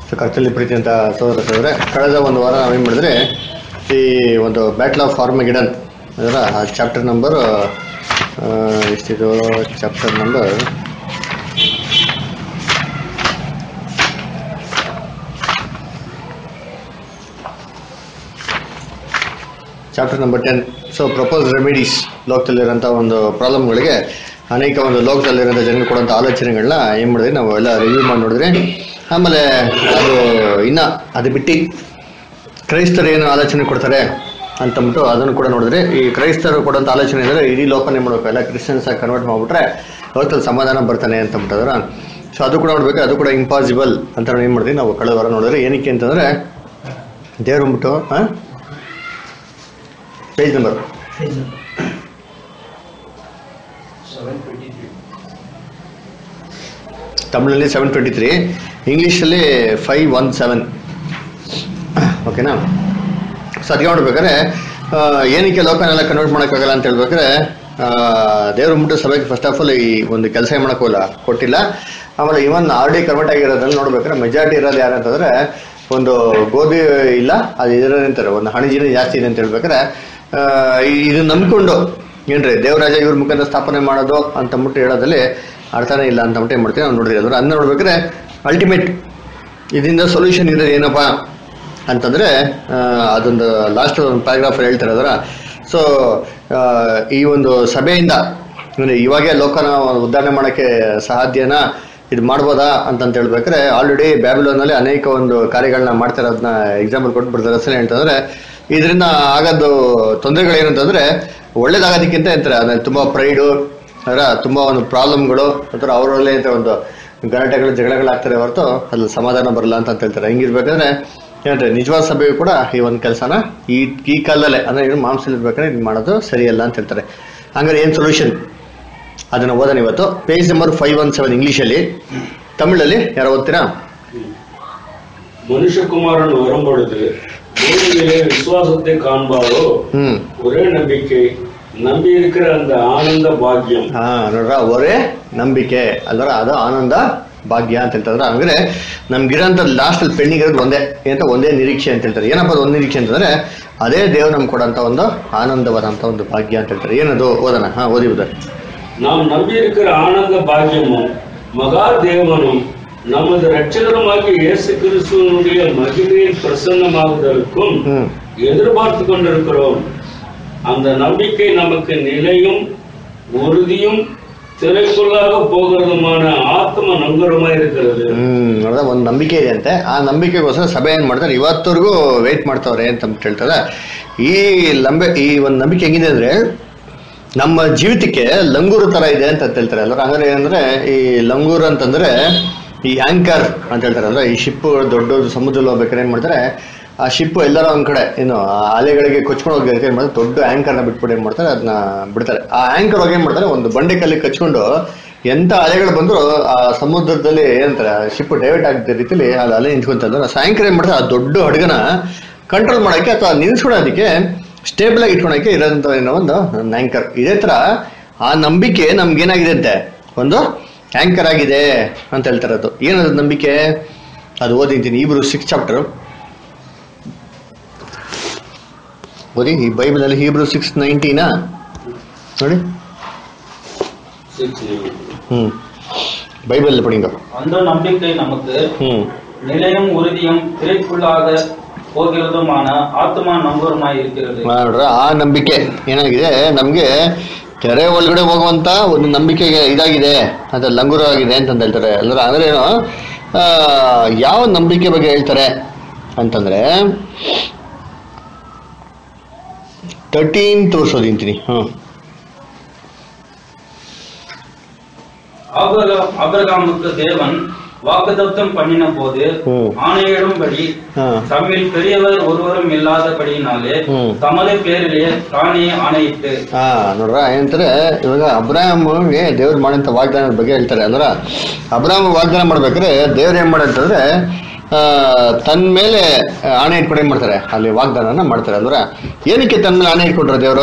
So ಕರ್ತಲ್ಲಿ ಪ್ರೀತಿ ಅಂತ ಸೋದರ ಸೋದರ ಕಳೆದ ಒಂದು ವಾರ ನಾವೇನು ಮಾಡಿದ್ರೆ ಈ ಒಂದು ಬ್ಯಾಟ್ಲ್ ಆಫ್ ಫಾರ್ಮಗಿಡನ್ ಅದರ ಚಾಪ್ಟರ್ ನಂಬರ್ ಎಷ್ಟಿದು chapter number chapter number ten so propose remedies ಲೋಕದಲ್ಲಿರೋಂಥ ಒಂದು ಪ್ರಾಬ್ಲಮ್ಗಳಿಗೆ ಅನೇಕ ಒಂದು ಲೋಕದಲ್ಲಿರೋಂಥ ಜನಗಳು ಕೊಡೋಂಥ ಆಲೋಚನೆಗಳನ್ನ ಏನು ಮಾಡಿದ್ವಿ ನಾವು ಎಲ್ಲ ರಿವ್ಯೂ ಮಾಡಿ ನೋಡಿದ್ರೆ ಆಮೇಲೆ ಅದು ಇನ್ನು ಅದು ಬಿಟ್ಟು ಕ್ರೈಸ್ತರು ಏನು ಆಲೋಚನೆ ಕೊಡ್ತಾರೆ ಅಂತಂದ್ಬಿಟ್ಟು ಅದನ್ನು ಕೂಡ ನೋಡಿದ್ರೆ ಈ ಕ್ರೈಸ್ತರು ಕೊಡೋಂಥ ಆಲೋಚನೆ ಅಂದರೆ ಇಡೀ ಲೋಕನೇ ಮಾಡಬೇಕು ಎಲ್ಲ ಕ್ರಿಶ್ಚಿಯನ್ಸ್ ಆಗಿ ಕನ್ವರ್ಟ್ ಮಾಡಿಬಿಟ್ರೆ ಲೋಕದಲ್ಲಿ ಸಮಾಧಾನ ಬರ್ತಾನೆ ಅಂತಂದ್ಬಿಟ್ಟದ್ರ ಸೊ ಅದು ಕೂಡ ನೋಡ್ಬೇಕು ಅದು ಕೂಡ ಇಂಪಾಸಿಬಲ್ ಅಂತ ನಾವು ಏನು ಮಾಡಿದ್ವಿ ನಾವು ಕಳೆದ ವಾರ ನೋಡಿದ್ರೆ ಏನಕ್ಕೆ ಅಂತಂದರೆ ದೇವ್ರು ಅಂದ್ಬಿಟ್ಟು ಹಾಂ ಪೇಜ್ ನಂಬರ್ ತಮಿಳಲ್ಲಿ ಸೆವೆನ್ ಟ್ವೆಂಟಿ ತ್ರೀ ಇಂಗ್ಲೀಷಲ್ಲಿ ಫೈವ್ ಒನ್ ಸೆವೆನ್ ಓಕೆನಾ ಸೊ ಅದಕ್ಕೆ ನೋಡ್ಬೇಕಾದ್ರೆ ಆ, ಏನಕ್ಕೆ ಲೋಕನೆಲ್ಲ ಕನ್ವರ್ಟ್ ಮಾಡೋಕ್ಕಾಗಲ್ಲ ಅಂತ ಹೇಳ್ಬೇಕಾದ್ರೆ ಆ, ದೇವ್ರು ಮುಟ್ಟು ಸಭೆಗೆ ಫಸ್ಟ್ ಆಫ್ ಆಲ್ ಈ ಒಂದು ಕೆಲಸ ಮಾಡೋಕ್ಕೋಲ್ಲ ಕೊಟ್ಟಿಲ್ಲ ಆಮೇಲೆ ಇವನ್ ಆಲ್ರೆಡಿ ಕನ್ವರ್ಟ್ ಆಗಿರೋದ್ರಲ್ಲಿ ನೋಡ್ಬೇಕಾದ್ರೆ ಮೆಜಾರಿಟಿ ಇರೋದು ಯಾರು ಅಂತಂದ್ರೆ ಒಂದು ಗೋಧಿ ಇಲ್ಲ ಅದು ಇದ್ರೆ ಅಂತಾರೆ ಒಂದು ಹಣಜಿನ ಜಾಸ್ತಿ ಇದೆ ಅಂತ ಹೇಳ್ಬೇಕಾದ್ರೆ ಆ, ಈ- ಇದು ನಂಬ್ಕೊಂಡು ಏನ್ರಿ ದೇವರಾಜ ಇವ್ರ ಮುಖಾಂತರ ಸ್ಥಾಪನೆ ಮಾಡೋದು ಅಂತಂದ್ಬಿಟ್ಟು ಹೇಳೋದಲ್ಲಿ ಅರ್ಥನೇ ಇಲ್ಲ ಅಂತಂದ್ಬಿಟ್ಟು ಏನು ಮಾಡ್ತೀವಿ ನಾವು ನೋಡಿದ್ರಿ ಅಂದ್ರೆ ಅದನ್ನ ನೋಡ್ಬೇಕಾದ್ರೆ ಅಲ್ಟಿಮೇಟ್ ಇದರಿಂದ ಸೊಲ್ಯೂಷನ್ ಇರೋದು ಏನಪ್ಪ ಅಂತಂದ್ರೆ ಆ, ಅದೊಂದು ಲಾಸ್ಟ್ ಒಂದು ಪ್ಯಾರಾಗ್ರಾಫ್ ಹೇಳ್ತಾರೆ ಅದರ ಸೊ ಈ ಒಂದು ಸಭೆಯಿಂದ ಅಂದ್ರೆ ಇವಾಗೇ ಲೋಕನ ಉದ್ಧಾರಣೆ ಮಾಡೋಕ್ಕೆ ಸಾಧ್ಯನಾ ಇದು ಮಾಡ್ಬೋದಾ ಅಂತಂತ ಹೇಳ್ಬೇಕಾದ್ರೆ ಆಲ್ರೆಡಿ ಬ್ಯಾಬಿಲೋನಲ್ಲಿ ಅನೇಕ ಒಂದು ಕಾರ್ಯಗಳನ್ನ ಮಾಡ್ತಾರೆ ಅದನ್ನ ಎಕ್ಸಾಂಪಲ್ ಕೊಟ್ಬಿಡ್ತಾರೆ ಅಸಲು ಹೇಳ್ತಂದ್ರೆ ಇದರಿಂದ ಆಗೋದು ತೊಂದರೆಗಳೇನಂತಂದ್ರೆ ಒಳ್ಳೇದಾಗೋದಕ್ಕಿಂತ ಅಂತಾರೆ ಅದ್ರಲ್ಲಿ ತುಂಬಾ ಪ್ರೈಡು ಅದರ ತುಂಬಾ ಒಂದು ಪ್ರಾಬ್ಲಮ್ಗಳು ಅಥವಾ ಅವರಲ್ಲೇ ಅಂತ ಒಂದು ಗಲಾಟೆಗಳು ಜಗಳಗಳಾಗ್ತಾರೆ ಹೊರತು ಅಲ್ಲಿ ಸಮಾಧಾನ ಬರಲ್ಲ ಅಂತ ಅಂತ ಹೇಳ್ತಾರೆ ಹಿಂಗಿರ್ಬೇಕಾದ್ರೆ ಏನಂದ್ರೆ ನಿಜವಾದ ಸಭೆಯು ಕೂಡ ಈ ಒಂದು ಕೆಲಸನ ಈ ಈ ಕಾಲದಲ್ಲೇ ಅಂದ್ರೆ ಏನು ಮಾಂಸದಲ್ಲಿ ಇರ್ಬೇಕಾದ್ರೆ ಇದು ಮಾಡೋದು ಸರಿಯಲ್ಲ ಅಂತ ಹೇಳ್ತಾರೆ ಹಂಗಾರೆ ಏನು ಸೊಲ್ಯೂಷನ್ ಅದನ್ನ ಓದೋಣ ಇವತ್ತು page number five one seven ಇಂಗ್ಲೀಷಲ್ಲಿ ತಮಿಳಲ್ಲಿ ಯಾರೋ ಓದ್ತೀರಾ மனுஷகுமாரன் வரும்பொழுது பூமியிலே விசுவாசத்தை காண்பாரோ ಹ್ಮ್ ஒரே நம்பிக்கை நம்பி இருக்கிற அந்த ஆனந்த பாக்கியம் ಹಾ ನೋಡ್ರ ಒರೇ ನಂಬಿಕೆ ಅಲ್ವರ ಅದು ಆನಂದ ಭಾಗ್ಯ ಅಂತ ಹೇಳ್ತಾರೆ ಅಂದ್ರೆ ನಮ್ಗಿರೋಂಥ ಲಾಸ್ಟ್ ಅಲ್ಲಿ ಪೆಂಡಿಂಗ್ ಇರೋದು ಒಂದೇ ಏನಂತ ಒಂದೇ ನಿರೀಕ್ಷೆ ಅಂತ ಹೇಳ್ತಾರೆ ಏನಪ್ಪ ಅದು ಒಂದು ನಿರೀಕ್ಷೆ ಅಂತಂದ್ರೆ ಅದೇ ದೇವ್ರು ನಮ್ಗೆ ಕೊಡೋಂಥ ಒಂದು ಆನಂದವಾದಂಥ ಒಂದು ಭಾಗ್ಯ ಅಂತ ಹೇಳ್ತಾರೆ ಏನದು ಓದೋಣ ಹಾ ಓದಿ ಓದ நாம் நம்பி இருக்கிற ஆனந்த பாக்கியமும் மகா தேவனும் நமது ரட்சகருமாகிய இயேசு கிறிஸ்துவனுடைய மகிமையின் பிரசன்னமாகுதலுக்கும் ಹ್ಮ್ எதிர்பார்த்து கொண்டிருக்கிறோம் அந்த நம்பிக்கை நமக்கு நிலையும் உறுதியும் திரைக்குள்ளாக போகிறதுமான ஆத்ம நங்கரமா இருக்கிறது ಹ್ಮ್ ನೋಡ್ದ ಒಂದು ನಂಬಿಕೆ ಇದೆ ಅಂತೆ ಆ ನಂಬಿಕೆಗೋಸ್ಕರ ಸಭೆ ಏನ್ ಮಾಡ್ತಾರೆ ಇವತ್ತವರೆಗೂ ವೇಟ್ ಮಾಡ್ತಾವ್ರೆ ಅಂತ ಅಂದ್ಬಿಟ್ಟು ಹೇಳ್ತಾರೆ ಈ ಲಂಬೆ ಈ ಒಂದು ನಂಬಿಕೆ ಹೆಂಗಿದೆ ಅಂದ್ರೆ ನಮ್ಮ ಜೀವಿತಕ್ಕೆ ಲಂಗೂರು ತರ ಇದೆ ಅಂತ ಹೇಳ್ತಾರೆ ಅಲ್ವ ಹಂಗಾರೆ ಏನಂದ್ರೆ ಈ ಲಂಗೂರು ಅಂತಂದ್ರೆ ಈ ಆಂಕರ್ ಅಂತ ಹೇಳ್ತಾರೆ ಅಂದ್ರೆ ಈ ಶಿಪ್ ದೊಡ್ಡ ಸಮುದ್ರದಲ್ಲಿ ಹೋಗ್ಬೇಕಾದ್ರೆ ಏನ್ ಮಾಡ್ತಾರೆ ಆ ಶಿಪ್ ಎಲ್ಲರ ಒಂದ್ ಕಡೆ ಏನು ಆ ಅಲೆಗಳಿಗೆ ಕೊಚ್ಕೊಂಡು ಹೋಗಿ ಏನ್ ಮಾಡ್ತಾರೆ ದೊಡ್ಡ ಆಂಕರ್ನ ಬಿಟ್ಬಿಟ್ಟು ಏನ್ ಮಾಡ್ತಾರೆ ಅದನ್ನ ಬಿಡ್ತಾರೆ ಆ ಆಂಕರ್ ಹೋಗಿ ಏನ್ ಮಾಡ್ತಾರೆ ಒಂದು ಬಂಡೆ ಕಲ್ಲಿ ಕಚ್ಕೊಂಡು ಎಂತ ಅಲೆಗಳು ಬಂದ್ರು ಆ ಸಮುದ್ರದಲ್ಲಿ ಏನಂತಾರೆ ಶಿಪ್ ಡೈವರ್ಟ್ ಆಗಿದ್ದ ರೀತಿಲಿ ಅದು ಅಲೆ ನಿಂತ್ಕೊಂತಾರೆ ಸಾಯಂಕಾಲ ಏನ್ ಮಾಡ್ತಾರೆ ಆ ದೊಡ್ಡ ಹಡಗನ ಕಂಟ್ರೋಲ್ ಮಾಡಕ್ಕೆ ಅಥವಾ ನಿಲ್ಸ್ಕೊಳೋದಕ್ಕೆ ಸ್ಟೇಬಲ್ ಆಗಿ ಇಟ್ಕೊಳಕ್ಕೆ ಇರೋಂಥ ಏನೋ ಒಂದು ಆಂಕರ್ ಇದೇ ತರ ಆ ನಂಬಿಕೆ ನಮ್ಗೆ ಏನಾಗಿದೆ ಅಂತೆ ಒಂದು ಆಂಕರ್ ಆಗಿದೆ ಅಂತ ಹೇಳ್ತಾರೆ ಅದು ಏನದು ನಂಬಿಕೆ ಅದು ಓದಿದ್ದೀನಿ ಇಬ್ರು ಸಿಕ್ಸ್ ಚಾಪ್ಟರ್ ಓದಿ ಈ ಬೈಬಲ್ ಅಲ್ಲಿ ಹೀಬ್ರು ಸಿಕ್ಸ್ ನೈನ್ಟೀನಾ ನೋಡಿ ಹ್ಮ್ பைபிள்ல படிங்க அந்த நம்பிக்கை நமக்கு ம் நிலையும் உறுதியும் திரைக்குள்ளாக போகிறதுமான ஆத்மா நம்பருமாய் இருக்கிறது ನೋಡ್ರ ಆ ನಂಬಿಕೆ ಏನಾಗಿದೆ ನಮ್ಗೆ ತೆರೆ ಒಳಗಡೆ ಹೋಗುವಂತ ಒಂದು ನಂಬಿಕೆ ಇದಾಗಿದೆ ಅಂತ ಲಂಗುರ ಆಗಿದೆ ಅಂತ ಹೇಳ್ತಾರೆ ಅಂದ್ರೆ ಅಂದ್ರೆ ಏನು ಆ, ಯಾವ ನಂಬಿಕೆ ಬಗ್ಗೆ ಹೇಳ್ತಾರೆ ಅಂತಂದ್ರೆ ತರ್ಟೀನ್ ತೋರ್ಸೋದಿಂತೀನಿ ಹ್ಮ್ ஆபிரகா- ஆபிரகாமுக்கு தேவன் வாக்குத்தத்தம் பண்ணின போது ம். ஆணையிடும்படி ಹಾ தம்மில் பெரியவர் ஒருவரும் இல்லாதபடியினாலே ம். தமது பேரிலே தானே ஆணையிட்டு ಹಾ ನೋಡ್ರ ಏನಂತಾರೆ ಇವಾಗ ಅಬ್ರಾಹ್ಮಗೆ ದೇವ್ರು ಮಾಡಂತ ವಾಗ್ದಾನದ ಬಗ್ಗೆ ಹೇಳ್ತಾರೆ ಅಂದ್ರ ಅಬ್ರಾಹ್ಮ ವಾಗ್ದಾನ ಮಾಡ್ಬೇಕಾದ್ರೆ ದೇವ್ರು ಏನ್ ಮಾಡಂತಂದ್ರೆ ಆ, ತನ್ನ ಮೇಲೆ ಆಣೆ ಇಟ್ಕೊಂಡು ಏನ್ ಮಾಡ್ತಾರೆ ಅಲ್ಲಿ ವಾಗ್ದಾನನ ಮಾಡ್ತಾರೆ ಅಂದ್ರ ಏನಕ್ಕೆ ತನ್ನ ಮೇಲೆ ಆಣೆ ಇಟ್ಕೊಂಡ್ರ ದೇವರು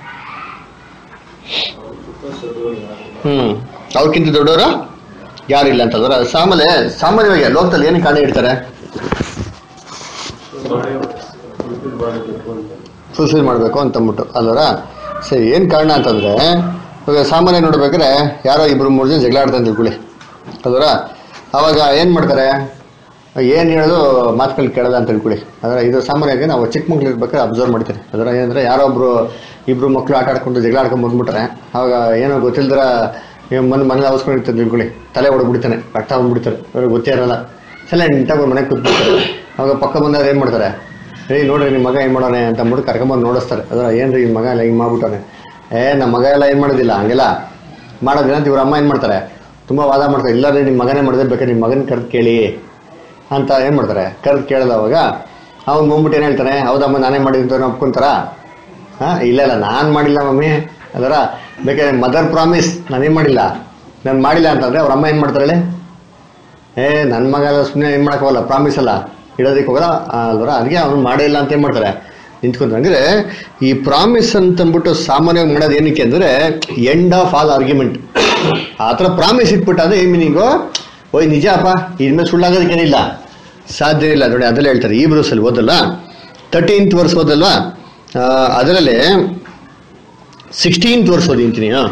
ಹ್ಮ್ ಅವ್ರಕ್ಕಿಂತ ದೊಡ್ಡವರು ಯಾರಿಲ್ಲ ಅಂತಂದ್ರೆ ಸಾಮಾನ್ಯ ಸಾಮಾನ್ಯವಾಗಿ ಲೋಕದಲ್ಲಿ ಏನಕ್ಕೆ ಆಣೆ ಇಡ್ತಾರೆ ಫುಲ್ಫಿಲ್ ಮಾಡಬೇಕು ಅಂತಂದ್ಬಿಟ್ಟು ಅಲ್ವರ ಸರಿ ಏನು ಕಾರಣ ಅಂತಂದರೆ ಇವಾಗ ಸಾಮಾನ್ಯ ನೋಡ್ಬೇಕಾದ್ರೆ ಯಾರೋ ಇಬ್ರು ಮೂರು ಜನ ಜಗಳ ಆಡ್ತಾ ಅಂತ ತಿಳ್ಕೊಳ್ಳಿ ಅಲ್ವರ ಅವಾಗ ಏನು ಮಾಡ್ತಾರೆ ಏನು ಹೇಳೋದು ಮಾತುಗಳು ಕೇಳೋದ ಅಂತ ತಿಳ್ಕೊಳ್ಳಿ ಅದರ ಇದು ಸಾಮಾನ್ಯವಾಗಿ ನಾವು ಚಿಕ್ಕ ಮಕ್ಳು ಇರ್ಬೇಕಾದ್ರೆ ಅಬ್ಸರ್ವ್ ಮಾಡ್ತೀರಿ ಅದರ ಏನಂದರೆ ಯಾರೋ ಒಬ್ರು ಇಬ್ರು ಮಕ್ಕಳು ಆಟ ಆಡ್ಕೊಂಡು ಜಗಳ ಆಡ್ಕೊಂಡು ಬಂದ್ಬಿಟ್ರೆ ಅವಾಗ ಏನೋ ಗೊತ್ತಿಲ್ದರ ಮನೆ ಮನೆ ಅವಸ್ಕೊಂಡಿರ್ತಾರೆ ತಿಳ್ಕೊಳ್ಳಿ ತಲೆ ಹೊಡೆದ್ಬಿಡ್ತಾನೆ ರಕ್ತ ಬಂದ್ಬಿಡ್ತಾರೆ ಅವ್ರಿಗೆ ಗೊತ್ತೇ ಇರಲ್ಲ ಸೈಲೆಂಟಾಗಿ ಮನೆಗೆ ಕೂತ್ಬಿಡ್ತಾರೆ ಅವಾಗ ಪಕ್ಕ ಬಂದಾಗ ಏನು ಮಾಡ್ತಾರೆ ಏಯ್ ನೋಡ್ರಿ ನಿಮ್ಮ ಮಗ ಏನು ಮಾಡೋನೆ ಅಂತ ಅಂದ್ಬಿಟ್ಟು ಕರ್ಕೊಂಬಂದು ನೋಡಿಸ್ತಾರೆ ಅದರ ಏನ್ರಿ ನಿಮ್ಮ ಮಗ ಎಲ್ಲ ಹಿಂಗೆ ಮಾಡ್ಬಿಟ್ಟವನೆ ಏ ನಮ್ಮ ಮಗ ಎಲ್ಲ ಏನು ಮಾಡೋದಿಲ್ಲ ಹಂಗೆಲ್ಲ ಮಾಡೋದಿಲ್ಲ ಅಂತ ಇವ್ರ ಅಮ್ಮ ಏನು ಮಾಡ್ತಾರೆ ತುಂಬ ವಾದ ಮಾಡ್ತಾರೆ ಇಲ್ಲಾಂದ್ರೆ ನಿಮ್ಮ ಮಗನೇ ಮಾಡಿದ್ರೆ ಬೇಕಾದ್ರೆ ನಿಮ್ಮ ಮಗನ ಕರೆದು ಕೇಳಿ ಅಂತ ಏನು ಮಾಡ್ತಾರೆ ಕರೆದು ಕೇಳೋದು ಅವಾಗ ಅವ್ನು ಬಂದ್ಬಿಟ್ಟು ಏನು ಹೇಳ್ತಾನೆ ಹೌದಮ್ಮ ನಾನೇ ಮಾಡಿದ್ದು ಒಪ್ಕೊಂತಾರ ಹಾಂ ಇಲ್ಲ ಇಲ್ಲ ನಾನು ಮಾಡಿಲ್ಲ ಮಮ್ಮಿ ಅದರ ಬೇಕಾದ್ರೆ ಮದರ್ ಪ್ರಾಮಿಸ್ ನಾನೇನು ಮಾಡಿಲ್ಲ ನಾನು ಮಾಡಿಲ್ಲ ಅಂತಂದರೆ ಅವ್ರ ಅಮ್ಮ ಏನು ಮಾಡ್ತಾರೆ ಹೇಳಿ ಏ ನನ್ನ ಮಗ ಎಲ್ಲ ಸುಮ್ಮನೆ ಏನು ಮಾಡೋಕ್ಕೋಗಲ್ಲ ಪ್ರಾಮಿಸ್ ಅಲ್ಲ ಇಡೋದಕ್ಕೆ ಹೋಗಲ್ಲ ಅಲ್ವರ ಅದಕ್ಕೆ ಅವ್ನು ಮಾಡೇ ಇಲ್ಲ ಅಂತ ಏನು ಮಾಡ್ತಾರೆ ನಿಂತ್ಕೊಂತಾರೆ ಅಂದರೆ ಈ ಪ್ರಾಮಿಸ್ ಅಂತಂದ್ಬಿಟ್ಟು ಸಾಮಾನ್ಯವಾಗಿ ಮಾಡೋದು ಏನಕ್ಕೆ ಅಂದರೆ ಎಂಡ್ ಆಫ್ ಆಲ್ ಆರ್ಗ್ಯುಮೆಂಟ್ ಆ ಥರ ಪ್ರಾಮಿಸ್ ಇಟ್ಬಿಟ್ಟು ಅದೇ ಏನು ಮೀನಿಂಗು ಓಯ್ ನಿಜ ಅಪ್ಪ ಇನ್ಮೇಲೆ ಸುಳ್ಳಾಗೋದಕ್ಕೇನಿಲ್ಲ ಸಾಧ್ಯ ಇಲ್ಲ ನೋಡಿ ಅದಲ್ಲೇ ಹೇಳ್ತಾರೆ ಈ ಬ್ರೂಸಲ್ಲಿ ಓದಲ್ಲ ತರ್ಟೀನ್ತ್ ವರ್ಸ್ ಓದಲ್ವಾ ಆ, ಅದರಲ್ಲಿ ಸಿಕ್ಸ್ಟೀನ್ತ್ ವರ್ಸ್ ಓದಿಂತೀನಿ ಹಾಂ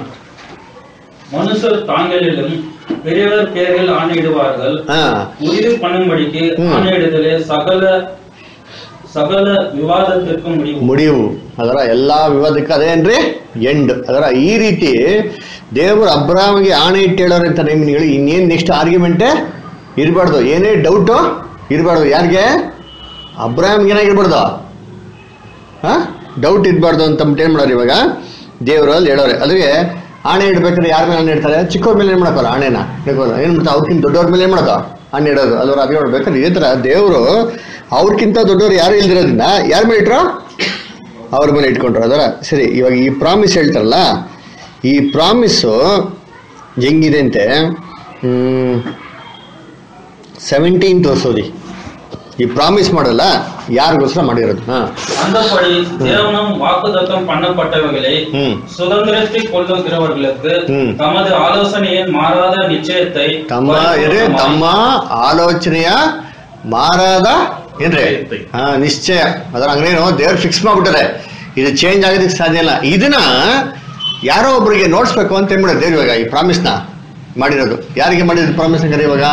மனுஷர் தாங்களிலும் பெரியவர் பேரில் ஆணையிடுவார்கள் ಹಾಂ உறுதி பண்ணும்படிக்கு ம். ஆணையிடுதலே சகல சகல விவாதத்திற்கும் முடிவு ಮುಡಿವು ಅದರ ಎಲ್ಲ ವಿವಾದಕ್ಕೆ ಅದೇನ್ರಿ ಎಂಡ್ ಅದರ ಈ ರೀತಿ ದೇವರು ಅಬ್ರಾಮಿಗೆ ಆಣೆ ಇಟ್ಟು ಹೇಳೋರು ಅಂತ ನೇಮಿನಿಗಳು ಇನ್ನೇನು ನೆಕ್ಸ್ಟ್ ಆರ್ಗ್ಯುಮೆಂಟೇ ಇರಬಾರ್ದು ಏನೇ ಡೌಟು ಇರಬಾರ್ದು ಯಾರಿಗೆ ಅಬ್ರಾಮ್ಗೆ ಏನಾಗಿರ್ಬಾರ್ದು ಹಾಂ ಡೌಟ್ ಇರಬಾರ್ದು ಅಂತ ಅಂದ್ಬಿಟ್ಟು ಏನು ಮಾಡೋರು ಇವಾಗ ದೇವರಲ್ಲಿ ಹೇಳೋರೆ ಅಲ್ಲಿಗೆ ಆಣೆ ಇಡ್ಬೇಕಾದ್ರೆ ಯಾರ ಮೇಲೆ ಆಣೆ ಇಡ್ತಾರೆ ಚಿಕ್ಕವ್ರ ಮೇಲೆ ಏನು ಮಾಡೋಕ್ಕಲ್ಲ ಆಣೆನ ಇಡ್ಕೋಲ್ಲ ಏನು ಮಾಡ್ತಾರೆ ಅವ್ರಕ್ಕಿಂತ ದೊಡ್ಡವ್ರ ಮೇಲೆ ಏನು ಮಾಡೋದು ಆಣೆ ಇಡೋದು ಅಲ್ವರ ಅದೇ ನೋಡ್ಬೇಕಾದ್ರೆ ಇದೇ ಥರ ದೇವರು ಅವ್ರಕ್ಕಿಂತ ದೊಡ್ಡವ್ರು ಯಾರು ಇಲ್ದಿರೋದ್ರಿಂದ ಯಾರ ಮೇಲೆ ಇಟ್ರು ಅವ್ರ ಮೇಲೆ ಇಟ್ಕೊಂಡ್ರು ಅದರ ಸರಿ ಇವಾಗ ಈ ಪ್ರಾಮಿಸ್ ಹೇಳ್ತಾರಲ್ಲ ಈ ಪ್ರಾಮಿಸ್ಸು ಹೆಂಗಿದೆ ಅಂತೆ ಸೆವೆಂಟೀನ್ ತೋರಿಸೋದಿ ಈ ಪ್ರಾಮಿಸ್ ಮಾಡಲ್ಲ ಯಾರಿಗೋಸ್ಕರ ಮಾಡಿರೋದು ಹಾಂ அந்தபடி தேவனும் வாக்குத்தத்தம் பண்ணப்பட்டவைகளை ம். சுதந்திரத்தை கொள்ளுகிறவர்களுக்கு ம். தமது ஆலோசனையின் மாறாத நிச்சயத்தை ತಮ್ಮ ಏನ್ರಿ ತಮ್ಮ ಆಲೋಚನೆಯ ಮಾರಾದ ಏನ್ರಿ ಹಾ ನಿಶ್ಚಯ ಅದರ ಅಂಗನೇನು ದೇವ್ರು ಫಿಕ್ಸ್ ಮಾಡ್ಬಿಟ್ಟಾರೆ ಇದು ಚೇಂಜ್ ಆಗೋದಕ್ಕೆ ಸಾಧ್ಯ ಇಲ್ಲ ಇದನ್ನ ಯಾರೋ ಒಬ್ರಿಗೆ ನೋಡ್ಸ್ಬೇಕು ಅಂತ ಏನ್ ಮಾಡೋದು ದೇವ್ರು ಇವಾಗ ಈ ಪ್ರಾಮಿಸ್ನ ಮಾಡಿರೋದು ಯಾರಿಗೆ ಮಾಡಿರೋದು ಪ್ರಾಮಿಸ್ ಹಂಗಾರೆ ಇವಾಗ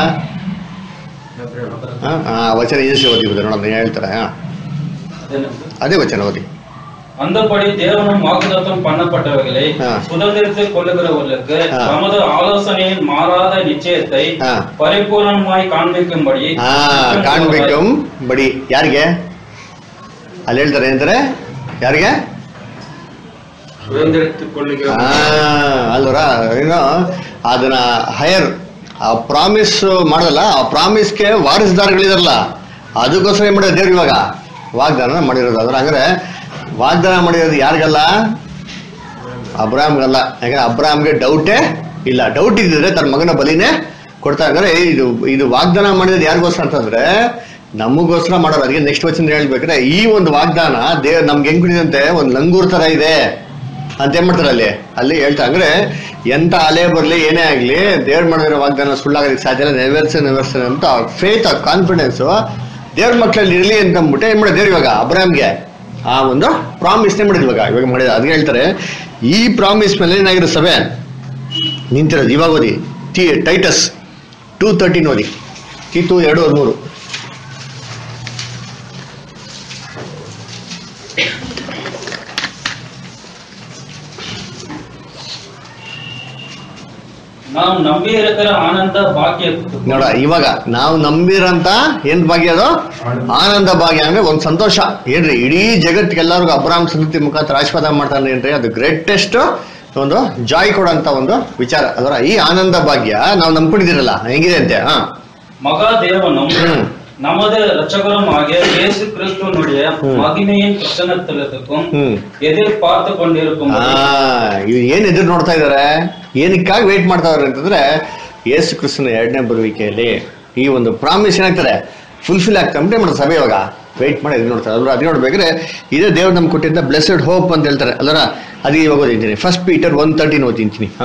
ಹಾ, ಹಾ, ವಚನ ಈಸಿ ಓದಿರೋದು ನೋಡೋಣ ಹೇಳ್ತಾರೆ ಹಾ ಅದೇ ವಚನ ಓದಿ அந்தபடி தேவனும் வாக்குத்தத்தம் பண்ணப்பட்டவைகளை ஆ. சுதந்திரத்தை கொள்ளுகிறவர்களுக்கு ஆ. தமது ஆலோசனையின் மாறாத நிச்சயத்தை ஆ. பரிபூர்ணமாய் காண்பிக்கும்படி ಹಾ ಕಾಣ್ಬೇಕು ಬಡಿ ಯಾರಿಗೆ ಅಲ್ಲಿ ಹೇಳ್ತಾರೆ ಏನಂತಾರೆ ಯಾರಿಗೆ சுதந்திரத்துக் ಆ, ಅಲ್ವರ ಏನು ಅದನ್ನ ಹೈಯರ್ ಆ ಪ್ರಾಮಿಸ್ ಮಾಡಲ್ಲ ಆ ಪ್ರಾಮಿಸ್ಗೆ ವಾರಸ್ದಾರಗಳಿದಾರಲ್ಲ ಅದಕ್ಕೋಸ್ಕರ ಏನ್ ಮಾಡಿರೋದು ದೇವ್ರು ಇವಾಗ ವಾಗ್ದಾನ ಮಾಡಿರೋದು ಅದ್ರ ಹಂಗಾರೆ ವಾಗ್ದಾನ ಮಾಡಿರೋದು ಯಾರಿಗಲ್ಲ ಅಬ್ರಾಮ್ಗಲ್ಲ ಯಾಕಂದ್ರೆ ಅಬ್ರಾಮ್ಗೆ ಡೌಟೇ ಇಲ್ಲ ಡೌಟ್ ಇದ್ದಿದ್ರೆ ತನ್ನ ಮಗನ ಬಲಿನೇ ಕೊಡ್ತಾ ಹಂಗಾರೆ ಇದು ಇದು ವಾಗ್ದಾನ ಮಾಡಿರೋದು ಯಾರಿಗೋಸ್ಕರ ಅಂತಂದ್ರೆ ನಮಗೋಸ್ಕರ ಮಾಡೋರು ಅದಕ್ಕೆ ನೆಕ್ಸ್ಟ್ ವಚನ ಹೇಳ್ಬೇಕಾದ್ರೆ ಈ ಒಂದು ವಾಗ್ದಾನ ದೇವ್ ನಮ್ಗೆ ಹೆಂಗ್ ಕುಡಿದಂತೆ ಒಂದು ಲಂಗೂರ್ ತರ ಇದೆ ಅಂತ ಏನ್ ಮಾಡ್ತಾರೆ ಅಲ್ಲಿ ಅಲ್ಲಿ ಹೇಳ್ತಾ ಅಂದ್ರೆ ಎಂತ ಅಲೆ ಬರ್ಲಿ ಏನೇ ಆಗ್ಲಿ ದೇವ್ರ ಮಾಡಿರೋ ವಾಗ್ದಾನ ಸುಳ್ಳಾಗೋದಕ್ಕೆ ಸಾಧ್ಯ ಇಲ್ಲ ನೆರವೇರ್ಸ ನೆರವೇರ್ಸ್ತಾನೆ ಅಂತ ಫೇತ್ ಕಾನ್ಫಿಡೆನ್ಸ್ ದೇವ್ರ ಮಕ್ಕಳಲ್ಲಿ ಇರ್ಲಿ ಅಂತ ಅಂದ್ಬಿಟ್ಟು ಏನ್ ಮಾಡಿದ್ರು ದೇವ್ರು ಇವಾಗ ಅಬ್ರಾಮ್ಗೆ ಆ ಒಂದು ಪ್ರಾಮಿಸ್ನೇ ಮಾಡಿದ್ರು ಇವಾಗ ಇವಾಗ ಮಾಡಿದ ಅದಕ್ಕೆ ಹೇಳ್ತಾರೆ ಈ ಪ್ರಾಮಿಸ್ ಮೇಲೆ ಏನಾಗಿರೋ ಸಭೆ ನಿಂತಿರೋದು ಇವಾಗ ಓದಿ ಟಿ ಟೈಟಸ್ ಟೂ ತರ್ಟೀನ್ ಓದಿ ಕಿತ್ತು ಎರಡು ಹದಿಮೂರು நாம் நம்பி இருக்கிற ஆனந்த பாக்கியத்துக்கு ನೋಡ ಇವಾಗ ನಾವು ನಂಬಿರಂತ ಏನ್ ಭಾಗ್ಯ ಅದು ಆನಂದ ಭಾಗ್ಯ ಅಂದ್ರೆ ಒಂದ್ ಸಂತೋಷ ಏನ್ರಿ ಇಡೀ ಜಗತ್ತಿಗೆ ಎಲ್ಲರಿಗೂ ಅಬ್ರಾಮ್ ಸಂತತಿ ಮುಖಾಂತರ ಆಶೀರ್ವಾದ ಮಾಡ್ತಾನೆ ಏನ್ರಿ ಅದು ಗ್ರೇಟೆಸ್ಟ್ ಒಂದು ಜಾಯ್ ಕೊಡಂತ ಒಂದು ವಿಚಾರ ಅದರ ಈ ಆನಂದ ಭಾಗ್ಯ ನಾವು ನಂಬ್ಕೊಂಡಿದ್ದೀರಲ್ಲ ಹೆಂಗಿದೆ ಅಂತೆ ಹಾ மகா தேவனும் ம். நமது ரட்சகரும் ஆகிய இயேசு கிறிஸ்துவனுடைய ம். மகிமையின் பிரசனத்திலத்துக்கும் ಹ್ಮ್ எதிர்பார்த்து கொண்டிருக்கும் ಆ ಇವ್ ಏನ್ ಎದುರು ನೋಡ್ತಾ ಇದಾರೆ ಏನಕ್ಕಾಗಿ ವೇಟ್ ಮಾಡ್ತಾ ಇದಾರೆ ಅಂತಂದ್ರೆ ಯೇಸು ಕ್ರಿಸ್ತನ ಎರಡನೇ ಬರುವಿಕೆಯಲ್ಲಿ ಈ ಒಂದು ಪ್ರಾಮಿಸ್ ಏನಾಗ್ತದೆ ಫುಲ್ಫಿಲ್ ಆಗ್ತಾ ಅಂದ್ರೆ ಮಾಡೋದು ಸಭೆ ಇವಾಗ ವೇಟ್ ಮಾಡಿ ಎದುರು ನೋಡ್ತಾರೆ ಅದ್ರ ಅದು ನೋಡ್ಬೇಕಾದ್ರೆ ಇದೇ ದೇವ್ರು ನಮ್ಗೆ ಕೊಟ್ಟಿದ್ದ ಬ್ಲೆಸ್ಡ್ ಹೋಪ್ ಅಂತ ಹೇಳ್ತಾರೆ ಅಲ್ಲರ ಅದಕ್ಕೆ ಇವಾಗ ಓದಿಂತೀನಿ ಫಸ್ಟ್ ಪೀಟರ್ ಒನ್ ತರ್ಟಿನ್ ಓದಿಂತೀನಿ ಹಾ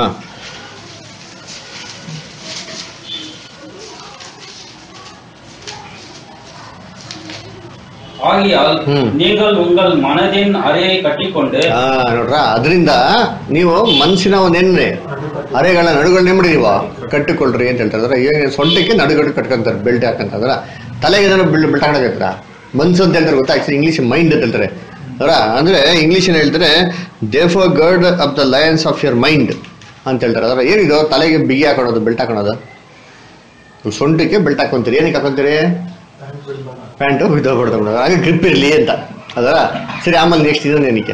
ஆகையால் ம். நீங்கள் உங்கள் மனதின் அறையை கட்டிக்கொண்டு ಆ, ನೋಡ್ರ ಅದರಿಂದ ನೀವು ಮನಸ್ಸಿನ ಒಂದು ಎಣ್ಣೆ ಅರೆಗಳ ನಡುಗಳನ್ನ ಮಾಡಿ ನೀವು ಕಟ್ಟಿಕೊಳ್ರಿ ಅಂತ ಹೇಳ್ತಾರೆ ಅಂದ್ರೆ ಈಗ ಸೊಂಟಕ್ಕೆ ನಡುಗಟ್ಟು ಕಟ್ಕೊಂತಾರೆ ಬೆಲ್ಟ್ ಹಾಕಂತಂದ್ರ ತಲೆಗೆ ಏನಾದ್ರು ಬೆಲ್ಟ್ ಬೆಲ್ಟ್ ಹಾಕಂತಾರ ಮನ್ಸು ಅಂತ ಹೇಳ್ತಾರೆ ಗೊತ್ತಾ ಆಕ್ಚುಲಿ ಇಂಗ್ಲಿಷ್ ಮೈಂಡ್ ಅಂತ ಹೇಳ್ತಾರೆ ಅವರ ಅಂದ್ರೆ ಇಂಗ್ಲಿಷ್ ಹೇಳ್ತಾರೆ therefore gird up the loins of your mind ಅಂತ ಹೇಳ್ತಾರೆ ಅದರ ಏನಿದು ತಲೆಗೆ ಬಿಗಿ ಹಾಕೊಳೋದು ಬೆಲ್ಟ್ ಹಾಕೊಳೋದು ಸೊಂಟಕ್ಕೆ ಬೆಲ್ಟ್ ಹಾಕೊಂತೀರಿ ಏನಕ್ಕೆ ಹಾಕೊಂತೀರಿ ಪ್ಯಾಂಟು ಬಿದ್ದೋಗ್ಬಿಡ್ತಾರೆ ಹಾಗೆ ಗ್ರಿಪ್ ಇರಲಿ ಅಂತ ಅದರ ಸರಿ ಆಮೇಲೆ ನೆಕ್ಸ್ಟ್ ಇದನ್ನ ಏನಕ್ಕೆ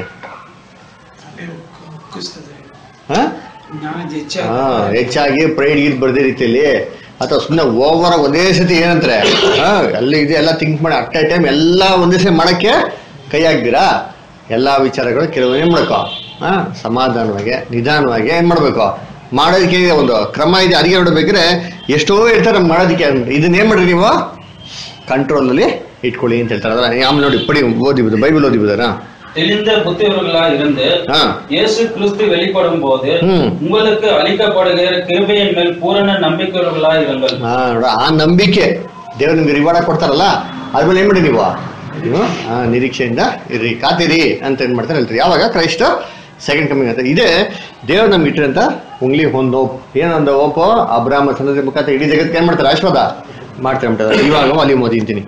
ಹಾ ಹಾ ಹೆಚ್ಚಾಗಿ ಪ್ರೈಡ್ ಗೀದ್ ಬರ್ದೇ ರೀತಿಯಲ್ಲಿ ಅಥವಾ ಸುಮ್ಮನೆ ಓವರ್ ಒಂದೇ ಸತಿ ಏನಂತಾರೆ ಹಾ ಎಲ್ಲ ಇದೆ ಎಲ್ಲ ಥಿಂಕ್ ಮಾಡಿ ಅಟ್ ಎ ಟೈಮ್ ಎಲ್ಲ ಒಂದೇ ಸತಿ ಮಾಡಕ್ಕೆ ಕೈ ಹಾಕ್ತೀರಾ ಎಲ್ಲ ವಿಚಾರಗಳು ಕೆಲವು ಏನ್ ಮಾಡ್ಕೋ ಹಾ ಸಮಾಧಾನವಾಗಿ ನಿಧಾನವಾಗಿ ಏನ್ ಮಾಡ್ಬೇಕು ಮಾಡೋದಕ್ಕೆ ಒಂದು ಕ್ರಮ ಇದೆ ಅದಕ್ಕೆ ನೋಡ್ಬೇಕಾದ್ರೆ ಎಷ್ಟೋ ಇರ್ತಾರೆ ಮಾಡೋದಕ್ಕೆ ಇದನ್ನ ಏನ್ ಮಾಡ್ರಿ ನೀವು ಕಂಟ್ರೋಲ್ ಅಲ್ಲಿ ಇಟ್ಕೊಳ್ಳಿ ಅಂತ ಹೇಳ್ತಾರೆ ಅದ್ರ ಆಮೇಲೆ ನೋಡಿ ಪಡಿ ಓದಿಬೋದು ಬೈಬಲ್ ಓದಿಬೋದಾ தெளிந்த புத்திரர்களா இருந்து ಹಾ இயேசு கிறிஸ்து வெளிப்படும் போது ம். உங்களுக்கு அளிக்கப்படுகிற கிருபையின் மேல் பூரண நம்பிக்கையுள்ளவர்களா இருங்கள் ಹಾ ನೋಡ ಆ ನಂಬಿಕೆ ದೇವ್ರು ನಿಮ್ಗೆ ರಿವಾರ್ಡ್ ಕೊಡ್ತಾರಲ್ಲ ಅದ್ಮೇಲೆ ಏನ್ ಮಾಡಿ ನೀವು ನೀವು ಆ ನಿರೀಕ್ಷೆಯಿಂದ ಇರ್ರಿ ಕಾತಿರಿ ಅಂತ ಏನ್ ಮಾಡ್ತಾರೆ ಹೇಳ್ತಾರೆ ಯಾವಾಗ ಕ್ರೈಸ್ಟ್ ಸೆಕೆಂಡ್ ಕಮಿಂಗ್ ಅಂತ ಇದೇ ದೇವ್ರು ನಮ್ಗೆ ಇಟ್ಟಿರಂತ ಉಂಗ್ಲಿ ಒಂದು ಓಪ್ ಏನೊಂದು ಓಪೋ ಅಬ್ರಾಹ್ಮ ಸಂದರ್ಭ ಮುಖಾಂತರ ಇಡೀ ಜಗತ್ತಿಗೆ ಏನ್ ಮಾಡ್ತಾರೆ ಆಶೀರ್ವಾದ ಮಾಡ್ತಾರೆ ಅಂತಾರೆ ಇವಾಗ ವಾಲ್ಯೂಮ್ ಓದಿ ಅಂತೀನಿ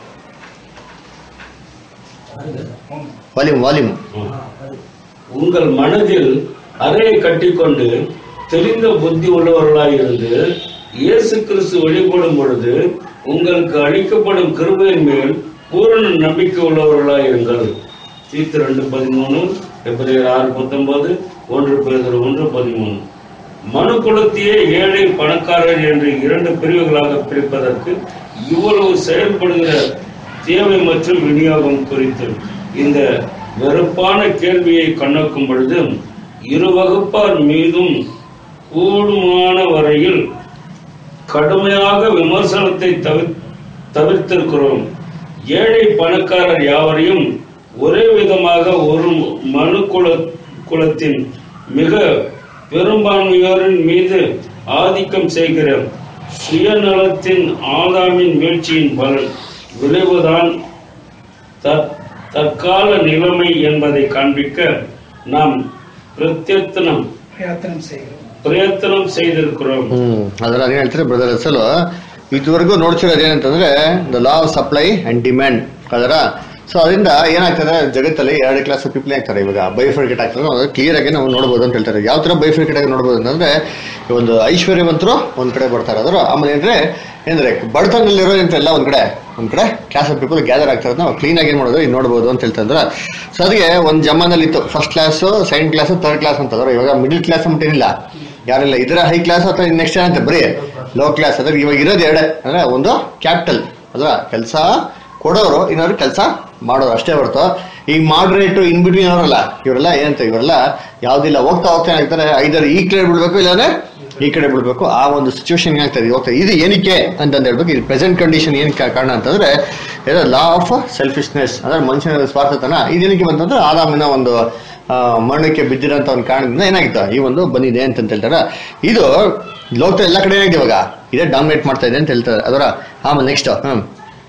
ವಾಲ್ಯೂಮ್ ವಾಲ್ಯೂಮ್ உங்கள் மனதில் அறையை கட்டிக்கொண்டு தெரிந்த புத்தி உள்ளவர்களாய் இருந்து இயேசு கிறிஸ்து வெளிப்படும் பொழுது உங்களுக்கு அளிக்கப்படும் கிருபையின் மேல் பூரண நம்பிக்கை உள்ளவர்களாய் இருங்கள் தீத்து ரெண்டு பதிமூணு பிப்ரவரி ஆறு பத்தொன்பது ஒன்று பேதர் ஒன்று பதிமூணு மனு குலத்தையே ஏழை பணக்காரர் என்று இரண்டு பிரிவுகளாக பிரிப்பதற்கு இவ்வளவு செயல்படுகிற தேவை மற்றும் விநியோகம் குறித்து இந்த வெறுப்பான கேள்வியை கண்ணோக்கும் பொழுது இரு வகுப்பார் மீதும் கூடுமான வரையில் கடுமையாக விமர்சனத்தை தவிர் தவிர்த்திருக்கிறோம் ஏழை பணக்காரர் யாவரையும் ஒரே விதமாக ஒரு மனு குல குலத்தின் மிக பெரும்பான்மையோரின் மீது ஆதிக்கம் செய்கிற சுயநலத்தின் ஆதாமின் வீழ்ச்சியின் பலன் விளைவுதான் தற்- தற்கால நிலைமை என்பதை காண்பிக்க நாம் பிரத்யத்தனம் ಪ್ರಯತ್ನ செய்கிறோம் பிரயத்தனம் செய்திருக்கிறோம் ಹ್ಮ್ ಅದ್ರಲ್ಲಿ ಅದೇನ್ ಹೇಳ್ತಾರೆ ಬ್ರದರ್ ಅಸಲು ಇದುವರೆಗೂ ನೋಡ್ತಿರೋದು ಏನಂತಂದ್ರೆ the law of supply and demand ಅದರ ಸೊ ಅದರಿಂದ ಏನಾಗ್ತದೆ ಜಗತ್ತಲ್ಲಿ ಎರಡು ಕ್ಲಾಸ್ ಪೀಪಲ್ ಆಗ್ತಾರೆ ಇವಾಗ ಬೈಫರ್ಕೆಟ್ ಆಗ್ತದೆ ಅದು ಕ್ಲಿಯರ್ ಆಗಿ ನಾವು ನೋಡ್ಬೋದು ಅಂತ ಹೇಳ್ತಾರೆ ಯಾವ ತರ ಬೈಫರ್ಕೆಟ್ ಆಗಿ ನೋಡ್ಬೋದು ಅಂತಂದ್ರೆ ಒಂದು ಐಶ್ವರ್ಯವಂತರು ಒಂದ್ ಕಡೆ ಬರ್ತಾರೆ ಅದ್ರ ಆಮೇಲೆ ಏನ್ರೆ ಏನ್ರೆ ಬಡತನದಲ್ಲಿರೋ ಎಲ್ಲ ಒಂದ್ ಕಡೆ ಒಂದ್ ಕಡೆ ಕ್ಲಾಸ್ ಆಫ್ ಪೀಪಲ್ ಗ್ಯಾದರ್ ಆಗ್ತಾರೆ ನಾವು ಕ್ಲೀನ್ ಆಗಿ ಏನ್ ಮಾಡೋದು ಇದು ನೋಡ್ಬೋದು ಅಂತ ಹೇಳ್ತಾರೆ ಸೊ ಅದಕ್ಕೆ ಒಂದ್ ಜಮಾನಲ್ಲಿ ಇತ್ತು first class second class third class ಅಂತಂದ್ರೆ ಇವಾಗ ಮಿಡಿಲ್ ಕ್ಲಾಸ್ ಅಂತ ಏನಿಲ್ಲ ಯಾರಿಲ್ಲ ಇದರ ಹೈ ಕ್ಲಾಸ್ ಅಥವಾ ನೆಕ್ಸ್ಟ್ ಏನಂತೆ ಬರೀ ಲೋ ಕ್ಲಾಸ್ ಅದ್ರ ಇವಾಗ ಇರೋದು ಎರಡೇ ಅಂದ್ರೆ ಒಂದು ಕ್ಯಾಪಿಟಲ್ ಅದ್ರ ಕೆಲಸ ಕೊಡೋರು ಇನ್ನೊಂದು ಕೆಲಸ ಮಾಡೋರು ಅಷ್ಟೇ ಹೊರತು ಈ ಮಾಡ್ರೇಟ್ ಇನ್ ಬಿಟ್ವೀನ್ ಅವರಲ್ಲ ಇವರೆಲ್ಲ ಏನಂತ ಇವರೆಲ್ಲ ಯಾವ್ದಿಲ್ಲ ಹೋಗ್ತಾ ಹೋಗ್ತಾ ಏನಾಗ್ತಾರೆ ಐದರ್ ಈ ಕಡೆ ಬಿಡ್ಬೇಕು ಇಲ್ಲಾಂದ್ರೆ ಈ ಕಡೆ ಬಿಡ್ಬೇಕು ಆ ಒಂದು ಸಿಚುವೇಶನ್ ಆಗ್ತದೆ ಹೋಗ್ತಾ ಇದು ಏನಕ್ಕೆ ಅಂತಂದು ಹೇಳ್ಬೇಕು ಇದು ಪ್ರೆಸೆಂಟ್ ಕಂಡೀಷನ್ ಏನಕ್ಕೆ ಕಾರಣ ಅಂತಂದ್ರೆ ಲಾ ಆಫ್ ಸೆಲ್ಫಿಶ್ನೆಸ್ ಅಂದ್ರೆ ಮನುಷ್ಯನ ಸ್ವಾರ್ಥತನ ಇದೇನಕ್ಕೆ ಬಂತಂದ್ರೆ ಆದಾಮಿನ ಒಂದು ಆ, ಮರಣಕ್ಕೆ ಬಿದ್ದಿರೋಂಥ ಒಂದು ಕಾರಣದಿಂದ ಏನಾಗಿತ್ತು ಈ ಒಂದು ಬಂದಿದೆ ಅಂತ ಹೇಳ್ತಾರೆ ಇದು ಲೋಕದ ಎಲ್ಲ ಕಡೆ ಏನಾಗಿದೆ ಇವಾಗ ಇದೇ ಡಾಮಿನೇಟ್ ಮಾಡ್ತಾ ಇದೆ ಅಂತ ಹೇಳ್ತಾರೆ ಅದರ ಆಮೇಲೆ ನೆಕ್ಸ್ಟ್ ಹ್ಮ್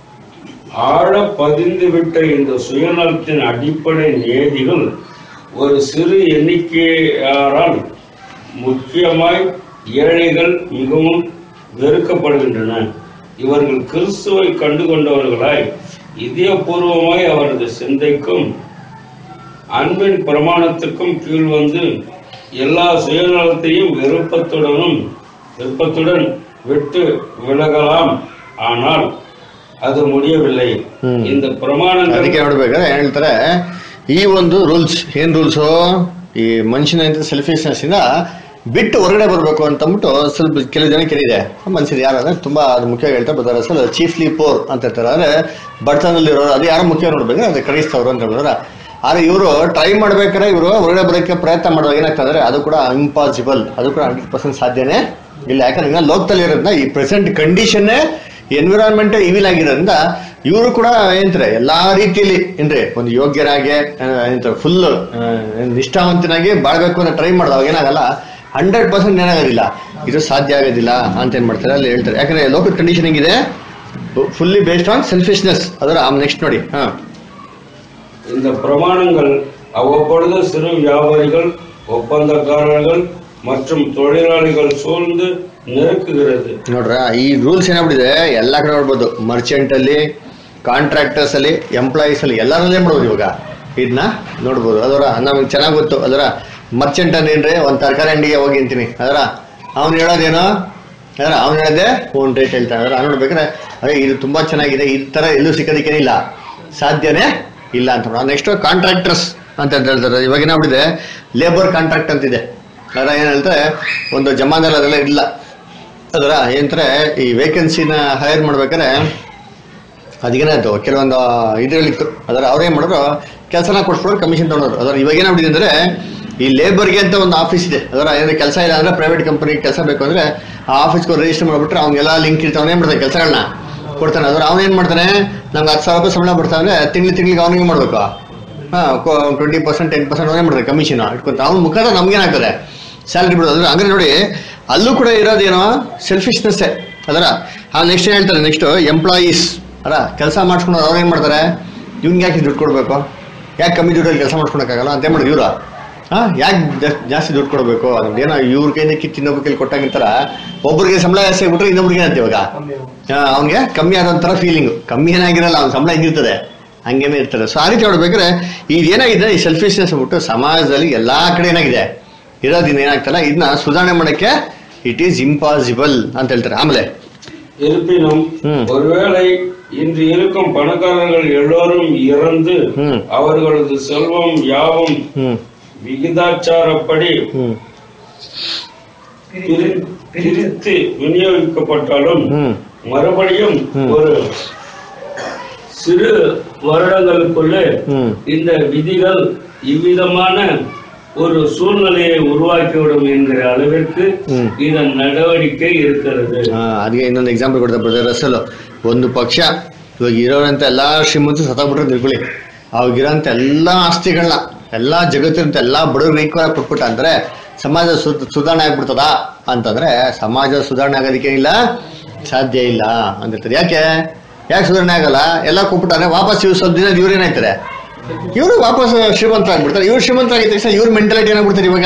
ஆழ பதிந்து விட்ட இந்த சுயநலத்தின் அடிப்படை நியதிகள் ஒரு சிறு எண்ணிக்கையாரால் முக்கியமாய் ஏழைகள் மிகவும் வெறுக்கப்படுகின்றன இவர்கள் கிறிஸ்துவை கண்டுகொண்டவர்களாய் இதயபூர்வமாய் அவரது சிந்தைக்கும் அன்பின் பிரமாணத்துக்கும் கீழ் வந்து எல்லா சுயநலத்தையும் விருப்பத்துடனும் விருப்பத்துடன் விட்டு விலகலாம் ஆனால் ಅದು முடியவில்லை ಹ್ಮ್. இந்த பிரமாணங்கள் ಅದಕ್ಕೆ ನೋಡ್ಬೇಕಾದ್ರೆ ಏನ್ ಹೇಳ್ತಾರೆ ಈ ಒಂದು ರೂಲ್ಸ್ ಏನ್ ರೂಲ್ಸು ಈ ಮನುಷ್ಯನ ಸೆಲ್ಫಿಶ್ನೆಸ್ ಇಂದ ಬಿಟ್ಟು ಹೊರಗಡೆ ಬರಬೇಕು ಅಂತ ಅಂದ್ಬಿಟ್ಟು ಸ್ವಲ್ಪ ಕೆಲವು ಜನಕ್ಕೆ ಏನಿದೆ ಮನುಷ್ಯರು ಯಾರಂದ್ರೆ ತುಂಬಾ ಅದು ಮುಖ್ಯವಾಗಿ ಹೇಳ್ತಾರೆ ಬರ್ತಾರೆ ಅಸಲು ಚೀಫ್ಲಿ ಪೋರ್ ಅಂತ ಹೇಳ್ತಾರೆ ಅಂದ್ರೆ ಬಡತನದಲ್ಲಿರೋರು ಅದು ಯಾರು ಮುಖ್ಯ ನೋಡ್ಬೇಕು ಅದು ಕ್ರೈಸ್ತವರು ಅಂತ ಹೇಳಿದ್ರೆ ಆದ್ರೆ ಇವರು ಟ್ರೈ ಮಾಡ್ಬೇಕಾದ್ರೆ ಇವರು ಹೊರಗಡೆ ಬರೋಕ್ಕೆ ಪ್ರಯತ್ನ ಮಾಡುವಾಗ ಏನಾಗ್ತದೆ ಅಂದ್ರೆ ಅದು ಕೂಡ ಇಂಪಾಸಿಬಲ್ ಅದು ಕೂಡ ಹಂಡ್ರೆಡ್ ಪರ್ಸೆಂಟ್ ಸಾಧ್ಯನೇ ಇಲ್ಲ ಯಾಕಂದ್ರೆ ಈಗ ಲೋಕದಲ್ಲಿ ಇರೋದ್ರಿಂದ ಈ ಪ್ರೆಸೆಂಟ್ ಕಂಡೀಷನ್ನೇ ಎನ್ವಿರಾನ್ಮೆಂಟ್ ಇವಿಲ್ ಆಗಿರೋದ್ರಿಂದ ಇವರು ಕೂಡ ಏನಂತಾರೆ ಎಲ್ಲಾ ರೀತಿಯಲ್ಲಿ ಏನ್ರಿ ಒಂದು ಯೋಗ್ಯರಾಗಿ ಫುಲ್ ನಿಷ್ಠಾವಂತನಾಗಿ ಬಾಳ್ಬೇಕು ಅಂತ ಟ್ರೈ ಮಾಡಿದಾಗ ಏನಾಗಲ್ಲ ಹಂಡ್ರೆಡ್ ಪರ್ಸೆಂಟ್ ಏನಾಗೋದಿಲ್ಲ ಇದು ಸಾಧ್ಯ ಆಗೋದಿಲ್ಲ ಅಂತ ಏನ್ ಮಾಡ್ತಾರೆ ಅಲ್ಲಿ ಹೇಳ್ತಾರೆ ಯಾಕಂದ್ರೆ ಲೋಕದ ಕಂಡೀಷನ್ ಹೆಂಗಿದೆ ಫುಲ್ಲಿ ಬೇಸ್ಡ್ ಆನ್ ಸೆಲ್ಫಿಶ್ನೆಸ್ ಅದರ ನೆಕ್ಸ್ಟ್ ನೋಡಿ ಹಾ இந்த பிரமாணங்கள் அவ்வப்பொழுது சிறு வியாபாரிகள் ஒப்பந்தக்காரர்கள் மற்றும் தொழிலாளிகள் சூழ்ந்து நெருக்குகிறது ನೋಡ್ರ ಈ ರೂಲ್ಸ್ ಏನಾಗ್ಬಿಟ್ಟಿದೆ ಎಲ್ಲ ಕಡೆ ನೋಡ್ಬೋದು ಮರ್ಚೆಂಟ್ ಅಲ್ಲಿ ಕಾಂಟ್ರಾಕ್ಟರ್ಸ್ ಅಲ್ಲಿ ಎಂಪ್ಲಾಯೀಸ್ ಅಲ್ಲಿ ಎಲ್ಲರಲ್ಲೇ ಮಾಡ್ಬೋದು ಇವಾಗ ಇದನ್ನ ನೋಡ್ಬೋದು ಅದರ ನಮಗೆ ಚೆನ್ನಾಗಿ ಗೊತ್ತು ಅದರ ಮರ್ಚೆಂಟ್ ಏನ್ರಿ ಒಂದು ತರಕಾರಿ ಅಂಗಡಿಗೆ ಹೋಗಿ ಅಂತೀನಿ ಅದರ ಅವ್ನು ಹೇಳೋದೇನೋ ಅದರ ಅವ್ನು ಹೇಳದೆ ಒಂದು ರೇಟ್ ಹೇಳ್ತಾನೆ ಅದರ ನೋಡ್ಬೇಕಾದ್ರೆ ಅದೇ ಇದು ತುಂಬಾ ಚೆನ್ನಾಗಿದೆ ಈ ತರ ಎಲ್ಲೂ ಸಿಕ್ಕೋದಕ್ಕೇನಿಲ್ಲ ಸಾಧ್ಯನೇ ಇಲ್ಲ ಅಂತ ನೆಕ್ಸ್ಟ್ ಕಾಂಟ್ರಾಕ್ಟರ್ಸ್ ಅಂತ ಹೇಳ್ತಾರೆ ಇವಾಗ ಏನಾಗ್ಬಿಟ್ಟಿದೆ ಲೇಬರ್ ಕಾಂಟ್ರಾಕ್ಟ್ ಅಂತಿದೆ ಅದರ ಏನ್ ಹೇಳ್ತಾರೆ ಒಂದು ಜಮಾನಲ್ಲಿ ಅದೆಲ್ಲ ಇಲ್ಲ ಅದರ ಏನಂದ್ರೆ ಈ ವೇಕೆನ್ಸಿನ ಹೈರ್ ಮಾಡ್ಬೇಕಾದ್ರೆ ಅದಕ್ಕೇನಾಯ್ತು ಕೆಲವೊಂದು ಇದ್ರಲ್ಲಿತ್ತು ಅದರ ಅವ್ರೇನ್ ಮಾಡಿದ್ರು ಕೆಲಸನ ಕೊಡ್ಸ್ಬಿಡೋರು ಕಮಿಷನ್ ತಗೊಳೋರು ಅದರ ಇವಾಗ ಏನಾಗ್ಬಿಟ್ಟಿದೆ ಅಂದ್ರೆ ಈ ಲೇಬರ್ಗೆ ಅಂತ ಒಂದು ಆಫೀಸ್ ಇದೆ ಅದರ ಏನಾದ್ರೆ ಕೆಲಸ ಇಲ್ಲ ಅಂದ್ರೆ ಪ್ರೈವೇಟ್ ಕಂಪನಿ ಕೆಲಸ ಬೇಕು ಅಂದ್ರೆ ಆ ಆಫೀಸ್ಗೆ ರಿಜಿಸ್ಟರ್ ಮಾಡ್ಬಿಟ್ರೆ ಅವ್ನಿಗೆಲ್ಲ ಲಿಂಕ್ ಇರ್ತಾವೆ ಏನ್ ಮಾಡ್ತಾನೆ ಕೆಲಸಗಳನ್ನ ಕೊಡ್ತಾನೆ ಅದ್ರ ಅವ್ನು ಏನ್ ಮಾಡ್ತಾನೆ ನಮ್ಗೆ ಹತ್ತು ಸಾವಿರ ರೂಪಾಯಿ ಸಂಬಳ ಬರ್ತಾನೆ ತಿಂಗ್ಳು ತಿಂಗಳಿಗೆ ಅವ್ನಿಗೆ ಮಾಡ್ಬೇಕು ಹಾ ಟ್ವೆಂಟಿ ಪರ್ಸೆಂಟ್ ಟೆನ್ ಪರ್ಸೆಂಟ್ ಅವನೇ ಮಾಡ್ತಾರೆ ಕಮಿಷನ್ ಇಟ್ಕೊಂತ ಅವ್ನ ಮುಖಾಂತರ ನಮ್ಗೇನಾಗ್ತದೆ ಸ್ಯಾಲ್ರಿ ಬಿಡೋದು ಅಂದ್ರೆ ಹಂಗಾರೆ ನೋಡಿ ಅಲ್ಲೂ ಕೂಡ ಇರೋದೇನೋ ಸೆಲ್ಫಿಶ್ನೆಸ್ ಅದರ ಆ ನೆಕ್ಸ್ಟ್ ಏನ್ ಹೇಳ್ತಾರೆ ನೆಕ್ಸ್ಟ್ ಎಂಪ್ಲಾಯೀಸ್ ಅಲ್ಲ ಕೆಲಸ ಮಾಡ್ಸ್ಕೊಂಡು ಅವ್ರು ಏನ್ ಮಾಡ್ತಾರೆ ಇವ್ನಿಗೆ ಯಾಕೆ ದುಡ್ಡು ಕೊಡ್ಬೇಕು ಯಾಕೆ ಕಮ್ಮಿ ದುಡ್ಡಲ್ಲಿ ಕೆಲಸ ಮಾಡ್ಕೊಳಕ್ಕಾಗಲ್ಲ ಅಂತ ಏನ್ ಮಾಡಿದ್ರು ಇವ್ರು ಹಾ ಯಾಕೆ ಜಾಸ್ತಿ ದುಡ್ಡು ಕೊಡಬೇಕು ಏನೋ ಇವ್ರ ಕೈಯಿಂದ ಕಿತ್ತು ಇನ್ನೊಬ್ಬ ಕೈಲಿ ಕೊಟ್ಟಾಗಿರ್ತಾರ ಒಬ್ಬರಿಗೆ ಸಂಬಳ ಜಾಸ್ತಿ ಆಗ್ಬಿಟ್ರೆ ಇನ್ನೊಬ್ರಿಗೆ ಏನಂತೆ ಇವಾಗ ಅವನಿಗೆ ಕಮ್ಮಿ ಆದಂತರ ಫೀಲಿಂಗ್ ಕಮ್ಮಿ ಏನಾಗಿರಲ್ಲ ಅವ್ನ ಸಂಬಳ ಹೆಂಗಿರ್ತದೆ ಹಂಗೇನೆ ಇರ್ತದೆ ಸೊ ಆ ರೀತಿ ನೋಡ್ಬೇಕಾದ್ರೆ ಇದು ಏನಾಗಿದೆ ಈ ಸೆಲ್ಫಿಶ್ನೆಸ್ ಬಿಟ್ಟು ಸಮಾಜದಲ್ಲಿ ಎಲ್ಲಾ ಕಡೆ ಏನಾಗಿದೆ ಇರೋದಿನ ಏನಾಗ್ತಲ್ಲ ಇದನ್ನ ಸುಧಾರಣೆ ಮಾಡಕ್ಕೆ ಇಟ್ ಈಸ್ ಇಂಪಾಸಿಬಲ್ ಅಂತ ಹೇಳ್ತಾರೆ ಆಮೇಲೆ இருப்பினும் ம். ஒருவேளை இன்று இருக்கும் பணக்காரர்கள் எல்லோரும் இறந்து ம். அவர்களது செல்வம் யாவும் ಹ್ಮ್ விகிதாச்சாரப்படி ಹ್ಮ್ பிரி- பிரித்து விநியோகிக்கப்பட்டாலும் ಹ್ಮ್ மறுபடியும் ம். ஒரு சிறு வருடங்களுக்குள்ளே ಹ್ಮ್ இந்த விதிகள் இவ்விதமான ஒரு சூழ்நிலையை உருவாக்கிவிடும் என்கிற அளவிற்கு ம். இதன் நடவடிக்கை இருக்கிறது ಆ, ಅದಕ್ಕೆ ಇನ್ನೊಂದು ಎಕ್ಸಾಂಪಲ್ ಕೊಡ್ತಾರೆ ಬ್ರದರ್ ಅಸಲು ಒಂದು ಪಕ್ಷ ಇವಾಗ ಇರೋರಂತ ಎಲ್ಲಾ ಶ್ರೀಮಂತ ಸತ್ತಾಗ್ಬಿಟ್ರೆ ತಿಳ್ಕೊಳ್ಳಿ ಅವಾಗಿರೋಂಥ ಎಲ್ಲಾ ಆಸ್ತಿಗಳನ್ನ ಎಲ್ಲಾ ಜಗತ್ತಿನಂತ ಎಲ್ಲಾ ಬಡವ್ರಿಗೆ ಈಕ್ವಲ್ ಕೊಟ್ಬಿಟ್ಟ ಅಂದ್ರೆ ಸಮಾಜ ಸುದ್- ಸುಧಾರಣೆ ಆಗ್ಬಿಡ್ತದ ಅಂತಂದ್ರೆ ಸಮಾಜ ಸುಧಾರಣೆ ಆಗೋದಕ್ಕೇನಿಲ್ಲ ಸಾಧ್ಯ ಇಲ್ಲ ಅಂದಿರ್ತಾರೆ ಯಾಕೆ ಯಾಕೆ ಸುಧಾರಣೆ ಆಗಲ್ಲ ಎಲ್ಲ ಕೊಟ್ಬಿಟ್ಟಾರೆ ವಾಪಸ್ ಇವ್ರು ಸ್ವಲ್ಪ ದಿನ ಇವ್ರು ಏನಾಯ್ತಾರೆ ಇವರು ವಾಪಸ್ ಶ್ರೀಮಂತ ಆಗ್ಬಿಡ್ತಾರೆ ಇವ್ರು ಶ್ರೀಮಂತ ಆಗಿದ ತಕ್ಷಣ ಇವ್ರ ಮೆಂಟಾಲಿಟಿ ಏನಾಗ್ಬಿಡ್ತಾರೆ ಇವಾಗ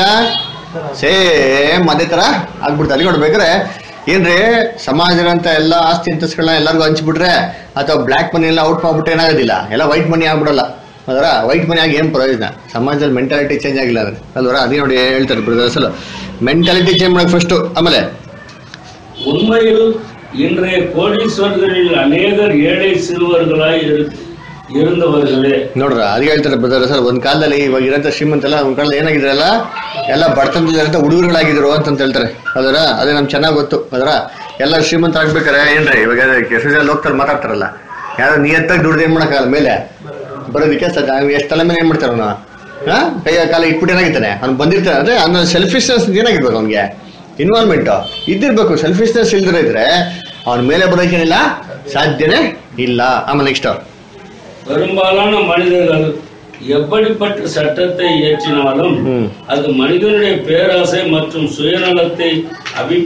ಸೇಮ್ ಅದೇ ತರ ಆಗ್ಬಿಡ್ತಾರೆ ಅಲ್ಲಿ ನೋಡ್ಬೇಕಾದ್ರೆ ಏನ್ರಿ ಸಮಾಜದಂತ ಎಲ್ಲ ಆಸ್ತಿ ಅಂತಸ್ಗಳನ್ನ ಎಲ್ಲರಿಗೂ ಹಂಚ್ಬಿಟ್ರೆ ಅಥವಾ ಬ್ಲ್ಯಾಕ್ ಮನಿ ಎಲ್ಲ ಔಟ್ ಮಾಡ್ಬಿಟ್ರೆ ಏನಾಗೋದಿಲ್ಲ ಎಲ್ಲ ವೈಟ್ ಮನಿ ಆಗ್ಬಿಡಲ್ಲ ಅದರ ವೈಟ್ ಮನಿ ಆಗಿ ಏನ್ ಪ್ರಯೋಜನ ಸಮಾಜದಲ್ಲಿ ಮೆಂಟಾಲಿಟಿ ಚೇಂಜ್ ಆಗಿಲ್ಲ ಅಂದ್ರೆ ಅಲ್ವರ ಅದೇ ನೋಡಿ ಹೇಳ್ತಾರೆ ಬ್ರದರ್ಸ್ ಮೆಂಟಾಲಿಟಿ ಚೇಂಜ್ ಮಾಡಕ್ ಫಸ್ಟ್ ಆಮೇಲೆ உண்மையில் இன்றைய கோடீஸ்வரர்களில் அநேகர் ஏழை சிறுவர்களாய் இரு- இருந்தவர்களே ನೋಡ್ರ ಅದೇ ಹೇಳ್ತಾರೆ ಬ್ರದರ್ ಸರ್ ಒಂದ್ ಕಾಲದಲ್ಲಿ ಇವಾಗ ಇರೋಂಥ ಶ್ರೀಮಂತ ಎಲ್ಲ ಒಂದ್ ಕಾಲದಲ್ಲಿ ಏನಾಗಿದ್ರಲ್ಲ ಎಲ್ಲ ಬಡತನದಲ್ಲಿರೋಂಥ ಹುಡುಗರುಗಳಾಗಿದ್ರು ಅಂತ ಹೇಳ್ತಾರೆ ಅದರ ಅದೇ ನಮ್ಗೆ ಚೆನ್ನಾಗಿ ಗೊತ್ತು ಅದರ ಎಲ್ಲ ಶ್ರೀಮಂತ ಆಗ್ಬೇಕಾರೆ ಏನ್ರಿ ಇವಾಗ ಕೆಸರಲ್ಲಿ ಹೋಗ್ತಾರೆ ಮಾತಾಡ್ತಾರಲ್ಲ ಯಾರೋ ನಿಯತ್ತಾಗಿ ದುಡ್ದು ಏನ್ ಮಾಡಕ್ಕಾಗಲ್ಲ ಮೇಲೆ ಬರೋದಕ್ಕೆ ಸದ ಎಷ್ಟು ತಲೆ ಮೇಲೆ ಏನ್ ಮಾಡ್ತಾರೆ ಅವನು ಹಾ ಕೈಯ ಕಾಲ ಇಟ್ಬಿಟ್ಟು ಏನಾಗಿದ್ದಾನೆ ಅವ್ನು ಬಂದಿರ್ತಾನೆ ಅಂದ್ರೆ ಅವ್ನ ಸೆಲ್ಫಿಶ್ನೆಸ್ ಏನಾಗಿರ್ಬೇಕು ಅವ್ನಿಗೆ ಇನ್ವಾಲ್ವ್ಮೆಂಟ್ ಇದ್ದಿರ್ಬೇಕು ಸೆಲ್ಫಿಶ್ನೆಸ್ ಇಲ್ದಿರ ಇದ್ರೆ ಅವನ ಮೇಲೆ ಬರೋಕೇನಿಲ್ಲ ಸಾಧ್ಯನೇ ಇಲ್ಲ ಆಮೇಲೆ ನೆಕ್ಸ್ಟ್ பெரும்பாலான மனிதர்கள் எப்படிப்பட்ட சட்டத்தை இயற்றினாலும் ம். அது மனிதனுடைய பேராசை மற்றும் சுயநலத்தை அபி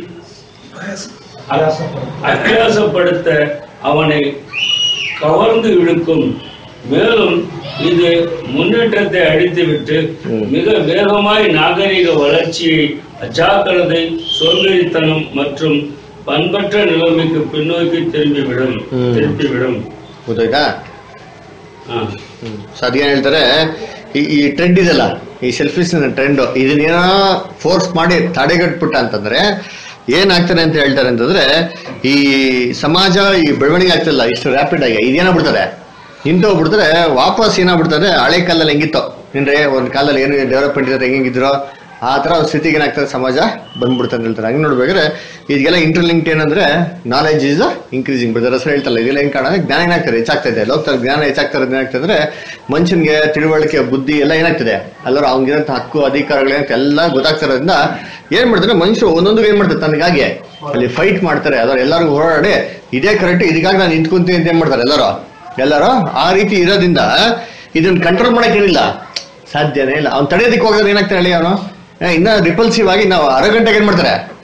அபியாசப்படுத்த அவனை கவர்ந்து இழுக்கும் மேலும் இது முன்னேற்றத்தை அடித்துவிட்டு ம். மிக வேகமாய் நாகரிக வளர்ச்சியை அஜாக்கிரதை சோம்பேறித்தனம் மற்றும் பண்பற்ற நிலைமைக்கு பின்னோக்கி திரும்பிவிடும் ம். திருப்பிவிடும் ಗೊತ್ತಾಯ್ತಾ ஆ. ಸೊ ಅದೇನ್ ಹೇಳ್ತಾರೆ ಈ ಈ ಟ್ರೆಂಡ್ ಇದೆಲ್ಲ ಈ ಸೆಲ್ಫಿಸ್ ಟ್ರೆಂಡ್ ಇದನ್ನೇನೋ ಫೋರ್ಸ್ ಮಾಡಿ ತಡೆಗಟ್ಬಿಟ್ಟ ಅಂತಂದ್ರೆ ಏನಾಗ್ತದೆ ಅಂತ ಹೇಳ್ತಾರೆ ಅಂತಂದ್ರೆ ಈ ಸಮಾಜ ಈ ಬೆಳವಣಿಗೆ ಆಗ್ತಿಲ್ಲ ಇಷ್ಟು ರ್ಯಾಪಿಡ್ ಆಗಿ ಇದೇನಾಗ್ಬಿಡ್ತದೆ ನಿಂತು ಹೋಗ್ಬಿಡ್ತಾರೆ ವಾಪಸ್ ಏನಾಗ್ಬಿಡ್ತಾರೆ ಹಳೆ ಕಾಲದಲ್ಲಿ ಹೆಂಗಿತ್ತು ಅಂದ್ರೆ ಒಂದ್ ಕಾಲದಲ್ಲಿ ಏನು ಡೆವಲಪ್ಮೆಂಟ್ ಇದ್ರೆ ಹೆಂಗಿದ್ರು ಆ ತರ ಒಂದ್ ಸ್ಥಿತಿಗೆ ಏನಾಗ್ತದೆ ಸಮಾಜ ಬಂದ್ಬಿಡ್ತದೆ ಅಂತ ಹೇಳ್ತಾರೆ ಹಂಗೆ ನೋಡ್ಬೇಕಾದ್ರೆ ಇದೆಲ್ಲ ಇಂಟರ್ಲಿಂಕ್ಟ್ ಏನಂದ್ರೆ ನಾಲೆಜ್ ಇಸ್ ಇನ್ಕ್ರೀಸಿಂಗ್ ಬ್ರದರ್ ಹೆಸರು ಹೇಳ್ತಲ್ಲ ಇದೆಲ್ಲ ಏನ್ ಕಾರಣ ಜ್ಞಾನ ಏನಾಗ್ತದೆ ಹೆಚ್ಚಾಗ್ತಾ ಇದೆ ಲೋಕ ಜ್ಞಾನ ಹೆಚ್ಚಾಗ್ತಾ ಇರೋದು ಏನಾಗ್ತದೆ ಅಂದ್ರೆ ಮನುಷ್ಯನ್ಗೆ ತಿಳುವಳಿಕೆ ಬುದ್ಧಿ ಎಲ್ಲ ಏನಾಗ್ತದೆ ಎಲ್ಲರೂ ಅವ್ನಿಗಿರಂತ ಹಕ್ಕು ಅಧಿಕಾರಗಳೇನಂತ ಎಲ್ಲ ಗೊತ್ತಾಗ್ತಾ ಇರೋದ್ರಿಂದ ಏನ್ ಮಾಡ್ತಾರೆ ಮನುಷ್ಯರು ಒಂದೊಂದು ಏನ್ ಮಾಡ್ತಾರೆ ತನಗಾಗಿ ಅಲ್ಲಿ ಫೈಟ್ ಮಾಡ್ತಾರೆ ಅದ್ರ ಎಲ್ಲರಿಗೂ ಹೋರಾಡಿ ಇದೇ ಕರೆಕ್ಟ್ ಇದಕ್ಕಾಗಿ ನಾನು ನಿಂತ್ಕೊಂತೀನಿ ಅಂತ ಏನ್ ಮಾಡ್ತಾರೆ ಎಲ್ಲರೂ ಎಲ್ಲರೂ ಆ ರೀತಿ ಇರೋದ್ರಿಂದ ಇದನ್ನ ಕಂಟ್ರೋಲ್ ಮಾಡಕ್ಕೇನಿಲ್ಲ ಸಾಧ್ಯನೇ ಇಲ್ಲ ಅವ್ನು ತಡೆಯೋದಕ್ಕೆ ಹೋಗೋದ್ರೆ ಏನಾಗ್ತಾನೆ ಹೇಳಿ ಅವನು ಇನ್ನ ರಿಪಲ್ಸಿವ್ ಆಗಿ ನಾವು ಅರ ಗಂಟೆಗೆ ಏನ್ ಮಾಡ್ತಾರೆ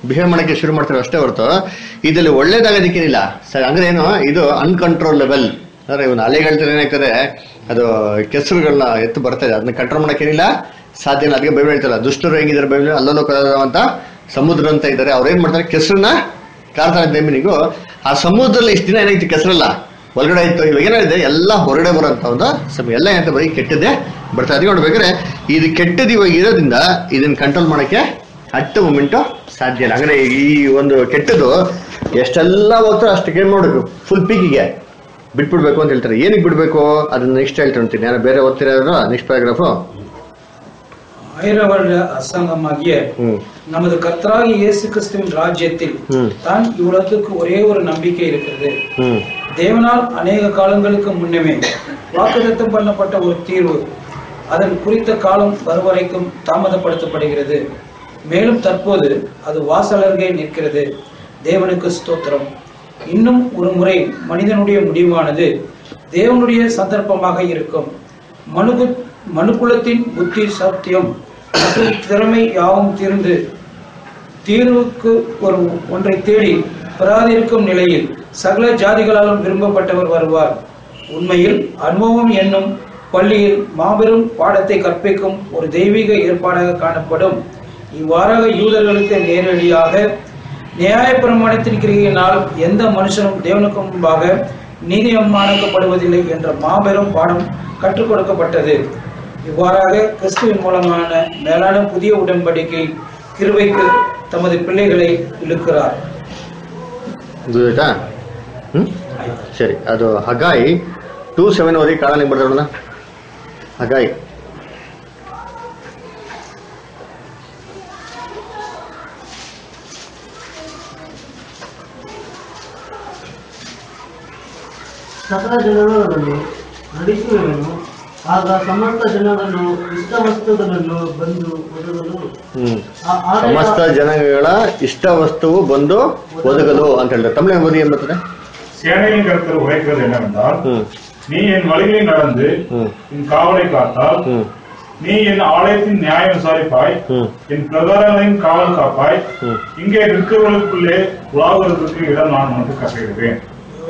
ಬಿಹೇವ್ ಮಾಡಕ್ಕೆ ಶುರು ಮಾಡ್ತಾರೆ ಅಷ್ಟೇ ಹೊರತು ಇದರಲ್ಲಿ ಒಳ್ಳೇದಾಗೋದಕ್ಕೇನಿಲ್ಲ ಸರ್ ಅಂದ್ರೆ ಏನು ಇದು ಅನ್ಕಂಟ್ರೋಲಬಲ್ ಅಂದ್ರೆ ಇವನು ಅಲೆಗಳ ಏನಾಗ್ತದೆ ಅದು ಕೆಸರುಗಳನ್ನ ಎತ್ತು ಬರ್ತದೆ ಅದನ್ನ ಕಂಟ್ರೋಲ್ ಮಾಡಕ್ಕೇನಿಲ್ಲ ಸಾಧ್ಯ ಇಲ್ಲ ಅದಕ್ಕೆ ಬೈಬಲ್ ಹೇಳ್ತಾರಲ್ಲ ದುಷ್ಟರು ಹೆಂಗಿದ್ದಾರೆ ಬೈಬಲ್ ಅಲ್ಲಲ್ಲೋ ಅಂತ ಸಮುದ್ರ ಅಂತ ಇದ್ದಾರೆ ಅವ್ರು ಏನ್ ಮಾಡ್ತಾರೆ ಕೆಸರನ್ನ ಕಾರ್ತಾನೆ ದೇಮಿನಿಗೂ ಆ ಸಮುದ್ರದಲ್ಲಿ ಇಷ್ಟು ದಿನ ಏನಾಯ್ತು ಕೆಸರಲ್ಲ ಒಳಗಡೆ ಇತ್ತು ಇವಾಗ ಏನಾಗಿದೆ ಎಲ್ಲ ಹೊರಗಡೆ ಬರೋಂಥ ಒಂದು ಸಮಯ ಎಲ್ಲ ಏನಂತ ಬರೀ ಕೆಟ್ಟದ್ದೇ ಬರ್ತಾ ಅದಕ್ಕೆ ನೋಡ್ಬೇಕಾದ್ರೆ ಇದು ಕೆಟ್ಟದ್ದು ಇವಾಗ ಇರೋದ್ರಿಂದ ಇದನ್ನ ಕಂಟ್ರೋಲ್ ಮಾಡಕ್ಕೆ ಅಟ್ ಮೂಮೆಂಟು ಸಾಧ್ಯ ಇಲ್ಲ ಅಂದ್ರೆ ಈ ಒಂದು ಕೆಟ್ಟದ್ದು ಎಷ್ಟೆಲ್ಲ ಹೋಗ್ತಾರೋ ಅಷ್ಟಕ್ಕೆ ಏನ್ ಮಾಡ್ಬೇಕು ಫುಲ್ ಪೀಕಿಗೆ ಬಿಟ್ಬಿಡ್ಬೇಕು ಅಂತ ಹೇಳ್ತಾರೆ ಏನಕ್ಕೆ ಬಿಡ್ಬೇಕು ಅದನ್ನ ನೆಕ್ಸ್ಟ್ ಹೇಳ್ತಾ ಅಂತೀನಿ ಯಾರು ಬೇರೆ ಓದ್ತಿರೋದ್ರ ನೆಕ್ಸ್ಟ್ ಪ್ಯಾರಾಗ್ರಾಫು ஆயிரம் வருட அரசாங்கமாகிய ಹ್ಮ್ நமது கர்த்தராகிய இயேசு கிறிஸ்துவின் ராஜ்யத்தில் ம். தான் இவ்வுலகத்துக்கு ஒரே ஒரு நம்பிக்கை இருக்கிறது ಹ್ಮ್ தேவனால் அநேக காலங்களுக்கு முன்னமே வாக்குத்தத்தம் பண்ணப்பட்ட ஒரு தீர்வு அதன் குறித்த காலம் வருவரைக்கும் தாமதப்படுத்தப்படுகிறது மேலும் தற்போது அது வாசலருகே நிற்கிறது தேவனுக்கு ஸ்தோத்திரம் இன்னும் ஒரு முறை மனிதனுடைய முடிவானது தேவனுடைய சந்தர்ப்பமாக இருக்கும் மனுகு மனுக்குலத்தின் புத்தி சத்தியம் மற்றும் திறமை யாவும் தீர்ந்து தீர்வுக்கு ஒரு ஒன்றை தேடி பெறாதிருக்கும் நிலையில் சகல ஜாதிகளாலும் விரும்பப்பட்டவர் வருவார் உண்மையில் அனுபவம் என்னும் பள்ளியில் மாபெரும் பாடத்தை கற்பிக்கும் ஒரு தெய்வீக ஏற்பாடாக காணப்படும் இவ்வாறாக யூதர்களுக்கு நேரடியாக நியாயப்பிரமாணத்தின் கிரிகையினால் எந்த மனுஷனும் தேவனுக்கு முன்பாக நீதியமானப்படுவதில்லை என்ற மாபெரும் பாடம் கற்றுக் கொடுக்கப்பட்டது இவ்வாறாக கிறிஸ்துவின் மூலமான மேலான புதிய உடன்படிக்கை கிருபைக்கு தமது பிள்ளைகளை இழுக்கிறார் ಗೊತ್ತಾಯ್ತಾ ಹ್ಮ್ ಸರಿ ಅದು ಹಗಾಯಿ ಟೂ ಸೆವೆನ್ ಓದಿ ಕಾಳಲ್ಲಿ ಬರ್ತಾರಲ್ಲ ಹಗಾಯಿ ಸಕಲ ಜನಗಳನ್ನು ನಡೆಸುವೆನು ಆಗ ಸಮಸ್ತ ಜನರನ್ನು ಇಷ್ಟ ವಸ್ತುಗಳನ್ನು ಬಂದು ಒದಗಲು ಹ್ಮ್ ಆ- ಆಗ ಸಮಸ್ತ ಜನಗಳ ಇಷ್ಟ ವಸ್ತುವು ಬಂದು ಒದಗಲು ಅಂತ ಹೇಳ್ತಾರೆ ತಮಿಳು ಓದಿ ಏನ್ ಬರ್ತದೆ சேனையின் கருத்தர் உரைக்கிறது என்னவென்றால் ಹ್ಮ್ நீ என் வழிகளில் நடந்து ಹ್ಮ್ என் காவலை காத்தால் ಹ್ಮ್ நீ என் ஆலயத்தின் நியாயம் விசாரிப்பாய் ಹ್ಮ್ என் பிரகாரங்களின் காவல் காப்பாய் ம். இங்கே நிற்கிறவர்களுக்குள்ளே உலாவுவதற்கு இடம் நான் உனக்கு கட்டிடுவேன்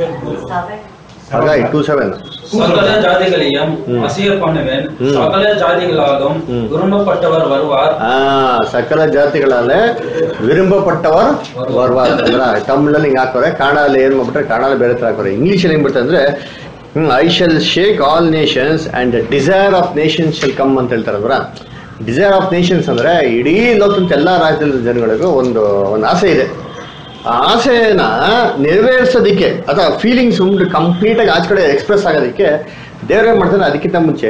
ಹಗಾಯಿ ಟೂ ಸೆವೆನ್ சகல ஜாதிகளையும் ம். அசிய பண்ணுவேன் ம். சகல ஜாதிகளாலும் ம். விரும்பப்பட்டவர் வருவார் ಆ ಸಕಲ ಜಾತಿಗಳಲ್ಲೇ ವಿರುಂಬಪಟ್ಟವರ್ ವರ್ವಾರ್ ಅಂದ್ರ ತಮಿಳಲ್ಲಿ ಹಿಂಗ್ ಹಾಕೋರೆ ಕನ್ನಡದಲ್ಲಿ ಏನ್ ಮಾಡ್ಬಿಟ್ರೆ ಕನ್ನಡದಲ್ಲಿ ಬೇರೆ ತರ ಹಾಕೋರೆ ಇಂಗ್ಲಿಷಲ್ಲಿ ಏನ್ ಬಿಡ್ತಾರೆ ಅಂದ್ರೆ I shall shake all nations and desire of nations shall come ಅಂತ ಹೇಳ್ತಾರೆ ಅವರ ಡಿಸೈರ್ ಆಫ್ ನೇಷನ್ಸ್ ಅಂದ್ರೆ ಇಡೀ ಲೋಕದ ಎಲ್ಲಾ ರಾಜ್ಯದ ಜನಗಳಿಗೂ ಒಂದು ಒಂದು ಆಸೆ ಇದೆ ಆ ಆಸೆನ ನೆರವೇರಿಸೋದಕ್ಕೆ ಅಥವಾ ಫೀಲಿಂಗ್ಸ್ ಉಂಟು ಕಂಪ್ಲೀಟ್ ಆಗಿ ಆಚೆ ಕಡೆ ಎಕ್ಸ್ಪ್ರೆಸ್ ಆಗೋದಕ್ಕೆ ದೇವ್ರು ಏನ್ ಮಾಡ್ತಾರೆ ಅದಕ್ಕಿಂತ ಮುಂಚೆ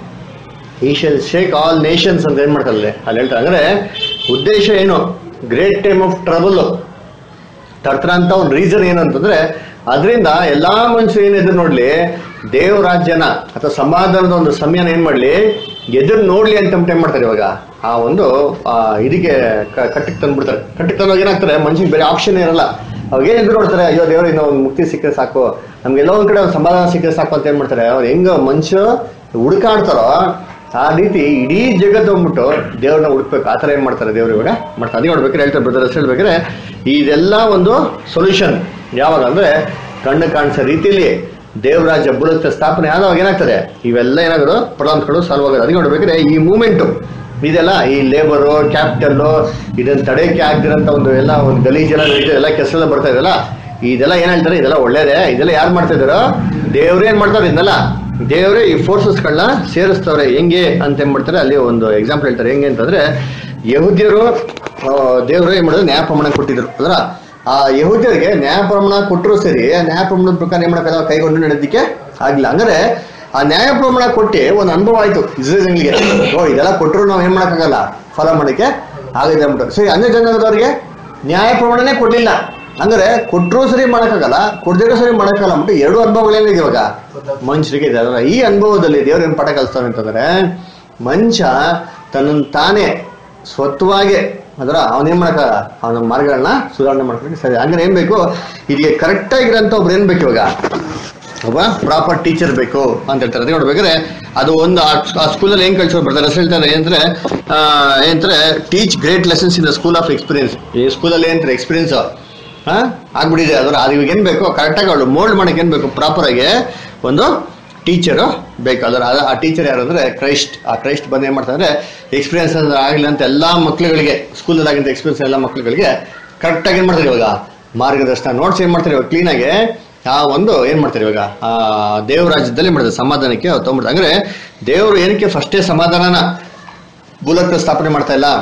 ಈ ಶಲ್ ಶೇಕ್ ಆಲ್ ನೇಷನ್ಸ್ ಅಂತ ಏನ್ ಮಾಡ್ತಾರೆ ಅಲ್ಲಿ? ಅಲ್ಲಿ ಹೇಳ್ತಾರೆ ಅಂದ್ರೆ ಉದ್ದೇಶ ಏನು ಗ್ರೇಟ್ ಟೈಮ್ ಆಫ್ ಟ್ರಬಲ್ ತರ್ತರ ಅಂತ ಒಂದು ರೀಸನ್ ಏನು ಅಂತಂದ್ರೆ ಅದರಿಂದ ಎಲ್ಲಾ ಮನುಷ್ಯರು ಏನ್ ಎದುರು ನೋಡ್ಲಿ ದೇವ ರಾಜ್ಯನ ಅಥವಾ ಸಮಾಧಾನದ ಒಂದು ಸಮಯನ ಏನ್ ಮಾಡ್ಲಿ ಎದುರು ನೋಡ್ಲಿ ಅಂತ ಏನ್ ಮಾಡ್ತಾರೆ ಇವಾಗ ಆ ಒಂದು ಆ ಇದಕ್ಕೆ ಕ- ಕಟ್ಟಕ್ಕೆ ತಂದ್ಬಿಡ್ತಾರೆ ಕಟ್ಟಕ್ಕೆ ತಂದಾಗ ಏನಾಗ್ತಾರೆ ಮನುಷ್ಯನಿಗೆ ಬೇರೆ ಆಪ್ಷನ್ ಇರಲ್ಲ ಅವಾಗ ಏನ್ ಎದುರು ನೋಡ್ತಾರೆ ಅಯ್ಯೋ ದೇವ್ರ ಇನ್ನೂ ಒಂದು ಮುಕ್ತಿ ಸಿಕ್ಕರೆ ಸಾಕು ನಮ್ಗೆಲ್ಲ ಒಂದ್ ಕಡೆ ಒಂದು ಸಮಾಧಾನ ಸಿಕ್ಕರೆ ಸಾಕು ಅಂತ ಏನ್ ಮಾಡ್ತಾರೆ ಅವ್ರು ಹೆಂಗ ಮನುಷ್ಯ ಹುಡುಕಾಡ್ತಾರೋ ಆ ರೀತಿ ಇಡೀ ಜಗತ್ತು ಹೋಗ್ಬಿಟ್ಟು ದೇವ್ರನ್ನ ಹುಡುಕ್ಬೇಕು ಆ ಥರ ಏನ್ ಮಾಡ್ತಾರೆ ದೇವ್ರು ಇವಾಗ ಮಾಡ್ತಾರೆ ಅದೇ ನೋಡ್ಬೇಕಾದ್ರೆ ಹೇಳ್ತಾರೆ ಬ್ರದರ್ಸ್ ಹೇಳ್ಬೇಕಾದ್ರೆ ಇದೆಲ್ಲ ಒಂದು ಸೊಲ್ಯೂಷನ್ ಯಾವಾಗ ಅಂದ್ರೆ ಕಣ್ಣು ಕಾಣಿಸೋ ರೀತಿಯಲ್ಲಿ ದೇವರಾಜ್ಯ ಬುಡಕ್ಕೆ ಸ್ಥಾಪನೆ ಆದಾಗ ಏನಾಗ್ತದೆ ಇವೆಲ್ಲ ಏನಾಗೋದು ಪ್ರಾಬ್ಲಮ್ಸ್ಗಳು ಸಾಲ್ವ್ ಆಗೋದು ಅದಕ್ಕೆ ನೋಡ್ಬೇಕಾದ್ರೆ ಈ ಮೂಮೆಂಟು ಇದೆಲ್ಲ ಈ ಲೇಬರು ಕ್ಯಾಪಿಟಲ್ಲು ಇದನ್ನ ತಡೆಯಕ್ಕೆ ಆಗ್ದಿರಂತ ಒಂದು ಎಲ್ಲ ಒಂದು ಗಲೀಜೆಲ್ಲ ನಡೀತದೆ ಎಲ್ಲ ಕೆಸರೆಲ್ಲ ಬರ್ತಾ ಇದೆಯಲ್ಲ ಇದೆಲ್ಲ ಏನ್ ಹೇಳ್ತಾರೆ ಇದೆಲ್ಲ ಒಳ್ಳೇದೇ ಇದೆಲ್ಲ ಯಾರು ಮಾಡ್ತಾ ಇದಾರೋ ದೇವ್ರೇ ಏನ್ ಮಾಡ್ತಾರೆ ಇದನ್ನೆಲ್ಲ ದೇವರೇ ಈ ಫೋರ್ಸಸ್ಗಳನ್ನ ಸೇರಿಸ್ತವ್ರೆ ಹೆಂಗೆ ಅಂತ ಏನ್ ಮಾಡ್ತಾರೆ ಅಲ್ಲಿ ಒಂದು ಎಕ್ಸಾಂಪಲ್ ಹೇಳ್ತಾರೆ ಹೆಂಗೆ ಅಂತಂದ್ರೆ ಯಹೂದ್ಯರು ಆ, ದೇವರು ಏನ್ ಮಾಡಿದ್ರು ನ್ಯಾಯ ಪ್ರಮಾಣ ಕೊಟ್ಟಿದ್ರು ಅಂದ್ರ ಆ ಯಹೂದ್ಯರಿಗೆ ನ್ಯಾಯ ಪ್ರಮಾಣ ಕೊಟ್ಟರು ಸರಿ ಆ ನ್ಯಾಯ ಪ್ರಮಾಣದ ಪ್ರಕಾರ ಏನ್ ಮಾಡಕ್ಕಾಗ ಕೈಗೊಂಡು ನಡೆದಕ್ಕೆ ಆಗ್ಲಿಲ್ಲ ಹಂಗಾರೆ ಆ ನ್ಯಾಯ ಪ್ರಮಾಣ ಕೊಟ್ಟು ಒಂದು ಅನುಭವ ಆಯ್ತು ಇಸ್ರೇಲ್ಗಳಿಗೆ ಓ ಇದೆಲ್ಲ ಕೊಟ್ಟರು ನಾವು ಏನ್ ಮಾಡಕ್ಕಾಗಲ್ಲ ಫಾಲೋ ಮಾಡಕ್ಕೆ ಆಗಿದೆ ಅಂದ್ಬಿಟ್ಟು ಸರಿ ಅನ್ಯ ಜನಾಂಗದವ್ರಿಗೆ ನ್ಯಾಯ ಪ್ರಮಾಣನೇ ಕೊಡ್ಲಿಲ್ಲ ಅಂದ್ರೆ ಕೊಟ್ಟರು ಸರಿ ಮಾಡಕ್ಕಾಗಲ್ಲ ಕೊಡ್ದಿರೋ ಸರಿ ಮಾಡಕ್ಕಾಗಲ್ಲ ಅಂದ್ಬಿಟ್ಟು ಎರಡು ಅನುಭವಗಳೇನಿದೆ ಇವಾಗ ಮನುಷ್ಯರಿಗೆ ಇದೆ ಅದ್ರ ಈ ಅನುಭವದಲ್ಲಿ ದೇವ್ರ ಏನ್ ಪಾಠ ಕಲಿಸ್ತಾನೆ ಅಂತಂದ್ರೆ ಮನುಷ್ಯ ತನ್ನನ್ನು ತಾನೇ ಸ್ವತ್ವಾಗಿ ಅದರ ಅವನೇನ್ ಮಾಡಕ ಅವನ ಮಾರ್ಗಗಳನ್ನ ಸುಧಾರಣೆ ಮಾಡ್ಕೊಂಡು ಸರಿ ಹಂಗಾರೆ ಏನ್ ಬೇಕು ಇದಕ್ಕೆ ಕರೆಕ್ಟ್ ಆಗಿರೋಂಥ ಒಬ್ರು ಏನ್ ಬೇಕು ಇವಾಗ ಒಬ್ಬ ಪ್ರಾಪರ್ ಟೀಚರ್ ಬೇಕು ಅಂತ ಹೇಳ್ತಾರೆ ಅದೇ ನೋಡ್ಬೇಕಾದ್ರೆ ಅದು ಒಂದು ಆ ಸ್ಕೂಲಲ್ಲಿ ಹೆಂಗ್ ಕಳ್ಸೋರು ಬರ್ತಾರೆ ಹೆಸರು ಹೇಳ್ತಾರೆ ಏನಂದ್ರೆ ಆ, ಏನಂದ್ರೆ teach great lessons in the school of experience ಈ ಸ್ಕೂಲಲ್ಲಿ ಏನಂತಾರೆ ಎಕ್ಸ್ಪೀರಿಯನ್ಸ್ ಹಾ ಆಗ್ಬಿಟ್ಟಿದೆ ಅದರ ಅದು ಇವಾಗ ಏನ್ ಬೇಕು ಕರೆಕ್ಟಾಗಿ ಅವಳು ಮೋಲ್ಡ್ ಮಾಡಕ್ಕೆ ಏನ್ ಬೇಕು ಪ್ರಾಪರ್ ಆಗಿ ಒಂದು ಟೀಚರು ಬೇಕು ಅದರ ಆ- ಆ ಟೀಚರ್ ಯಾರು ಅಂದ್ರೆ ಕ್ರೈಸ್ಟ್ ಆ ಕ್ರೈಸ್ಟ್ ಬಂದು ಏನ್ ಮಾಡ್ತಾರೆ ಎಕ್ಸ್ಪೀರಿಯನ್ಸ್ ಅಂದ್ರೆ ಆಗಲಿ ಅಂತ ಎಲ್ಲಾ ಮಕ್ಳುಗಳಿಗೆ ಸ್ಕೂಲಲ್ಲಿ ಆಗಿಂತ ಎಕ್ಸ್ಪೀರಿಯನ್ಸ್ ಎಲ್ಲ ಮಕ್ಳುಗಳಿಗೆ ಕರೆಕ್ಟಾಗಿ ಏನ್ ಮಾಡ್ತಾರೆ ಇವಾಗ ಮಾರ್ಗದರ್ಶನ ನೋಟ್ಸ್ ಏನ್ ಮಾಡ್ತಾರೆ ಇವಾಗ ಕ್ಲೀನಾಗಿ ಆ ಒಂದು ಏನ್ ಮಾಡ್ತಾರೆ ಇವಾಗ ಆ ದೇವರಾಜ್ಯದಲ್ಲಿ ಮಾಡಿದ್ರೆ ಸಮಾಧಾನಕ್ಕೆ ಅವ್ರು ತೊಗೊಂಡ್ಬಿಡ್ತಾರೆ ಅಂದ್ರೆ ದೇವರು ಏನಕ್ಕೆ ಫಸ್ಟೇ ಸಮಾಧಾನನ ಭೂಲೋಕ ಸ್ಥಾಪನೆ ಮಾಡ್ತಾ ಇಲ್ಲ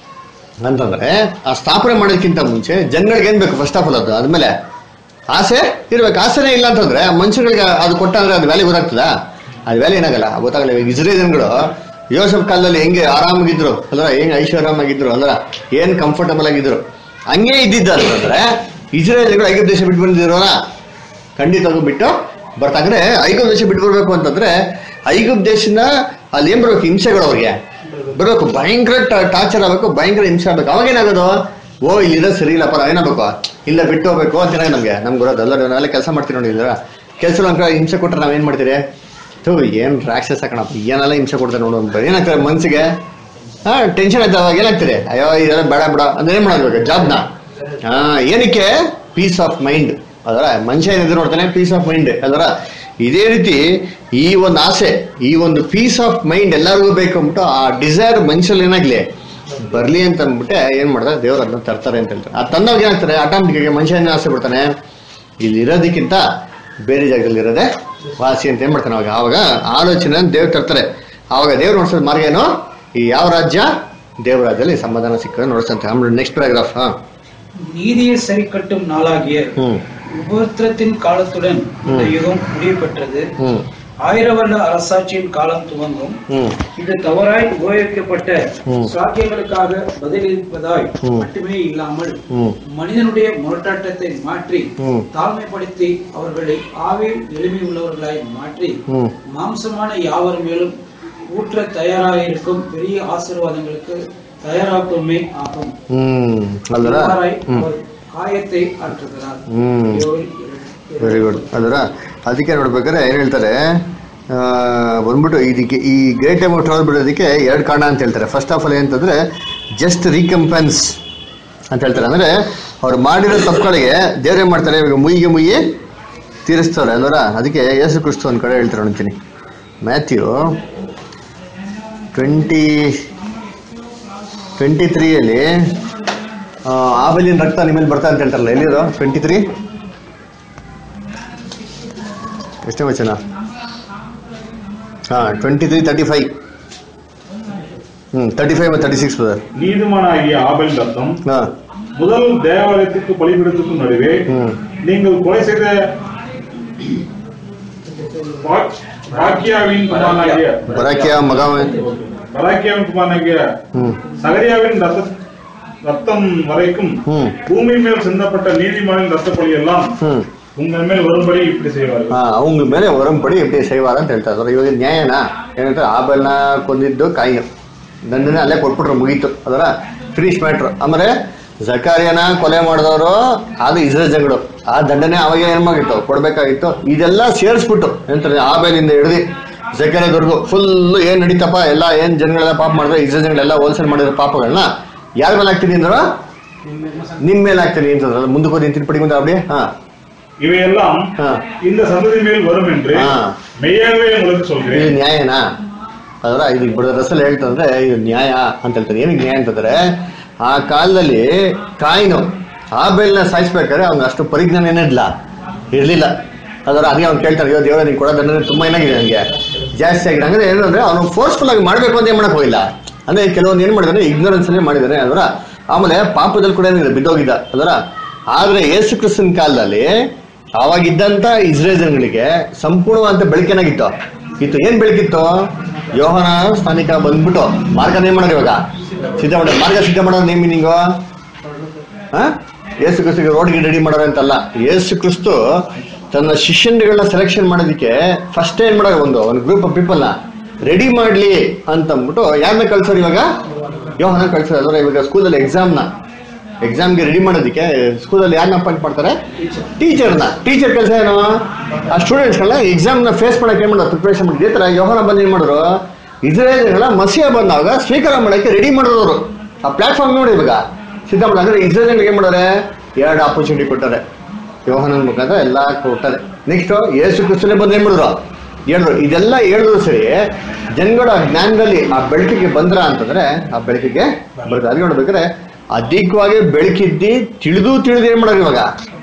ಅಂತಂದ್ರೆ ಆ ಸ್ಥಾಪನೆ ಮಾಡೋದಕ್ಕಿಂತ ಮುಂಚೆ ಜನಗಳಿಗೆ ಏನ್ ಬೇಕು ಫಸ್ಟ್ ಆಫ್ ಆಲ್ ಅದು ಆದ್ಮೇಲೆ ಆಸೆ ಇರ್ಬೇಕು ಆಸೆನೇ ಇಲ್ಲ ಅಂತಂದ್ರೆ ಆ ಮನುಷ್ಯಗಳಿಗೆ ಅದು ಕೊಟ್ಟ ಅಂದ್ರೆ ಅದು ವ್ಯಾಲ್ಯೂ ಗೊತ್ತಾಗ್ತದ ಅದು ವ್ಯಾಲ್ಯೂ ಏನಾಗಲ್ಲ ಗೊತ್ತಾಗಲ್ಲ ಇವಾಗ ಇಸ್ರೇಲ್ ಜನಗಳು ಯೋಸಫ್ ಕಾಲದಲ್ಲಿ ಹೆಂಗೆ ಆರಾಮಾಗಿದ್ರು ಅಲ್ವಾ ಹೆಂಗ್ ಐಶ್ವರ್ಯಮಾಗಿದ್ರು ಅಲ್ವಾ ಏನ್ ಕಂಫರ್ಟಬಲ್ ಆಗಿದ್ರು ಹಂಗೆ ಇದ್ದಿದ್ದ ಅಂತಂದ್ರೆ ಇಸ್ರೇಲ್ ಜನಗಳು ಐಗುಪ್ತ ದೇಶ ಬಿಟ್ಟು ಬಂದಿರೋಲ್ಲ ಖಂಡಿತವಾಗೂ ಬಿಟ್ಟು ಬರ್ತಾ ಅಂದ್ರೆ ಐಗುಪ್ತ ದೇಶ ಬಿಟ್ಟು ಬರ್ಬೇಕು ಅಂತಂದ್ರೆ ಐಗುಪ್ತ ದೇಶನ ಅಲ್ಲಿ ಏನ್ ಬರ್ಬೇಕು ಹಿಂಸೆಗಳು ಅವ್ರಿಗೆ ಬರ್ಬೇಕು ಭಯಂಕರ ಟಾರ್ಚರ್ ಆಗ್ಬೇಕು ಭಯಂಕರ ಹಿಂಸೆ ಆಗ್ಬೇಕು ಅವಾಗ ಏನಾಗೋದು ಓ ಇಲ್ಲಿರೋ ಸರಿ ಇಲ್ಲಪ್ಪ ನಾವೇನಾಗಬೇಕು ಇಲ್ಲ ಬಿಟ್ಟು ಹೋಗ್ಬೇಕು ಅಂತ ನಮ್ಗೆ ನಮ್ಗೆ ಬರೋದು ಅಲ್ಲ ನಾವೆಲ್ಲ ಕೆಲಸ ಮಾಡ್ತೀವಿ ನೋಡಿ ಇದ್ರ ಕೆಲಸ ಹಿಂಸೆ ಕೊಟ್ರೆ ನಾವೇನ್ ಮಾಡ್ತೀರಿ ಥೂ ಏನ್ ರಾಕ್ಷಸ ಕಣಪ್ಪ ಏನೆಲ್ಲ ಹಿಂಸೆ ಕೊಡ್ತಾರೆ ನೋಡು ಅಂತ ಏನಾಗ್ತಾರೆ ಮನ್ಸಿಗೆ ಹಾ ಟೆನ್ಷನ್ ಆಯ್ತು ಅವಾಗ ಏನಾಗ್ತದೆ ಅಯ್ಯೋ ಇದೆಲ್ಲ ಬೇಡ ಬೇಡ ಅಂದ್ರೆ ಏನ್ ಮಾಡ್ಬೇಕು ಜಾಬ್ನ ಹಾ ಏನಕ್ಕೆ ಪೀಸ್ ಆಫ್ ಮೈಂಡ್ ಅದರ ಮನುಷ್ಯ ಏನಿದೆ ನೋಡ್ತಾನೆ ಪೀಸ್ ಆಫ್ ಮೈಂಡ್ ಅದರ ಇದೇ ರೀತಿ ಈ ಒಂದು ಆಸೆ ಈ ಒಂದು ಪೀಸ್ ಆಫ್ ಮೈಂಡ್ ಎಲ್ಲರಿಗೂ ಬೇಕು ಅಂದ್ಬಿಟ್ಟು ಆ ಡಿಸೈರ್ ಮನುಷ್ಯಲ್ಲಿ ಏನಾಗ್ಲಿ ಬರ್ಲಿ ಅಂತ ಅಂದ್ಬಿಟ್ಟೆ ಏನ್ ಮಾಡ್ತಾರೆ ದೇವ್ರು ಅದನ್ನ ತರ್ತಾರೆ ಅಂತ ಹೇಳ್ತಾರೆ ಆ ತಂದಾಗ ಏನಾಗ್ತಾರೆ ಆಟೋಮೆಟಿಕ್ ಮನುಷ್ಯ ಏನ್ ಆಸೆ ಬಿಡ್ತಾನೆ ಇಲ್ಲಿ ಇರೋದಕ್ಕಿಂತ ಬೇರೆ ಜಾಗದಲ್ಲಿ ಇರೋದೇ ವಾಸಿ ಅಂತ ಏನ್ ಮಾಡ್ತಾನೆ ಅವಾಗ ಅವಾಗ ಆಲೋಚನೆ ದೇವ್ರು ತರ್ತಾರೆ ಅವಾಗ ದೇವ್ರು ನೋಡ್ಸೋದು ಮಾರ್ಗ ಏನು ಈ ಯಾವ ರಾಜ್ಯ ದೇವ್ರ ರಾಜ್ಯದಲ್ಲಿ ಸಮಾಧಾನ ಸಿಕ್ಕದೆ ನೋಡ್ಸಂತೆ ಆಮೇಲೆ ನೆಕ್ಸ್ಟ್ ಪ್ಯಾರಾಗ್ರಾಫ್ ಹಾ நீதியை சரி கட்டும் நாளாகிய ಹ್ಮ್ உபத்திரத்தின் காலத்துடன் இந்த ம். யுகம் முடியப்பட்டது ಹ್ಮ್ ஆயிர வருட அரசாட்சியின் காலம் துவங்கும் ಹ್ಮ್ இது தவறாய் உபயோகிக்கப்பட்ட ம். சாக்கியங்களுக்காக பதிலளிப்பதாய் ம். மட்டுமே இல்லாமல் ಹ್ಮ್ மனிதனுடைய முரட்டாட்டத்தை மாற்றி ம். தாழ்மைப்படுத்தி அவர்களை ஆவியில் எளிமை உள்ளவர்களாய் மாற்றி ಹ್ಮ್ மாம்சமான யாவர் மேலும் ஊற்ற தயாராயிருக்கும் பெரிய ஆசீர்வாதங்களுக்கு தயாராக்குமே ஆகும் ಹ್ಮ್ ಅಲ್ದರ இவ்வாறாய் ಹ್ಮ್ அவர் காயத்தை ஆற்றுகிறார் ಹ್ಮ್ யோவேல் இரண்டு- ವೆರಿ ಗುಡ್ ಅದರ ಅದಕ್ಕೆ ನೋಡ್ಬೇಕಾದ್ರೆ ಏನ್ ಹೇಳ್ತಾರೆ ಆ, ಬಂದ್ಬಿಟ್ಟು ಇದಕ್ಕೆ ಈ ಗ್ರೇಟ್ ಅಮೌಂಟ್ ಟ್ರಾವೆಲ್ ಬಿಡೋದಕ್ಕೆ ಎರಡು ಕಾರಣ ಅಂತ ಹೇಳ್ತಾರೆ ಫಸ್ಟ್ ಆಫ್ ಆಲ್ ಏನಂತಂದ್ರೆ ಜಸ್ಟ್ ರೀಕಂಪೆನ್ಸ್ ಅಂತ ಹೇಳ್ತಾರೆ ಅಂದ್ರೆ ಅವ್ರು ಮಾಡಿರೋ ತಪ್ಪುಗಳಿಗೆ ದೇವ್ರು ಏನ್ ಮಾಡ್ತಾರೆ ಇವಾಗ ಮುಯ್ಯಿಗೆ ಮುಯ್ಯಿ ತೀರಿಸ್ತಾರೆ ಅಲ್ವರ ಅದಕ್ಕೆ ಯೇಸು ಕ್ರಿಸ್ತು ಒಂದ್ ಕಡೆ ಹೇಳ್ತಾರೆ ನೋಡ್ತೀನಿ ಮ್ಯಾಥ್ಯೂ ಟ್ವೆಂಟಿ ಟ್ವೆಂಟಿ ತ್ರೀಯಲ್ಲಿ ಆಬಲಿನ ರಕ್ತ ನಿಮ್ಮಲ್ಲಿ ಬರ್ತಾ ಅಂತ ಹೇಳ್ತಾರಲ್ಲ ಎಲ್ಲಿರೋ ಟ್ವೆಂಟಿ ತ್ರೀ ಎಷ್ಟನೇ ವಚನ ಹಾ twenty three thirty five hmm thirty five ಮತ್ತು ತರ್ಟಿ ಸಿಕ್ಸ್ ಬ್ರದರ್ நீதிமானாகிய ஆபேல் ரத்தம் ಹಾ முதல் தேவாலயத்துக்கு பலிபீடத்துக்கும் நடுவே ம். நீங்கள் கொலை செய்த பா- பாக்கியாவின் குமாரனாகிய ಬರಾಕಿಯ ಮಗ பராக்கியாவின் குமாரனாகிய ಹ್ಮ್ சகரியாவின் ரத்த ரத்தம் வரைக்கும் ಹ್ಮ್ பூமி மேல் சிந்தப்பட்ட நீதிமானின் ரத்த பலி எல்லாம் ಹ್ಮ್ உங்கள் மேல் வரும்படி இப்படி செய்வார்கள் ಹಾ ಅವಂಗ ಮೇಲೆ ಒರಂಪಡಿ ಎಪ್ಪಡಿ ಶೈವಾರ ಅಂತ ಹೇಳ್ತಾರೆ ಅಂದ್ರೆ ಇವಾಗ ನ್ಯಾಯನ ಏನಂತಾರೆ ಆಬಲ್ನ ಕೊಂದಿದ್ದು ಕಾಯಿ ದಂಡನೆ ಅಲ್ಲೇ ಕೊಟ್ಬಿಟ್ರು ಮುಗೀತು ಅದರ ಫಿನಿಶ್ ಮ್ಯಾಟ್ರು ಆಮೇಲೆ ಜಕಾರಿಯನ ಕೊಲೆ ಮಾಡಿದವರು ಅದು ಇಸ್ರೇಲ್ ಜಗಳು ಆ ದಂಡನೆ ಅವಾಗ ಏನ್ ಮಾಡಿತ್ತು ಕೊಡ್ಬೇಕಾಗಿತ್ತು ಇದೆಲ್ಲ ಸೇರಿಸ್ಬಿಟ್ಟು ಎಂತಾರೆ ಆಬೇಲಿಂದ ಹಿಡಿದು ಜಕಾರಿಯದವರೆಗೂ ಫುಲ್ ಏನ್ ನಡೀತಪ್ಪ ಎಲ್ಲ ಏನ್ ಜನಗಳೆಲ್ಲ ಪಾಪ ಮಾಡಿದ್ರೆ ಇಸ್ರೇಲ್ ಜನಗಳೆಲ್ಲ ಹೋಲ್ಸೇಲ್ ಮಾಡಿರೋ ಪಾಪಗಳನ್ನ ಯಾರ ಮೇಲೆ ಹಾಕ್ತೀನಿ ಅಂದ್ರು ನಿಮ್ ಮೇಲೆ ಹಾಕ್ತೀನಿ ಅಂತಂದ್ರಲ್ಲ ಮುಂದಕ್ಕೆ ಹೋಗಿ ತಿರುಪಡಿ ಮುಂದೆ அப்படியே ಹಾ இவையெல்லாம் ಹಾ இந்த சந்ததி மேல் வரும் என்று ஆ. மெய்யாகவே உங்களுக்கு ಇದು சொல்கிறேன் ನ್ಯಾಯನಾ ಅದರ ಇದು ಬಿಡ ರಸಲ್ ಹೇಳ್ತಂದ್ರೆ ಇದು ನ್ಯಾಯ ಅಂತ ಹೇಳ್ತಾರೆ ಏನಕ್ಕೆ ನ್ಯಾಯ ಅಂತಂದ್ರೆ ಆ ಕಾಲದಲ್ಲಿ ಕಾಯಿನು ಆ ಬೆಲ್ನ ಸಾಯಿಸ್ಬೇಕಾದ್ರೆ ಅವ್ನಿಗೆ ಅಷ್ಟು ಪರಿಜ್ಞಾನ ಏನಿಲ್ಲ ಇರ್ಲಿಲ್ಲ ಅದರ ಅದೇ ಅವ್ನು ಕೇಳ್ತಾರೆ ಅಯ್ಯೋ ದೇವರ ನೀನು ಕೊಡೋದಂದ್ರೆ ತುಂಬಾ ಏನಾಗಿದೆ ನನಗೆ ಜಾಸ್ತಿ ಆಗಿದೆ ಹಂಗಂದ್ರೆ ಏನಂದ್ರೆ ಅವನು ಫೋರ್ಸ್ಫುಲ್ ಆಗಿ ಮಾಡ್ಬೇಕು ಅಂತ ಏನ್ ಮಾಡಕ್ ಹೋಗಿಲ್ಲ ಅಂದ್ರೆ ಕೆಲವೊಂದು ಏನ್ ಮಾಡಿದಾನೆ ಇಗ್ನೋರೆನ್ಸ್ ಅಲ್ಲೇ ಮಾಡಿದಾನೆ ಅದರ ಆಮೇಲೆ ಪಾಪದಲ್ಲಿ ಕೂಡ ಏನಿದೆ ಬಿದ್ದೋಗಿದ್ದ ಅದರ ಆದ್ರೆ ಯೇಸು ಕ್ರಿಸ್ತನ ಕಾಲದಲ್ಲಿ ಅವಾಗಿದ್ದಂತ ಇಸ್ರೇಲ್ ಜನಗಳಿಗೆ ಸಂಪೂರ್ಣವಾದಂತ ಬೆಳಕೇನಾಗಿತ್ತು ಇತ್ತು ಏನ್ ಬೆಳಕಿತ್ತು ಯೋಹನ ಸ್ಥಾನಿಕ ಬಂದ್ಬಿಟ್ಟು ಮಾರ್ಗ ಏನ್ ಮಾಡೋದು ಇವಾಗ ಸಿದ್ಧ ಮಾಡೋದು ಮಾರ್ಗ ಸಿದ್ಧ ಮಾಡೋದು ನೇಮ್ ಮೀನಿಂಗು ಹಾ ಯೇಸು ಕ್ರಿಸ್ತಿಗೆ ರೋಡ್ಗೆ ರೆಡಿ ಮಾಡೋರು ಅಂತಲ್ಲ ಯೇಸು ಕ್ರಿಸ್ತು ತನ್ನ ಶಿಷ್ಯನ್ಗಳನ್ನ ಸೆಲೆಕ್ಷನ್ ಮಾಡೋದಕ್ಕೆ ಫಸ್ಟ್ ಏನ್ ಮಾಡೋದು ಒಂದು ಒಂದು ಗ್ರೂಪ್ ಆಫ್ ಪೀಪಲ್ನ ರೆಡಿ ಮಾಡ್ಲಿ ಅಂತ ಅಂದ್ಬಿಟ್ಟು ಯಾರನ್ನ ಕಳ್ಸೋರು ಇವಾಗ ಯೋಹನ ಕಳ್ಸೋರು ಅಲ್ವಾ ಇವಾಗ ಸ್ಕೂಲಲ್ಲಿ ಎಕ್ಸಾಮ್ನ ಎಕ್ಸಾಮ್ಗೆ ರೆಡಿ ಮಾಡೋದಕ್ಕೆ ಸ್ಕೂಲಲ್ಲಿ ಯಾರನ್ನ ಅಪಾಯಿಂಟ್ ಮಾಡ್ತಾರೆ ಟೀಚರ್ನ ಟೀಚರ್ ಕೆಲಸ ಏನು ಆ ಸ್ಟೂಡೆಂಟ್ಸ್ಗಳನ್ನ ಎಕ್ಸಾಮ್ನ ಫೇಸ್ ಮಾಡಕ್ಕೆ ಏನು ಮಾಡೋದು ಪ್ರಿಪ್ರೇಷನ್ ಮಾಡಿ ಇದೇ ಥರ ಯೋಹನ ಬಂದು ಏನು ಮಾಡಿದ್ರು ಇಸ್ರೇಲ್ಗಳ ಮಸಿಯ ಬಂದಾಗ ಸ್ವೀಕಾರ ಮಾಡೋಕ್ಕೆ ರೆಡಿ ಮಾಡಿದವರು ಆ ಪ್ಲಾಟ್ಫಾರ್ಮ್ ನೋಡಿ ಇವಾಗ ಸಿದ್ಧ ಮಾಡಿ ಅಂದ್ರೆ ಇಸ್ರೇಲ್ಗಳಿಗೆ ಏನು ಮಾಡೋರೆ ಎರಡು ಆಪರ್ಚುನಿಟಿ ಕೊಟ್ಟಾರೆ ಯೋಹನನ ಮುಖಾಂತರ ಎಲ್ಲ ಕೊಟ್ಟಾರೆ ನೆಕ್ಸ್ಟ್ ಯೇಸು ಕ್ರಿಸ್ತನೇ ಬಂದು ಏನು ಮಾಡಿದ್ರು ಹೇಳಿದ್ರು ಇದೆಲ್ಲ ಹೇಳಿದ್ರು ಸರಿ ಜನಗಳ ಜ್ಞಾನದಲ್ಲಿ ಆ ಬೆಳಕಿಗೆ ಬಂದ್ರ ಅಂತಂದ್ರೆ ಆ ಬೆಳಕಿಗೆ ಬರುತ್ತೆ ಅದಕ್ಕೆ ನೋಡ್ಬೇಕಾದ್ರೆ ಅಧಿಕವಾಗಿ ಬೆಳಕಿದ್ದಿ ತಿಳಿದು ತಿಳಿದು ಏನ್ ಮಾಡೋದು ಇವಾಗ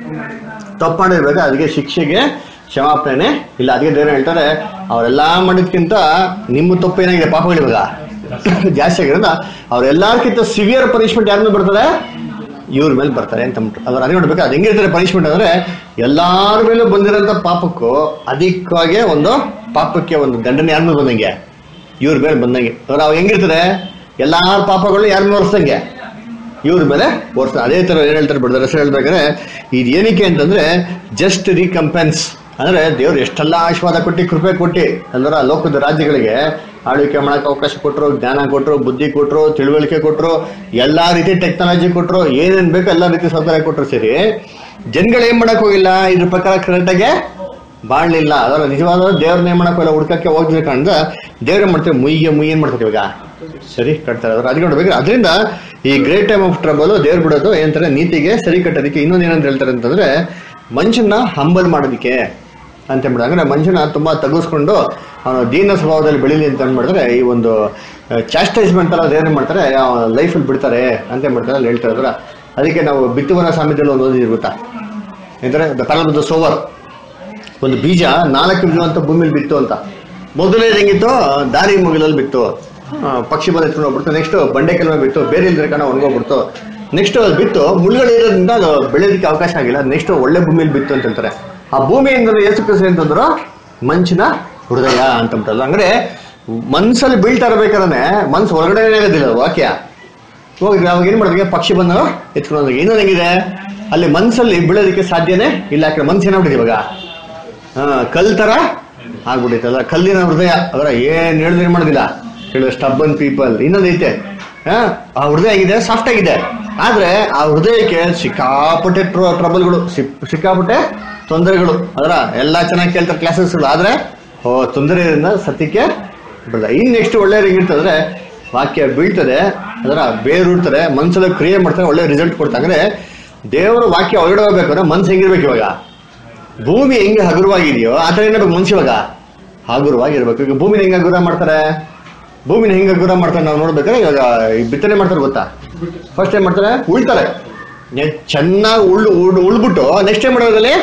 ತಪ್ಪು ಮಾಡಿರ್ಬೇಕು ಅದಕ್ಕೆ ಶಿಕ್ಷೆಗೆ ಕ್ಷಮಾಪಣೆ ಇಲ್ಲ ಅದಕ್ಕೆ ದೇವ್ರು ಹೇಳ್ತಾರೆ ಅವರೆಲ್ಲಾ ಮಾಡಿದ್ಕಿಂತ ನಿಮ್ಮ ತಪ್ಪು ಏನಾಗಿದೆ ಪಾಪಗಳು ಇವಾಗ ಜಾಸ್ತಿ ಆಗಿರೋದ್ರಿಂದ ಅವ್ರೆಲ್ಲಾರ್ಕಿಂತ ಸಿವಿಯರ್ ಪನಿಷ್ಮೆಂಟ್ ಯಾರ ಮೇಲೆ ಬರ್ತಾರೆ ಇವ್ರ ಮೇಲೆ ಬರ್ತಾರೆ ಅಂತ ಅಂದ್ಬಿಟ್ಟು ಅದ್ರ ಅದೇ ನೋಡ್ಬೇಕು ಅದು ಹೆಂಗಿರ್ತಾರೆ ಪನಿಷ್ಮೆಂಟ್ ಅಂದ್ರೆ ಎಲ್ಲಾರ ಮೇಲೂ ಬಂದಿರೋಂಥ ಪಾಪಕ್ಕೂ ಅಧಿಕವಾಗಿ ಒಂದು ಪಾಪಕ್ಕೆ ಒಂದು ದಂಡನೆ ಯಾರ ಮೇಲೆ ಬಂದಂಗೆ ಇವ್ರ ಮೇಲೆ ಬಂದಂಗೆ ಅವ್ರು ಅವ್ ಹೆಂಗಿರ್ತಾರೆ ಎಲ್ಲಾರ ಪಾಪಗಳು ಯಾರ ಮೇಲೆ ಒರೆಸ್ದಂಗೆ ಇವ್ರ ಮೇಲೆ ಓಡಿಸ್ತಾರೆ ಅದೇ ತರ ಏನ್ ಹೇಳ್ತಾರೆ ಬಿಡ್ತಾರೆ ಹೆಸರು ಹೇಳ್ಬೇಕಾದ್ರೆ ಇದು ಏನಕ್ಕೆ ಅಂತಂದ್ರೆ ಜಸ್ಟ್ ರಿಕಂಪೆನ್ಸ್ ಅಂದ್ರೆ ದೇವ್ರು ಎಷ್ಟೆಲ್ಲ ಆಶೀರ್ವಾದ ಕೊಟ್ಟು ಕೃಪೆ ಕೊಟ್ಟು ಅಲ್ವರ ಲೋಕದ ರಾಜ್ಯಗಳಿಗೆ ಆಳ್ವಿಕೆ ಮಾಡಕ್ಕೆ ಅವಕಾಶ ಕೊಟ್ಟರು ಜ್ಞಾನ ಕೊಟ್ಟರು ಬುದ್ಧಿ ಕೊಟ್ಟರು ತಿಳುವಳಿಕೆ ಕೊಟ್ಟರು ಎಲ್ಲಾ ರೀತಿ ಟೆಕ್ನಾಲಜಿ ಕೊಟ್ಟರು ಏನೇನ್ ಬೇಕೋ ಎಲ್ಲಾ ರೀತಿ ಸೌಕರ್ಯ ಕೊಟ್ಟರು ಸರಿ ಜನಗಳು ಏನ್ ಮಾಡಕ್ ಹೋಗಿಲ್ಲ ಇದ್ರ ಪ್ರಕಾರ ಕರೆಕ್ಟಾಗೆ ಬಾಳ್ಲಿಲ್ಲ ಅದರ ನಿಜವಾದ ದೇವ್ರನ್ನ ಏನ್ ಮಾಡಕ್ ಹೋಗಿಲ್ಲ ಹುಡ್ಕಕ್ಕೆ ಹೋಗ್ತಿದ್ರೆ ಕಾಣ್ದ ದೇವ್ರ ಮಾಡ್ತೇವೆ ಮುಯ್ಗೆ ಮುಯ್ ಏನ್ ಮಾಡ್ತಾರೆ ಇವಾಗ ಸರಿ ಕಟ್ತಾರೆ ಅದ್ರ ಅದಕ್ಕೆ ನೋಡ್ಬೇಕು ಅದರಿಂದ ಈ ಗ್ರೇಟ್ ಟೈಮ್ ಆಫ್ ಟ್ರಬಲ್ ದೇವ್ರು ಬಿಡೋದು ಏನಂತಾರೆ ನೀತಿಗೆ ಸರಿ ಕಟ್ಟೋದಕ್ಕೆ ಇನ್ನೊಂದು ಏನಂತ ಹೇಳ್ತಾರೆ ಅಂತಂದ್ರೆ ಮನುಷ್ಯನ ಹಂಬಲ್ ಮಾಡೋದಕ್ಕೆ ಅಂತ ಹೇಳ್ಬಿಟ್ಟು ಅಂದ್ರೆ ಮನುಷ್ಯನ ತುಂಬಾ ತಗ್ಗಿಸ್ಕೊಂಡು ಅವನು ದೀನ ಸ್ವಭಾವದಲ್ಲಿ ಬೆಳೀಲಿ ಅಂತ ಏನ್ ಮಾಡ್ತಾರೆ ಈ ಒಂದು ಚಾಸ್ಟೈಸ್ಮೆಂಟ್ ಅಲ್ಲ ಅದೇನು ಮಾಡ್ತಾರೆ ಲೈಫಲ್ಲಿ ಬಿಡ್ತಾರೆ ಅಂತ ಮಾಡ್ತಾರೆ ಅಲ್ಲಿ ಹೇಳ್ತಾರೆ ಅದ್ರ ಅದಕ್ಕೆ ನಾವು ಬಿತ್ತುವನ ಸಾಮ್ಯದಲ್ಲಿ ಒಂದು ಓದಿದ್ವಿ ಗೊತ್ತಾ ಎಂದ್ರೆ ದ ಕಾಲದ ಸೋವರ್ ಒಂದು ಬೀಜ ನಾಲ್ಕು ಬೀಜ ಅಂತ ಭೂಮಿಲಿ ಬಿತ್ತು ಅಂತ ಮೊದಲನೇದು ಹೆಂಗಿತ್ತು ದಾರಿ ಮುಗಿಲಲ್ಲಿ ಬಿತ್ತು ಆ, ಪಕ್ಷಿ ಬಂದು ಎತ್ಕೊಂಡು ಹೋಗ್ಬಿಡ್ತು ನೆಕ್ಸ್ಟ್ ಬಂಡೆ ಕೆಲವ ಬಿತ್ತು ಬೇರೆ ಇಲ್ದ್ರೆ ಕಣ ಒಣಗೋಗ್ಬಿಡ್ತು ನೆಕ್ಸ್ಟ್ ಅದು ಬಿತ್ತು ಮುಳ್ಳುಗಳು ಇರೋದ್ರಿಂದ ಅದು ಬೆಳೆಯೋದಕ್ಕೆ ಅವಕಾಶ ಆಗಿಲ್ಲ ನೆಕ್ಸ್ಟ್ ಒಳ್ಳೆ ಭೂಮಿಲಿ ಬಿತ್ತು ಅಂತ ಹೇಳ್ತಾರೆ ಆ ಭೂಮಿಯಿಂದ ಏಸು ಕೃಷ್ಣ ಅಂತಂದ್ರು ಮಂಚಿನ ಹೃದಯ ಅಂತ ಅಂದ್ಬಿಟ್ಟಲ್ಲ ಅಂದ್ರೆ ಮನ್ಸಲ್ಲಿ ಬೀಳ್ತಾ ಇರ್ಬೇಕಾದ್ರೆ ಮನ್ಸು ಹೊರಗಡೆ ಆಗೋದಿಲ್ಲ ಅದು ವಾಕ್ಯ ಹೋಗಿ ಅವಾಗ ಏನ್ ಮಾಡಿದ್ರೆ ಪಕ್ಷಿ ಬಂದು ಎತ್ಕೊಂಡು ಹೋದಾಗ ಇನ್ನೊಂದು ಹೆಂಗಿದೆ ಅಲ್ಲಿ ಮನ್ಸಲ್ಲಿ ಬೀಳೋದಕ್ಕೆ ಸಾಧ್ಯನೇ ಇಲ್ಲ ಯಾಕಂದ್ರೆ ಮನ್ಸು ಏನಾಗ್ಬಿಟ್ಟಿದೆ ಇವಾಗ ಹಾ ಕಲ್ ತರ ಆಗ್ಬಿಟ್ಟಿತ್ತಲ್ಲ ಕಲ್ಲಿನ ಹೃದಯ ಅದರ ಏನ್ ಹೇಳಿದ್ರೆ ಏನ್ ಮಾಡೋದಿಲ್ಲ ಹೇಳು ಸ್ಟಬ್ಬನ್ ಪೀಪಲ್ ಇನ್ನೊಂದು ಐತೆ ಹಾ ಆ ಹೃದಯ ಆಗಿದೆ ಸಾಫ್ಟ್ ಆಗಿದೆ ಆದ್ರೆ ಆ ಹೃದಯಕ್ಕೆ ಸಿಕ್ಕಾಪಟ್ಟೆ ಟ್ರಬಲ್ಗಳು ಸಿಕ್ಕಾಪಟ್ಟೆ ತೊಂದರೆಗಳು ಅದರ ಎಲ್ಲಾ ಚೆನ್ನಾಗಿ ಕೇಳ್ತಾರೆ ಕ್ಲಾಸಸ್ಗಳು ಆದ್ರೆ ಓ ತೊಂದರೆಯಿಂದ ಸತ್ಯಕ್ಕೆ ಬಿಡಲ್ಲ ಇನ್ ನೆಕ್ಸ್ಟ್ ಒಳ್ಳೆ ಹೆಂಗಿರ್ತಂದ್ರೆ ವಾಕ್ಯ ಬೀಳ್ತದೆ ಅದರ ಬೇರೂಡ್ತಾರೆ ಮನ್ಸಲ್ಲಿ ಕ್ರಿಯೆ ಮಾಡ್ತಾರೆ ಒಳ್ಳೆ ರಿಸಲ್ಟ್ ಕೊಡ್ತಾರೆ ಅಂದ್ರೆ ದೇವರ ವಾಕ್ಯ ಒಳಗಡೆ ಹೋಗ್ಬೇಕಾದ್ರೆ ಮನ್ಸು ಹೆಂಗಿರ್ಬೇಕು ಇವಾಗ ಭೂಮಿ ಹೆಂಗೆ ಹಗುರವಾಗಿದೆಯೋ ಆ ಥರ ಏನಾಗಬೇಕು ಮನುಷ್ಯ ಇವಾಗ ಹಗುರವಾಗಿರ್ಬೇಕು ಈಗ ಭೂಮಿನ ಹೆಂಗೆ ಹಗುರ ಮಾಡ್ತಾರೆ ಭೂಮಿನ ಹೆಂಗೆ ಹಗುರ ಮಾಡ್ತಾರೆ ನಾವು ನೋಡ್ಬೇಕಾದ್ರೆ ಇವಾಗ ಈ ಬಿತ್ತನೆ ಮಾಡ್ತಾರೆ ಗೊತ್ತಾ ಫಸ್ಟ್ ಏನ್ ಮಾಡ್ತಾರೆ ಉಳ್ತಾರೆ ನೆ- ಚೆನ್ನಾಗಿ ಉಳ್ಳು ಉಳ್ ಉಳ್ಬಿಟ್ಟು ನೆಕ್ಸ್ಟ್ ಏನ್ ಮಾಡೋದ್ರಲ್ಲಿ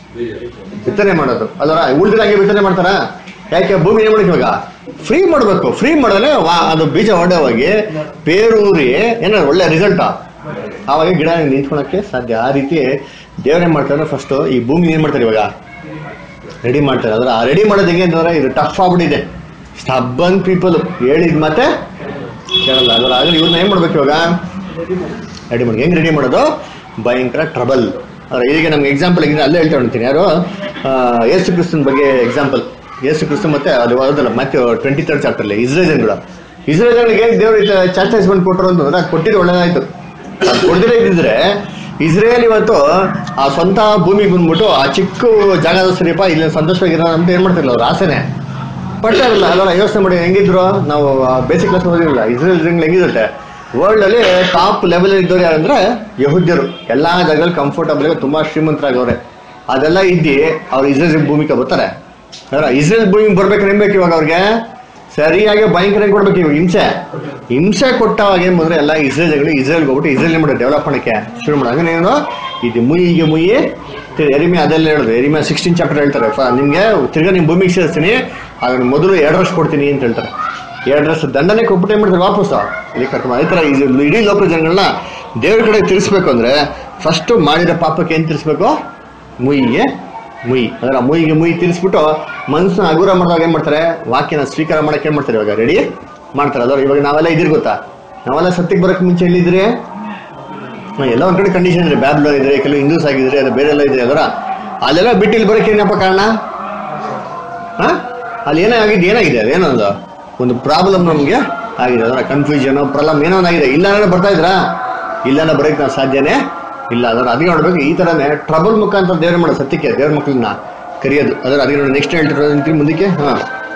ಬಿತ್ತನೆ ಮಾಡೋದು ಅಲ್ವರ ಉಳ್ದಿರಂಗೆ ಬಿತ್ತನೆ ಮಾಡ್ತಾರ ಯಾಕೆ ಭೂಮಿ ಏನ್ ಮಾಡಕ್ಕೆ ಇವಾಗ ಫ್ರೀ ಮಾಡ್ಬೇಕು ಫ್ರೀ ಮಾಡಿದ್ರೆ ವಾ- ಅದು ಬೀಜ ಹೊಡೆವಾಗಿ ಬೇರೂರಿ ಏನಾದ್ರು ಒಳ್ಳೆ ರಿಸಲ್ಟ್ ಆವಾಗ ಗಿಡ ನಿಂತ್ಕೊಳಕ್ಕೆ ಸಾಧ್ಯ ಆ ರೀತಿ ದೇವ್ರೇನ್ ಮಾಡ್ತಾರೆ ಫಸ್ಟ್ ಈ ಭೂಮಿ ಏನ್ ಮಾಡ್ತಾರೆ ಇವಾಗ ರೆಡಿ ಮಾಡ್ತಾರೆ ಅದ್ರ ಆ ರೆಡಿ ಮಾಡೋದು ಹೆಂಗೆ ಅಂತಂದ್ರೆ ಇದು ಟಫ್ ಆಗ್ಬಿಟ್ಟಿದೆ ಸ್ಟಬ್ಬನ್ ಪೀಪಲ್ ಹೇಳಿದ್ ಮತ್ತೆ ಕೇಳಲ್ಲ ಅದ್ರ ಆದ್ರೆ ಇವ್ರನ್ನ ಏನ್ ಮಾಡ್ಬೇಕು ಇವಾಗ ರೆಡಿ ಮಾಡಿ ಹೆಂಗ್ ರೆಡಿ ಮಾಡೋದು ಭಯಂಕರ ಟ್ರಬಲ್ ಅದ್ರ ಈಗ ನಮ್ಗೆ ಎಕ್ಸಾಂಪಲ್ ಈಗ ಅಲ್ಲೇ ಹೇಳ್ತಾ ಹೊಂತೀನಿ ಯಾರು ಆ, ಯೇಸು ಕ್ರಿಸ್ತನ್ ಬಗ್ಗೆ ಎಕ್ಸಾಂಪಲ್ ಯೇಸು ಕ್ರಿಸ್ತ ಮತ್ತೆ ಅದು ಓದಲ್ಲ ಮತ್ತೆ ಟ್ವೆಂಟಿ ತರ್ಡ್ ಚಾಪ್ಟರ್ಲಿ ಇಸ್ರೇಲ್ ಜನಗಳು ಇಸ್ರೇಲ್ ಜನಗಳಿಗೆ ದೇವ್ರ ಚಾಸ್ಟೈಸ್ಮೆಂಟ್ ಕೊಟ್ಟರು ಅಂತಂದ್ರೆ ಅದು ಕೊಟ್ಟಿದ್ದು ಒಳ್ಳೇದಾಯ್ತು ಅದು ಕೊಡದಿರೇ ಇದ್ದಿದ್ರೆ ಇಸ್ರೇಲ್ ಇವತ್ತು ಆ ಸ್ವಂತ ಭೂಮಿಗೆ ಬಂದ್ಬಿಟ್ಟು ಆ ಚಿಕ್ಕ ಜಾಗದ ಸರಿಯಪ್ಪ ಇಲ್ಲಿ ಸಂತೋಷವಾಗಿರೋ ಅಂತ ಏನ್ ಮಾಡ್ತಿರಲ್ಲ ಅವ್ರು ಆಸೆನೆ ಪಡ್ತಾ ಇರಲ್ಲ ಅಲ್ವಲ್ಲ ಯೋಚನೆ ಮಾಡಿ ಹೆಂಗಿದ್ರು ನಾವು ಬೇಸಿಕ್ ಕ್ಲಾಸ್ ಓದಿರಲಿಲ್ಲ ಇಸ್ರೇಲ್ ಜನಗಳು ಹೆಂಗಿರುತ್ತೆ ವರ್ಲ್ಡ್ ಅಲ್ಲಿ ಟಾಪ್ ಲೆವೆಲ್ ಇದ್ದವ್ರು ಯಾರಂದ್ರೆ ಯಹುದ್ಯರು ಎಲ್ಲಾ ಜಾಗದಲ್ಲಿ ಕಂಫರ್ಟಬಲ್ ತುಂಬಾ ಶ್ರೀಮಂತರಾಗವ್ರೆ ಅದೆಲ್ಲ ಇದ್ದಿ ಅವ್ರು ಇಸ್ರೇಲ್ ಭೂಮಿಗೆ ಬರ್ತಾರೆ ಅದ್ರ ಇಸ್ರೇಲ್ ಭೂಮಿಗೆ ಬರ್ಬೇಕು ಏನ್ಬೇಕು ಇವಾಗ ಅವ್ರಿಗೆ ಸರಿಯಾಗಿ ಭಯಂಕರ ಕೊಡ್ಬೇಕು ಇವಾಗ ಹಿಂಸೆ ಹಿಂಸೆ ಕೊಟ್ಟವಾಗ ಏನ್ ಬಂದ್ರೆ ಎಲ್ಲ ಇಸ್ರೇಲ್ ಜನಗಳು ಇಸ್ರೇಲ್ಗೆ ಹೋಗ್ಬಿಟ್ಟು ಇಸ್ರೇಲ್ ಮಾಡಿ ಡೆವಲಪ್ ಮಾಡಕ್ಕೆ ಶುರು ಮಾಡೋದು ಹಂಗೇನು ಇದು ಮುಯಿಗೆ ಮುಯಿ ಎರಿಮೆ ಅದೆಲ್ಲ ಹೇಳೋದು ಎರಿಮೆ ಸಿಕ್ಸ್ಟೀನ್ ಚಾಪ್ಟರ್ ಹೇಳ್ತಾರೆ ಫ- ನಿಮ್ಗೆ ತಿರ್ಗಾ ನಿಮ್ ಭೂಮಿಗೆ ಸೇರಿಸ್ತೀನಿ ಅದನ್ನ ಮೊದಲು ಎರಡು ವರ್ಷ ಕೊಡ್ತೀನಿ ಅಂತ ಹೇಳ್ತಾರೆ ಎರಡು ವರ್ಷ ದಂಡನೆ ಕೊಟ್ಬಿಟ್ಟು ಏನ್ ಮಾಡ್ತಾರೆ ವಾಪಸ್ ಇಲ್ಲಿ ಕರ್ಕೊಂಡು ಈ ತರ ಇದು ಇಡೀ ಲೋಕ ಜನಗಳನ್ನ ದೇವ್ರ ಕಡೆ ತಿರ್ಸ್ಬೇಕು ಅಂದ್ರೆ ಫಸ್ಟ್ ಮಾಡಿದ ಪಾಪಕ್ಕೆ ಏನ್ ತಿರ್ಸ್ಬೇಕು ಮುಯಿಗೆ ಮುಯಿ ಅದರ ಮುಯಿಗೆ ಮುಯಿ ತಿರ್ಸ್ಬಿಟ್ಟು ಮನ್ಸನ್ನ ಹಗುರ ಮಾಡಿದಾಗ ಏನ್ ಮಾಡ್ತಾರೆ ವಾಕ್ಯನ ಸ್ವೀಕಾರ ಮಾಡಕ್ಕೆ ಏನ್ ಮಾಡ್ತಾರೆ ಇವಾಗ ರೆಡಿ ಮಾಡ್ತಾರೆ ಅದರ ಇವಾಗ ನಾವೆಲ್ಲ ಇದಿರ್ ಗೊತ್ತಾ ನಾವೆಲ್ಲ ಸತ್ಯಕ್ಕೆ ಬರಕ್ ಮುಂಚೆ ಎಲ್ಲಿದ್ರಿ ಹ್ಮ್, ಎಲ್ಲ ಒಂದ್ ಕಡೆ ಕಂಡೀಷನ್ ಇದೆ ಬ್ಯಾಬ್ಲೋ ಇದ್ರೆ ಕೆಲವು ಹಿಂದೂಸ್ ಆಗಿದ್ರೆ ಅದು ಬೇರೆ ಎಲ್ಲ ಇದೆ ಅದರ ಅಲ್ಲೆಲ್ಲ ಬಿಟ್ಟು ಇಲ್ಲಿ ಬರಕ್ಕೆ ಏನಪ್ಪ ಕಾರಣ ಹಾ ಅಲ್ಲಿ ಏನೇ ಆಗಿದೆ ಏನಾಗಿದೆ ಅದೇನೊಂದು ಒಂದು ಪ್ರಾಬ್ಲಮ್ ನಮ್ಗೆ ಆಗಿದೆ ಅದರ ಕನ್ಫ್ಯೂಷನ್ ಪ್ರಾಬ್ಲಮ್ ಏನೋ ಒಂದ್ ಆಗಿದೆ ಇಲ್ಲ ಅಂದ್ರೆ ಬರ್ತಾ ಇದ್ರಾ ಇಲ್ಲನ ಬರೋಕೆ ನಾವು ಸಾಧ್ಯನೇ ಇಲ್ಲ ಅದರ ಅದಕ್ಕೆ ನೋಡ್ಬೇಕು ಈ ಥರನೇ ಟ್ರಬಲ್ ಮುಖಾಂತರ ದೇವ್ರ ಮಾಡೋ ಸತ್ಯಕ್ಕೆ ದೇವ್ರ ಮಕ್ಕಳನ್ನ ಕರೆಯೋದು ಅದರ ಅದಕ್ಕೆ ನೋಡಿ ನೆಕ್ಸ್ಟ್ ಹೇಳ್ತಿರೋದು ಮುಂದಕ್ಕೆ ಹಾಂ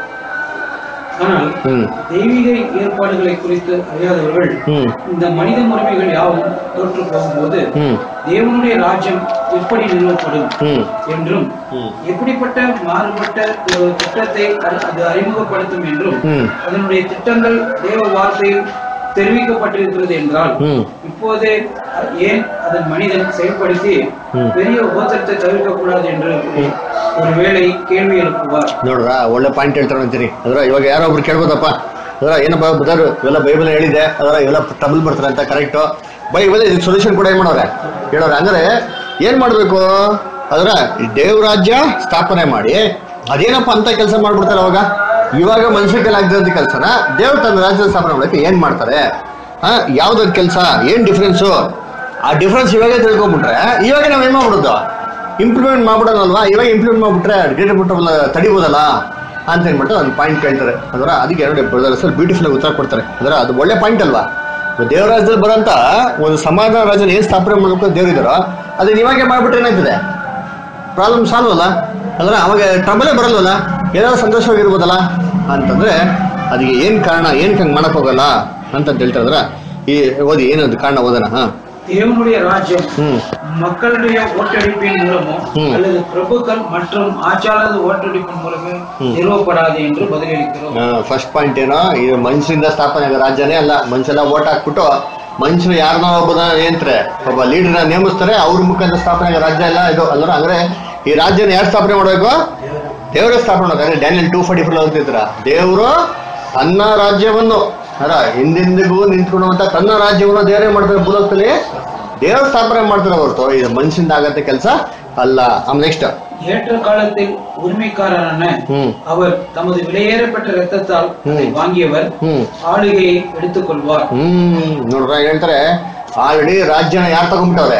ஆனால் ಹ್ಞೂ தெய்வீக ஏற்பாடுகளை குறித்து அறியாதவர்கள் ಹ್ಞೂ இந்த மனித முறைமைகள் யாவும் தோற்று போகும்போது ಹ್ಞೂ தேவனுடைய ராஜ்யம் எப்படி நிறுவப்படும் ಹ್ಞೂ என்றும் ம். எப்படிப்பட்ட மாறுபட்ட ஒரு திட்டத்தை அது அது அறிமுகப்படுத்தும் என்றும் ம். அதனுடைய திட்டங்கள் தேவ வார்த்தையில் தெரிவிக்கப்பட்டிருக்கிறது என்றால் ம். இப்போதே ஏன் அதன் மனிதன் செயல்படுத்தி ம். பெரிய உபத்திரத்தை தவிர்க்க கூடாது என்று ஒரு- ஒருவேளை கேள்வி எழுப்புவார் ನೋಡ್ರ ಒಳ್ಳೆ ಪಾಯಿಂಟ್ ಹೇಳ್ತಾರೆ ಅಂತೀರಿ ಅದರ ಇವಾಗ ಯಾರೋ ಒಬ್ರು ಕೇಳ್ಬೋದಪ್ಪ ಅದರ ಏನಪ್ಪ ಬುಧರು ಇವೆಲ್ಲ ಬೈಬಲ್ ಹೇಳಿದೆ ಅದರ ಇವೆಲ್ಲ ಟ್ರಬಲ್ ಬರ್ತಾರೆ ಅಂತ ಕರೆಕ್ಟು ಬೈಬಲ್ ಇದಕ್ಕೆ ಸೊಲ್ಯೂಷನ್ ಕೂಡ ಏನ್ ಮಾಡೋರೆ ಹೇಳೋರೆ ಅಂದ್ರೆ ಏನ್ ಮಾಡ್ಬೇಕು ಅದರ ದೇವರಾಜ್ಯ ಸ್ಥಾಪನೆ ಮಾಡಿ ಅದೇನಪ್ಪ ಅಂತ ಕೆಲಸ ಮಾಡ್ಬಿಡ್ತಾರೆ ಅವಾಗ ಇವಾಗ ಮನುಷ್ಯ ಕೈಲಿ ಆಗದಿರೋಂಥ ಕೆಲಸನ ದೇವ್ರ ತನ್ನ ರಾಜ್ಯದ ಸ್ಥಾಪನೆ ಮಾಡಕ್ಕೆ ಏನ್ ಮಾಡ್ತಾರೆ ಆ ಯಾವ್ದಾದ್ ಕೆಲಸ ಏನ್ ಡಿಫ್ರೆನ್ಸು ಆ ಡಿಫ್ರೆನ್ಸ್ ಇವಾಗ ತಿಳ್ಕೊಂಬಿಟ್ರೆ ಇವಾಗ ನಾವ್ ಏನ್ ಮಾಡ್ಬಿಡುದು ಇಂಪ್ಲಿಮೆಂಟ್ ಮಾಡ್ಬಿಡೋಣಲ್ವಾ ಇವಾಗ ಇಂಪ್ಲಿಮೆಂಟ್ ಮಾಡ್ಬಿಟ್ರೆ ಗ್ರೇಟರ್ ಬಿಟ್ಟಲ್ಲ ತಡಿಬೋದಲ್ಲ ಅಂತ ಏನ್ಬಿಟ್ಟು ಒಂದು ಪಾಯಿಂಟ್ ಕೇಳ್ತಾರೆ ಅದರ ಅದಕ್ಕೆ ಎರಡು ಬ್ರದರ್ಸ್ ಬ್ಯೂಟಿಫುಲ್ ಉತ್ತರ ಕೊಡ್ತಾರೆ ಅದರ ಅದು ಒಳ್ಳೆ ಪಾಯಿಂಟ್ ಅಲ್ವಾ ದೇವರಾಜ್ಯದಲ್ಲಿ ಬರೋಂಥ ಒಂದು ಸಮಾಧಾನ ರಾಜ್ಯನ ಏನು ಸ್ಥಾಪನೆ ಮಾಡಬೇಕು ದೇವರಿದ್ದಾರೋ ಅದನ್ನ ಇವಾಗೆ ಮಾಡ್ಬಿಟ್ರೆ ಏನಾಗ್ತದೆ ಪ್ರಾಬ್ಲಮ್ ಸಾಲ್ವ್ ಅಲ್ಲ ಅಂದ್ರೆ ಅವಾಗ ಟ್ರಬಲೇ ಬರಲ್ವಲ್ಲ ಏನಾದ್ರು ಸಂತೋಷವಾಗಿರ್ಬೋದಲ್ಲ ಅಂತಂದ್ರೆ ಅದಕ್ಕೆ ಏನ್ ಕಾರಣ ಏನ್ ಹಂಗೆ ಮಾಡಕ್ ಹೋಗಲ್ಲ ಅಂತ ಹೇಳ್ತಾರೆ ಅದ್ರ ಈ ಓದಿ ಏನದು ಕಾರಣ ಓದೋಣ ಹಾ தேவனுடைய ராஜ்யம் ಹ್ಮ್ மக்களுடைய ஓட்டடிப்பின் மூலமோ ம். அல்லது பிரபுக்கள் மற்றும் ஆட்சியாளர் ஓட்டடிப்பின் மூலமோ ம். நிறுவப்படாது என்று பதிலளிக்கிறோம் ಫಸ್ಟ್ ಪಾಯಿಂಟ್ ಏನೋ ಇದು ಮನುಷ್ಯರಿಂದ ಸ್ಥಾಪನೆ ಆಗೋ ರಾಜ್ಯನೇ ಅಲ್ಲ ಮನುಷ್ಯೆಲ್ಲ ಓಟ್ ಹಾಕ್ಬಿಟ್ಟು ಮನುಷ್ಯರು ಯಾರನ್ನೋ ಒಬ್ಬನ ಏನ್ತಾರೆ ಒಬ್ಬ ಲೀಡರ್ನ ನೇಮಿಸ್ತಾರೆ ಅವ್ರ ಮುಖಾಂತರ ಸ್ಥಾಪನೆ ಆಗೋ ರಾಜ್ಯ ಎಲ್ಲ ಇದು ಅಲ್ರ ಅಂದ್ರೆ ಈ ರಾಜ್ಯನ ಯಾರು ಸ್ಥಾಪನೆ ಮಾಡಬೇಕು ದೇವರೇ ಸ್ಥಾಪನೆ ಮಾಡ್ತಾರೆ ಡ್ಯಾನಿಯಲ್ ಟೂ ಫಾರ್ಟಿ ಫೋರ್ ಅಂತಿದ್ರ ದೇವರು ತನ್ನ ರಾಜ್ಯವನ್ನು ಅಲ್ಲ ಹಿಂದೆಂದಿಗೂ ನಿಂತ್ಕೊಳ್ಳುವಂತ ತನ್ನ ರಾಜ್ಯವನ್ನು ದೇವರೇ ಮಾಡ್ತಾರೆ ಭೂಲೋಕದಲ್ಲಿ ದೇವ್ರ ಸ್ಥಾಪನೆ ಮಾಡ್ತಾರೆ ಹೊರತು ಇದು ಮನುಷ್ಯನಿಂದ ಆಗತ್ತೆ ಕೆಲಸ ಅಲ್ಲ ಆಮೇಲೆ ನೆಕ್ಸ್ಟ್ ஏற்ற காலத்தில் உரிமைக்காரரான ಹ್ಮ್ அவர் தமது விலையேறப்பட்ட இரத்தத்தால் அதை ம். வாங்கியவர் ಹ್ಮ್ ஆளுகையை எடுத்துக்கொள்வார் ಹ್ಮ್ ನೋಡ್ರ ಹೇಳ್ತಾರೆ ಆಲ್ರೆಡಿ ರಾಜ್ಯನ ಯಾರು ತಗೊಂಡ್ಬಿಟ್ಟವ್ರೆ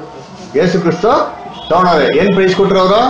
ಯೇಸು ಕ್ರಿಸ್ತು ತಗೊಂಡವ್ರೆ ಏನ್ ಪ್ರೈಸ್ ಕೊಟ್ರು ಅವರು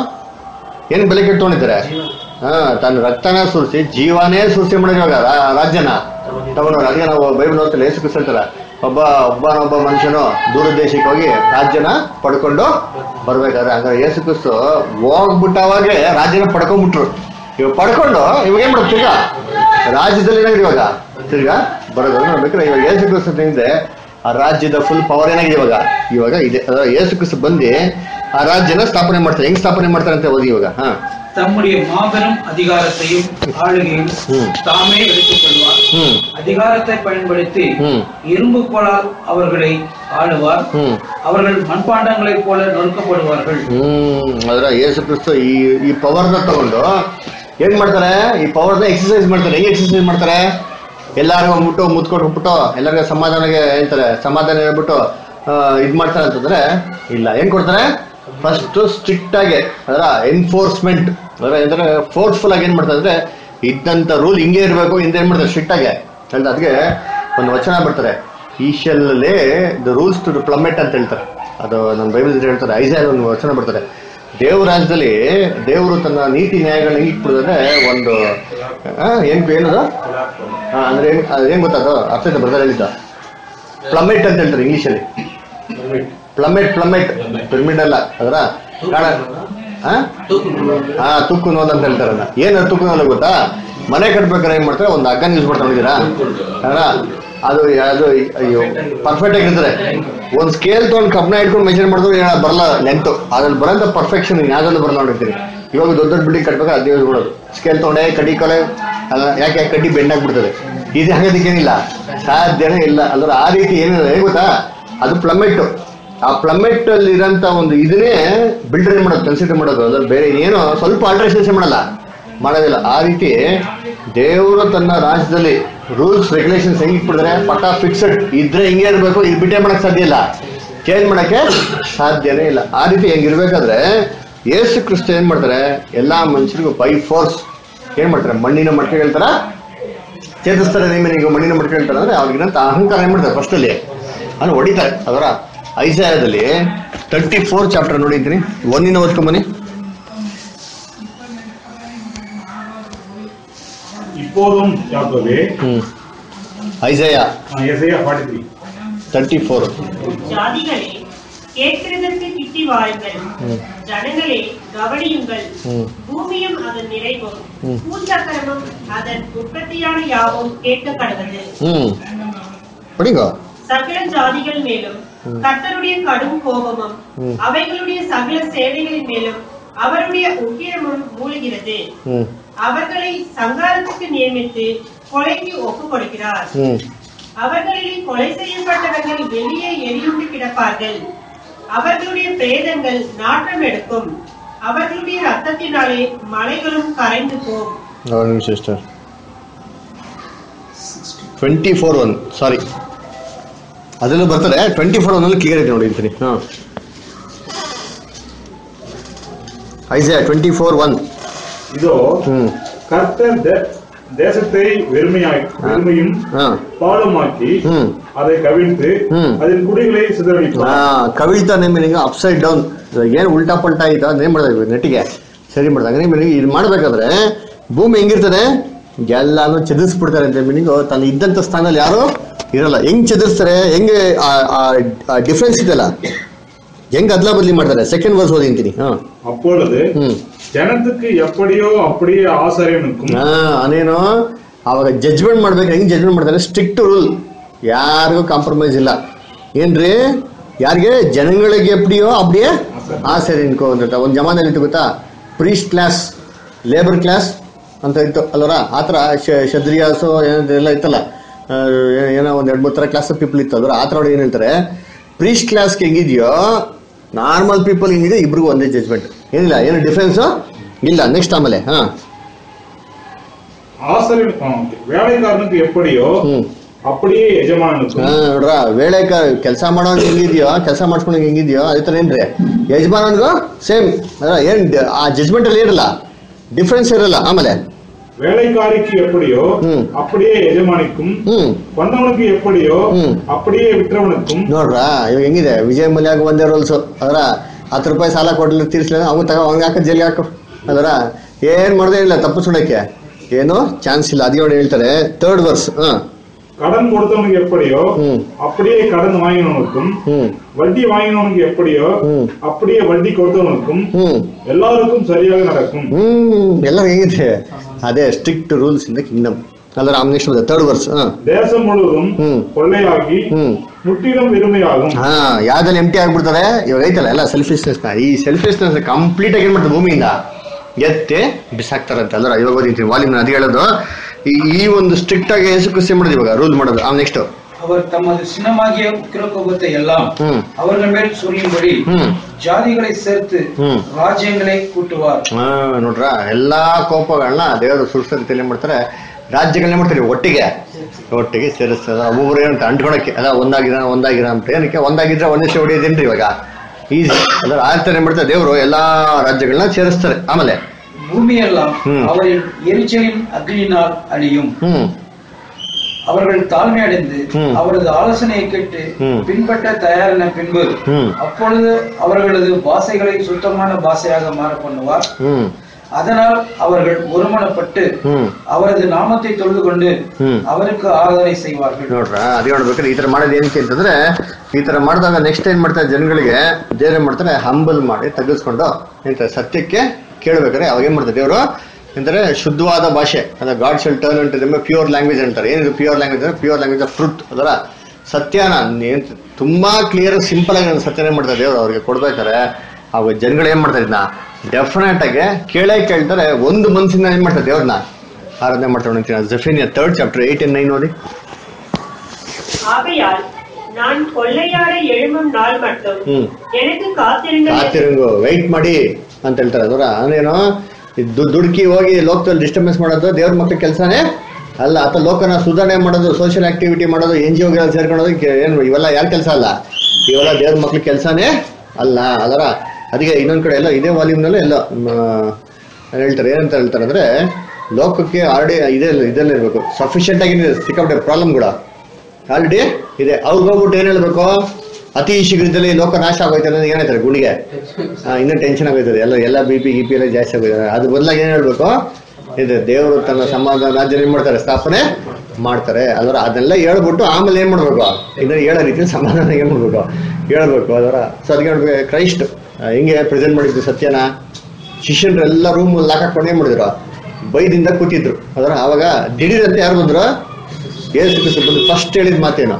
ಏನ್ ಬೆಲೆ ಕೆಟ್ಟು ತಗೊಂಡಿದ್ದಾರೆ ಹಾ ತನ್ನ ರಕ್ತನ ಸುರಿಸಿ ಜೀವನೇ ಸುರಿಸಿ ಮಾಡಿದ್ರು ಇವಾಗ ರಾ- ರಾಜ್ಯನ ತಗೊಂಡವ್ರೆ ಅದಕ್ಕೆ ನಾವು ಬೈಬಲ್ ಓದ್ತಿಲ್ಲ ಯೇಸು ಕ್ರಿಸ್ತು ಹೇಳ್ತಾರೆ ಒಬ್ಬ ಒಬ್ಬನೊಬ್ಬ ಮನುಷ್ಯನು ದೂರ ದೇಶಕ್ಕೆ ಹೋಗಿ ರಾಜ್ಯನ ಪಡ್ಕೊಂಡು ಬರ್ಬೇಕಾದ್ರೆ ಹಂಗಾರೆ ಯೇಸು ಕ್ರಿಸ್ತು ಹೋಗ್ಬಿಟ್ಟವಾಗೆ ರಾಜ್ಯನ ಪಡ್ಕೊಂಡ್ಬಿಟ್ರು ಇವಾಗ ಪಡ್ಕೊಂಡು ಇವಾಗ ಏನ್ ಮಾಡೋದು ತಿರ್ಗಾ ರಾಜ್ಯದಲ್ಲಿ ಏನಾಗಿದೆ ಇವಾಗ ತಿರ್ಗಾ ಬರೋದು ನೋಡ್ಬೇಕಾದ್ರೆ ಇವಾಗ ಯೇಸು ಕ್ರಿಸ್ತು ಹಿಂದೆ ಆ ರಾಜ್ಯದ ಫುಲ್ ಪವರ್ ಏನಾಗಿದೆ ಇವಾಗ ಇವಾಗ ಇದೆ ಅದರ ಯೇಸು ಕ್ರಿಸ್ತು ಬಂದು ಆ ರಾಜ್ಯನ ಸ್ಥಾಪನೆ ಮಾಡ್ತಾರೆ ಹೆಂಗ್ ಸ್ಥಾಪನೆ ಮಾಡ್ತಾರೆ ಅಂತ ಓದಿ ಇವಾಗ ಹಾ தம்முடைய மாபெரும் அதிகாரத்தையும் ஆளுகையும் ம். தாமே எடுத்துக்கொள்வார் ಹ್ಮ್ அதிகாரத்தை பயன்படுத்தி ಹ್ಮ್ இரும்பு கோலால் அவர்களை ஆளுவார் ಹ್ಮ್ அவர்கள் மண்பாண்டங்களைப் போல நொறுக்கப்படுவார்கள் ಹ್ಮ್ ಅದರ ಯೇಸು ಕ್ರಿಸ್ತು ಈ ಈ ಪವರ್ನ ತಗೊಂಡು ಏನ್ ಮಾಡ್ತಾರೆ ಈ ಪವರ್ನ ಎಕ್ಸರ್ಸೈಸ್ ಮಾಡ್ತಾರೆ ಹೆಂಗ್ ಎಕ್ಸರ್ಸೈಸ್ ಮಾಡ್ತಾರೆ ಎಲ್ಲಾರು ಹೋಗ್ಬಿಟ್ಟು ಮುತ್ಕೊಂಡು ಹೋಗ್ಬಿಟ್ಟು ಎಲ್ಲರಿಗೂ ಸಮಾಧಾನಗೆ ಹೇಳ್ತಾರೆ ಸಮಾಧಾನ ಹೇಳ್ಬಿಟ್ಟು ಆ, ಇದ್ ಮಾಡ್ತಾರೆ ಅಂತಂದ್ರೆ ಇಲ್ಲ ಏನ್ ಕೊಡ್ತಾರೆ ಫಸ್ಟ್ ಸ್ಟ್ರಿಕ್ಟ್ ಆಗಿ ಅದರ ಎನ್ಫೋರ್ಸ್ಮೆಂಟ್ ಅದರ ಅಂದ್ರೆ ಫೋರ್ಸ್ಫುಲ್ ಆಗಿ ಏನ್ ಮಾಡ್ತಾರೆ ಅಂದ್ರೆ ಇದ್ದಂತ ರೂಲ್ ಹಿಂಗೆ ಇರಬೇಕು ಹಿಂದೆ ಏನ್ ಮಾಡ್ತಾರೆ ಸ್ಟ್ರಿಕ್ಟ್ ಆಗಿ ಅಂತ ಅದಕ್ಕೆ ಒಂದು ವಚನ ಬರ್ತಾರೆ ಈಶಲ್ಲೇ ದ ರೂಲ್ಸ್ ಟು ಪ್ಲಮೆಟ್ ಅಂತ ಹೇಳ್ತಾರೆ ಅದು ನಮ್ಮ ಬೈಬಲ್ ಹೇಳ್ತಾರೆ ಐಸಾಯಲ್ ಒಂದು ವಚನ ಬರ್ತಾರೆ ದೇವ್ರ ರಾಜ್ಯದಲ್ಲಿ ದೇವರು ತನ್ನ ನೀತಿ ನ್ಯಾಯಗಳನ್ನ ಹೆಂಗ್ ಇಟ್ಬಿಡಿದ್ರೆ ಒಂದು ಆ, ಏನ್ ಏನದು ಆ, ಅಂದ್ರೆ ಏನ್ ಅದು ಏನ್ ಗೊತ್ತದು ಅರ್ಥ ಆಯ್ತಾ ಬರ್ತಾರೆ ಹೇಳಿದ್ದ ಪ್ಲಮೆಟ್ ಅಂತ ಹೇಳ್ತಾರೆ ಇಂಗ್ಲಿಷಲ್ಲಿ ಪ್ಲಮೆಟ್ ಪ್ಲಮೆಟ್ ಪಿರಮಿಡ್ ಅಲ್ಲ ಅದರ ಕಾಣ ಆ? ಹಾ ತುಕ್ಕು ನೋಲ್ ಅಂತ ಹೇಳ್ತಾರೆ ಅದನ್ನ. ಏನ್ ಅದು ತುಕ್ಕು ನೋಲ್ ಗೊತ್ತಾ ಮನೆ ಕಟ್ಬೇಕಾದ್ರೆ ಏನ್ ಮಾಡ್ತಾರೆ ಒಂದು ಹಗ್ಗನ ಯೂಸ್ ಮಾಡ್ತಾ ನೋಡಿದೀರಾ ಅಲ್ಲ ಅದು ಅದು ಅಯ್ಯೋ ಪರ್ಫೆಕ್ಟ್ ಆಗಿರ್ತದೆ ಒಂದ್ ಸ್ಕೇಲ್ ತಗೊಂಡು ಕಬ್ನ ಇಟ್ಕೊಂಡು ಮೆಜರ್ ಮಾಡಿದ್ರು ಏನ ಬರಲ್ಲ ಲೆಂತ್ ಅದ್ರಲ್ಲಿ ಬರೋಂಥ ಪರ್ಫೆಕ್ಷನ್ ಯಾವ್ದ್ರಲ್ಲಿ ಬರಲ್ಲ ನೋಡಿರ್ತೀರಿ ಇವಾಗ ದೊಡ್ಡ ದೊಡ್ಡ ಬಿಲ್ಡಿಂಗ್ ಕಟ್ಬೇಕಾದ್ರೆ ಅದೇ ಯೂಸ್ ಮಾಡೋದು ಸ್ಕೇಲ್ ತಗೊಂಡೆ ಕಡ್ಡಿ ಕೊಲೆ ಅಲ್ಲ ಯಾಕೆ ಕಡ್ಡಿ ಬೆಂಡಾಗ್ಬಿಡ್ತದೆ ಇದು ಆಗೋದಕ್ಕೇನಿಲ್ಲ ಸಾಧ್ಯನೇ ಇಲ್ಲ ಅಂದ್ರೆ ಆ ರೀತಿ ಏನಿಲ್ಲ ಹೇಗೆ ಗೊತ್ತಾ ಅದು ಪ್ಲಮೆಟ್ ಆ ಪ್ಲಮೆಟ್ ಅಲ್ಲಿ ಇರೋಂಥ ಒಂದು ಇದನ್ನೇ ಬಿಲ್ಡರ್ ಏನ್ ಮಾಡೋದು ಕನ್ಸಿಡರ್ ಮಾಡೋದು ಅದ್ರ ಬೇರೆ ಏನೋ ಸ್ವಲ್ಪ ಆಲ್ಟ್ರೇಷನ್ಸ್ ಮಾಡಲ್ಲ ಮಾಡೋದಿಲ್ಲ ಆ ರೀತಿ ದೇವರು ತನ್ನ ರಾಜ್ಯದಲ್ಲಿ ರೂಲ್ಸ್ ರೆಗ್ಯುಲೇಷನ್ಸ್ ಹೆಂಗ್ ಇಟ್ಬಿಡಿದ್ರೆ ಪಕ್ಕ ಫಿಕ್ಸಡ್ ಇದ್ರೆ ಹಿಂಗೆ ಇರಬೇಕು ಇದು ಬಿಟ್ಟೆ ಮಾಡಕ್ ಸಾಧ್ಯ ಇಲ್ಲ ಚೇಂಜ್ ಮಾಡಕ್ಕೆ ಸಾಧ್ಯನೇ ಇಲ್ಲ ಆ ರೀತಿ ಹೆಂಗಿರ್ಬೇಕಾದ್ರೆ ಯೇಸು ಕ್ರಿಸ್ತ ಏನ್ ಮಾಡ್ತಾರೆ ಎಲ್ಲಾ ಮನುಷ್ಯರಿಗೂ ಬೈ ಫೋರ್ಸ್ ಏನ್ ಮಾಡ್ತಾರೆ ಮಣ್ಣಿನ ಮಡ್ಕೆ ಹೇಳ್ತಾರ ಚೇತರಿಸ್ತಾರೆ ನೇಮಿನಿಗೆ ಮಣ್ಣಿನ ಮಡ್ಕೆ ಹೇಳ್ತಾರೆ ಅಂದ್ರೆ ಅವ್ರಿಗಿರಂತ ಅಹಂಕಾರ ಏನ್ ಮಾಡ್ತಾರೆ ಫಸ್ಟ್ ಅಲ್ಲಿ ಅಲ್ಲಿ ಹೊಡಿತಾರೆ ಅದರ ಐಸಾಯದಲ್ಲಿ ತರ್ಟಿ ಫೋರ್ ಚಾಪ್ಟರ್ ನೋಡಿದ್ದೀನಿ ಒಂದಿನ ಓದ್ಕೊಂಬನಿ இப்போதும் யாக்கோவே ಹ್ಮ್ ಐಸಯ எசையா ஃபார்ட்டி த்ரீ ತರ್ಟಿ ஃபோர் ஜாதிகளே கேட்கிறதற்கு கிட்டி வாருங்கள் ஜனங்களே கவனியுங்கள் ம். பூமியும் அதன் நிறைவும் ம். பூச்சக்கரமும் அதன் உற்பத்தியான யாவும் கேட்க கடவுது ம் படிங்கோ சகல ஜாதிகள் மேலும் கர்த்தருடைய கடும் கோபமும் ம். அவைகளுடைய சகல சேனைகளின் மேலும் அவருடைய உக்கிரமும் மூழ்கிறது ம் அவர்களை சங்காரத்துக்கு நியமித்து கொலைக்கு ஒப்பு கொடுக்கிறார் ம் அவர்களிலே கொலை செய்யப்பட்டவர்கள் வெளியே எரியுண்டு கிடப்பார்கள் அவர்களுடைய பிரேதங்கள் நாற்றம் எடுக்கும் அவர்களுடைய ரத்தத்தினாலே மலைகளும் கரைந்து போம் ஒரு நிமிஷம் ಸಿಸ್ಟರ್ ಟ್ವೆಂಟಿ ಫೋರ್ ಒನ್ ಸಾರಿ ಅದೆಲ್ಲ ಬರ್ತಾರೆ ಟ್ವೆಂಟಿ ಫೋರ್ ಒನ್ನಲ್ಲಿ ಕ್ಲಿಯರ್ ಇದೆ ನೋಡಿ ಅಂತೀನಿ ಹಾಂ ಐಸೆ ಟ್ವೆಂಟಿ ಫೋರ್ ಒನ್ இதோ ಹ್ಞೂ கர்த்தர் தே- தேசத்தை வெறுமையாய் வெறுமையும் ಹಾಂ பாழுமாக்கி ಹ್ಞೂ அதை கவிழ்த்து ம். அதன் குடிகளை சிதறடிப்பார் ಹಾಂ ಕವಿತಾ ನೇಮಿನಿಂಗ್ ಅಪ್ಸೈಡ್ ಡೌನ್ ಏನು ಉಲ್ಟಾ ಪಲ್ಟಾ ಆಯ್ತು ಅದೇನು ಮಾಡಿದೆ ನೆಟ್ಟಿಗೆ ಸರಿ ಮಾಡಿದಾಗ ನೇಮಿನಿಂಗ್ ಇದು ಮಾಡಬೇಕಾದ್ರೆ ಭೂಮಿ ಹೆಂಗಿರ್ತದೆ ಎಲ್ಲಾನು ಚದುರಿಸ್ಬಿಡ್ತಾರೆ ಅಂತ ಮೀನಿಂಗ್ ತನ್ನ ಇದ್ದಂಥ ಸ್ಥಾನದಲ್ಲಿ ಯಾರು ಇರಲ್ಲ ಹೆಂಗ್ ಚದುರಿಸ್ತಾರೆ ಹೆಂಗೆ ಡಿಫ್ರೆನ್ಸ್ ಇದೆಯಲ್ಲ ಹೆಂಗ್ ಅದ್ಲ ಬದ್ಲಿ ಮಾಡ್ತಾರೆ ಸೆಕೆಂಡ್ ವರ್ಸ್ ಓದಿಂತೀನಿ ಹಾಂ அப்பொழுது ಹ್ಮ್ ஜனத்துக்கு எப்படியோ அப்படியே ஆசாரியனுக்கும் ಹಾ ಅದೇನು ಅವಾಗ ಜಜ್ಮೆಂಟ್ ಮಾಡ್ಬೇಕು ಹೆಂಗ್ ಜಜ್ಮೆಂಟ್ ಮಾಡ್ತಾರೆ ಸ್ಟ್ರಿಕ್ಟ್ ರೂಲ್ ಯಾರಿಗೂ ಕಾಂಪ್ರಮೈಸ್ ಇಲ್ಲ ಏನ್ರಿ ಯಾರಿಗೆ ಜನಗಳಿಗೆ ಎಪ್ಪಡಿಯೋ ಅಪ್ಪಡಿಯೇ ಆ ಸರಿ ಇನ್ಕೋ ಅಂತ ಒಂದು ಜಮಾನಲ್ಲಿ ಇತ್ತು ಗೊತ್ತಾ ಪ್ರೀಸ್ಟ್ ಕ್ಲಾಸ್ ಲೇಬರ್ ಕ್ಲಾಸ್ ಅಂತ ಇತ್ತು ಅಲ್ವರ ಆ ಥರ ಶದ್ರಿಯಾಸು ಎಲ್ಲ ಇತ್ತಲ್ಲ ಆ, ಏ- ಏನೋ ಒಂದು ಎರಡು ಮೂರು ಥರ ಕ್ಲಾಸ್ ಪೀಪಲ್ ಇತ್ತು ಅದ್ರ ಆ ಥರ ಏನು ಹೇಳ್ತಾರೆ ಪ್ರೀಸ್ಟ್ ಕ್ಲಾಸ್ಗೆ ಹೆಂಗಿದೆಯೋ ನಾರ್ಮಲ್ ಪೀಪಲ್ ಹೆಂಗಿದೆ ಇಬ್ರಿಗೂ ಒಂದೇ ಜಜ್ಮೆಂಟ್ ಏನಿಲ್ಲ ಏನು ಡಿಫ್ರೆನ್ಸು ಇಲ್ಲ ನೆಕ್ಸ್ಟ್ ಆಮೇಲೆ ಹಾಂ ஆசாரியன் ஆ, okay. வேலைக்காரனுக்கு எப்படியோ ಹ್ಮ್ அப்படியே எஜமானனுக்கும் ಹಾ ನೋಡ್ರ ವೇಳೆ ಕೆಲಸ ಮಾಡೋನ್ ಹೆಂಗಿದ್ಯೋ ಕೆಲಸ ಮಾಡ್ಸ್ಕೊಂಡು ಹೆಂಗಿದ್ಯೋ ಅದೇ ತರ ಏನ್ರಿ ಯಜಮಾನನ್ಗೂ ಸೇಮ್ ಏನ್ ಡ- ಆ ಜಜ್ಮೆಂಟ್ ಅಲ್ಲಿ ಇರಲ್ಲ ಡಿಫ್ರೆನ್ಸ್ ಇರಲ್ಲ ಆಮೇಲೆ வேலைக்காரிக்கு எப்படியோ ம். அப்படியே எஜமானிக்கும் ಹ್ಮ್ கொண்டவனுக்கு எப்படியோ ம். அப்படியே விற்றவனுக்கும் ನೋಡ್ರ ಇವಾಗ ಹೆಂಗಿದೆ ವಿಜಯ ಮಲ್ಯಾಗ ಒಂದೇ ರೂಲ್ಸ್ ಅದರ ಹತ್ತು ರೂಪಾಯಿ ಸಾಲ ಕೊಡ್ಲಿ ತೀರ್ಸ್ಲಿಲ್ಲ ಅವ್ನು ತಗೋ ಅವ್ನಿಗೆ ಹಾಕ ಜೈಲಿಗೆ ಹಾಕು ಅದರ ಏನ್ ಮಾಡ್ದೇ ಇಲ್ಲ ತಪ್ಪಿಸ್ಕೊಳಕ್ಕೆ ಏನು ಚಾನ್ಸ್ ಇಲ್ಲ ಅದೇ ಹೇಳ್ತಾರೆ ಥರ್ಡ್ ವರ್ಸ್ ಹಾ கடன் கொடுத்தவனுக்கு எப்படியோ ம். அப்படியே கடன் வாங்கினவனுக்கும் ಹ್ಮ್ வட்டி வாங்கினவனுக்கு எப்படியோ ம். அப்படியே வட்டி கொடுத்தவனுக்கும் ಹ್ಮ್ எல்லாருக்கும் சரியாக நடக்கும் ಹ್ಮ್ ಎಲ್ಲ ಹೇಗಿದೆ ಅದೇ strict rules in the kingdom ಅಲ್ಲ ರಾಮ್ ನೆಕ್ಸ್ಟ್ ಥರ್ಡ್ ವರ್ಸ್ ಹಾ தேசம் முழுவதும் ம். கொள்ளையாகி ಹ್ಮ್ முற்றிலும் வெறுமையாகும் ಹಾ ಯಾವ್ದಲ್ಲಿ ಎಂಟಿ ಆಗ್ಬಿಡ್ತಾರೆ ಇವಾಗ ಐತಲ್ಲ ಎಲ್ಲ ಸೆಲ್ಫಿಶ್ನೆಸ್ ಈ ಸೆಲ್ಫಿಶ್ನೆಸ್ ಕಂಪ್ಲೀಟ್ ಆಗಿ ಏನ್ ಮಾಡ್ತಾರೆ ಭೂಮಿಯಿಂದ ಎತ್ತೆ ಬಿಸಾಕ್ತಾರಂತೆ ಅಲ್ಲ ಇವಾಗ ಓದಿಂತೀನಿ ವಾಲ್ಯೂಮ್ ಅದು ಹೇಳೋದು ಈ ಈ ಒಂದು ಸ್ಟ್ರಿಕ್ಟ್ ಆಗಿ ಯೇಸು ಕ್ರಿಸ್ತ ಮಾಡೋದು ಇವಾಗ ರೂಲ್ ಮಾಡೋದು ಆಮೇಲೆ ನೆಕ್ಸ್ಟ್ அவர் தமது சின்னமாகிய உக்கிரகோபத்தை எல்லாம் ಹ್ಮ್ அவர்கள் மேல் சொரியும்படி ಹ್ಮ್ ஜாதிகளை சேர்த்து ಹ್ಮ್ ராஜ்யங்களை கூட்டுவார் ಹಾ ನೋಡ್ರ ಎಲ್ಲಾ ಕೋಪಗಳನ್ನ ದೇವರು ಸುರಿಸೋ ರೀತಿಯಲ್ಲಿ ಏನ್ ಮಾಡ್ತಾರೆ ರಾಜ್ಯಗಳನ್ನ ಮಾಡ್ತಾರೆ ಒಟ್ಟಿಗೆ ಒಟ್ಟಿಗೆ ಸೇರಿಸ್ತಾರೆ ಒಬ್ಬೊಬ್ರು ಏನಂತ ಅಂಟ್ಕೊಳಕ್ಕೆ ಅಲ್ಲ ಒಂದಾಗಿರ ಒಂದಾಗಿರ ಅಂತ ಏನಕ್ಕೆ ಒಂದಾಗಿದ್ರೆ ಒಂದೇ ಹೊಡಿಯೋದೇನ್ರಿ ಇವಾಗ ಈಸಿ ಅದ್ರ ಆ ಥರ ಏನ್ ಮಾಡ್ತಾರೆ ದೇವರು ಎಲ್ಲಾ ರಾಜ್ಯಗಳನ್ನ ಸೇರಿಸ್ತಾರೆ ಆಮೇಲೆ பூமியெல்லாம் ம். அவரின் எரிச்சலின் அக்னியினால் அழியும் ಹ್ಮ್ அவர்கள் தாழ்மை அடைந்து ம். அவரது ஆலோசனையை கேட்டு ம். பின்பற்ற தயாரான பின்பு ம். அப்பொழுது அவர்களது பாஷைகளை சுத்தமான பாஷையாக மாற பண்ணுவார் ಹ್ಮ್ அதனால் அவர்கள் ஒருமனப்பட்டு ಹ್ಮ್ அவரது நாமத்தை தொழுது கொண்டு ಹ್ಮ್ அவருக்கு ஆராதனை செய்வார்கள் ನೋಡ್ರ ಅದೇ ನೋಡ್ಬೇಕಾದ್ರೆ ಈ ತರ ಮಾಡೋದು ಏನಕ್ಕೆ ಅಂತಂದ್ರೆ ಈ ತರ ಮಾಡಿದಾಗ ನೆಕ್ಸ್ಟ್ ಏನ್ ಮಾಡ್ತಾರೆ ಜನಗಳಿಗೆ ದೇವ್ರು ಏನ್ ಮಾಡ್ತಾರೆ ಹಂಬಲ್ ಮಾಡಿ ತಗ್ಗಿಸ್ಕೊಂಡು ಎಂತ ಸತ್ಯಕ್ಕೆ ಕೇಳ್ಬೇಕಾದ್ರೆ ಅವಾಗ ಏನ್ ಮಾಡ್ತಾರೆ ದೇವರು ಎಂದ್ರೆ ಶುದ್ಧವಾದ ಭಾಷೆ ಅಂದ್ರೆ ಗಾಡ್ ಶೆಲ್ ಟರ್ನ್ ಅಂತ ಪ್ಯೂರ್ ಲ್ಯಾಂಗ್ವೇಜ್ ಅಂತಾರೆ ಏನಿದು ಪ್ಯೂರ್ ಲ್ಯಾಂಗ್ವೇಜ್ ಅಂದ್ರೆ ಪ್ಯೂರ್ ಲ್ಯಾಂಗ್ವೇಜ್ ಆಫ್ ಟ್ರುತ್ ಅದರ ಸತ್ಯನ ಏನ್ ತುಂಬಾ ಕ್ಲಿಯರ್ ಸಿಂಪಲ್ ಆಗಿ ನಾನು ಸತ್ಯನ ಏನ್ ಮಾಡ್ತಾರೆ ದೇವರು ಅವ್ರಿಗೆ ಕೊಡ್ಬೇಕಾರೆ ಅವಾಗ ಜನಗಳು ಏನ್ ಮಾಡ್ತಾರೆ ಇದನ್ನ ಡೆಫಿನೆಟ್ ಆಗಿ ಕೇಳೇ ಕೇಳ್ತಾರೆ ಒಂದು ಮನ್ಸಿಂದ ಏನ್ ಮಾಡ್ತಾರೆ ದೇವ್ರನ್ನ ಆರಾಧನೆ ಮಾಡ್ತಾರೆ ಅಂತೀನಿ Zephaniah third chapter eight and nine ಓದಿ ஆகையால் நான் கொள்ளையாட எழும்பும் நாள் மட்டும் ಹ್ಮ್ எனக்கு காத்திருங்கள் ಕಾತಿರಂಗು ವೆಯ್ಟ್ ಮಾಡಿ ಅಂತ ಹೇಳ್ತಾರೆ ಅದರ ಅಂದ್ರೇನು ಈ ದು- ದುಡುಕಿ ಹೋಗಿ ಲೋಕದಲ್ಲಿ ಡಿಸ್ಟರ್ಬೆನ್ಸ್ ಮಾಡೋದು ದೇವ್ರ ಮಕ್ಳ ಕೆಲಸನೇ ಅಲ್ಲ ಅಥವಾ ಲೋಕನ ಸುಧಾರಣೆ ಮಾಡೋದು ಸೋಷಿಯಲ್ ಆಕ್ಟಿವಿಟಿ ಮಾಡೋದು ಎನ್ ಜಿ ಒಗಳಲ್ಲಿ ಸೇರ್ಕೊಳ್ಳೋದು ಕೆ- ಏನು ಇವೆಲ್ಲ ಯಾರ ಕೆಲಸ ಅಲ್ಲ ಇವೆಲ್ಲ ದೇವ್ರ ಮಕ್ಳ ಕೆಲಸನೇ ಅಲ್ಲ ಅದರ ಅದಕ್ಕೆ ಇನ್ನೊಂದ್ ಕಡೆ ಎಲ್ಲ ಇದೇ ವಾಲ್ಯೂಮ್ನಲ್ಲೂ ಎಲ್ಲ ಮ್, ಹೇಳ್ತಾರೆ ಏನಂತ ಹೇಳ್ತಾರೆ ಅಂದ್ರೆ ಲೋಕಕ್ಕೆ ಆಲ್ರೆಡಿ ಇದೇ ಇದೆಲ್ಲ ಇರಬೇಕು ಸಫಿಷಿಯಂಟ್ ಆಗಿ ಸಿಕ್ಕಾಪಟ್ಟೆ ಪ್ರಾಬ್ಲಮ್ಗಳು ಆಲ್ರೆಡಿ ಇದೆ ಅವ್ರಿಗೆ ಹೋಗ್ಬಿಟ್ಟು ಏನ್ ಹೇಳ್ಬೇಕು ಅತಿ ಶೀಘ್ರದಲ್ಲಿ ಲೋಕ ನಾಶ ಆಗೋಯ್ತು ಅನ್ನೋದು ಏನ್ ಹೇಳ್ತಾರೆ ಗುಂಡಿಗೆ ಆ, ಇನ್ನೂ ಟೆನ್ಷನ್ ಆಗೋಯ್ತದೆ ಎಲ್ಲ ಎಲ್ಲ ಬಿ ಪಿ ಗಿ ಪಿ ಎಲ್ಲ ಜಾಸ್ತಿ ಆಗೋಯ್ತದೆ ಅದು ಬದಲಾಗಿ ಏನ್ ಹೇಳ್ಬೇಕು ಇದೆ ದೇವರು ತನ್ನ ಸಮಾಧಾನ ರಾಜ್ಯ ಏನ್ ಮಾಡ್ತಾರೆ ಸ್ಥಾಪನೆ ಮಾಡ್ತಾರೆ ಅದರ ಅದನ್ನೆಲ್ಲ ಹೇಳ್ಬಿಟ್ಟು ಆಮೇಲೆ ಏನ್ ಮಾಡ್ಬೇಕು ಇದನ್ನ ಹೇಳೋ ರೀತಿಯಲ್ಲಿ ಸಮಾಧಾನ ಏನ್ ಮಾಡ್ಬೇಕು ಹೇಳ್ಬೇಕು ಅದರ ಸೊ ಅದಕ್ಕೆ ನೋಡ್ಬೇಕು ಕ್ರೈಸ್ಟ್ ಆ, ಹಿಂಗೆ ಪ್ರೆಸೆಂಟ್ ಮಾಡಿದ್ದು ಸತ್ಯನ ಶಿಷ್ಯರೆಲ್ಲ ರೂಮ್ ಲಾಕ್ ಹಾಕೊಂಡು ಏನ್ ಮಾಡಿದ್ರು ಬೈದಿಂದ ಕೂತಿದ್ರು ಅದರ ಆವಾಗ ದಿಢೀರಂತೆ ಯಾರು ಬಂದ್ರು ಏಸು ಕ್ರಿಸ್ತ ಬಂದು ಫಸ್ಟ್ ಹೇಳಿದ ಮಾತೇನು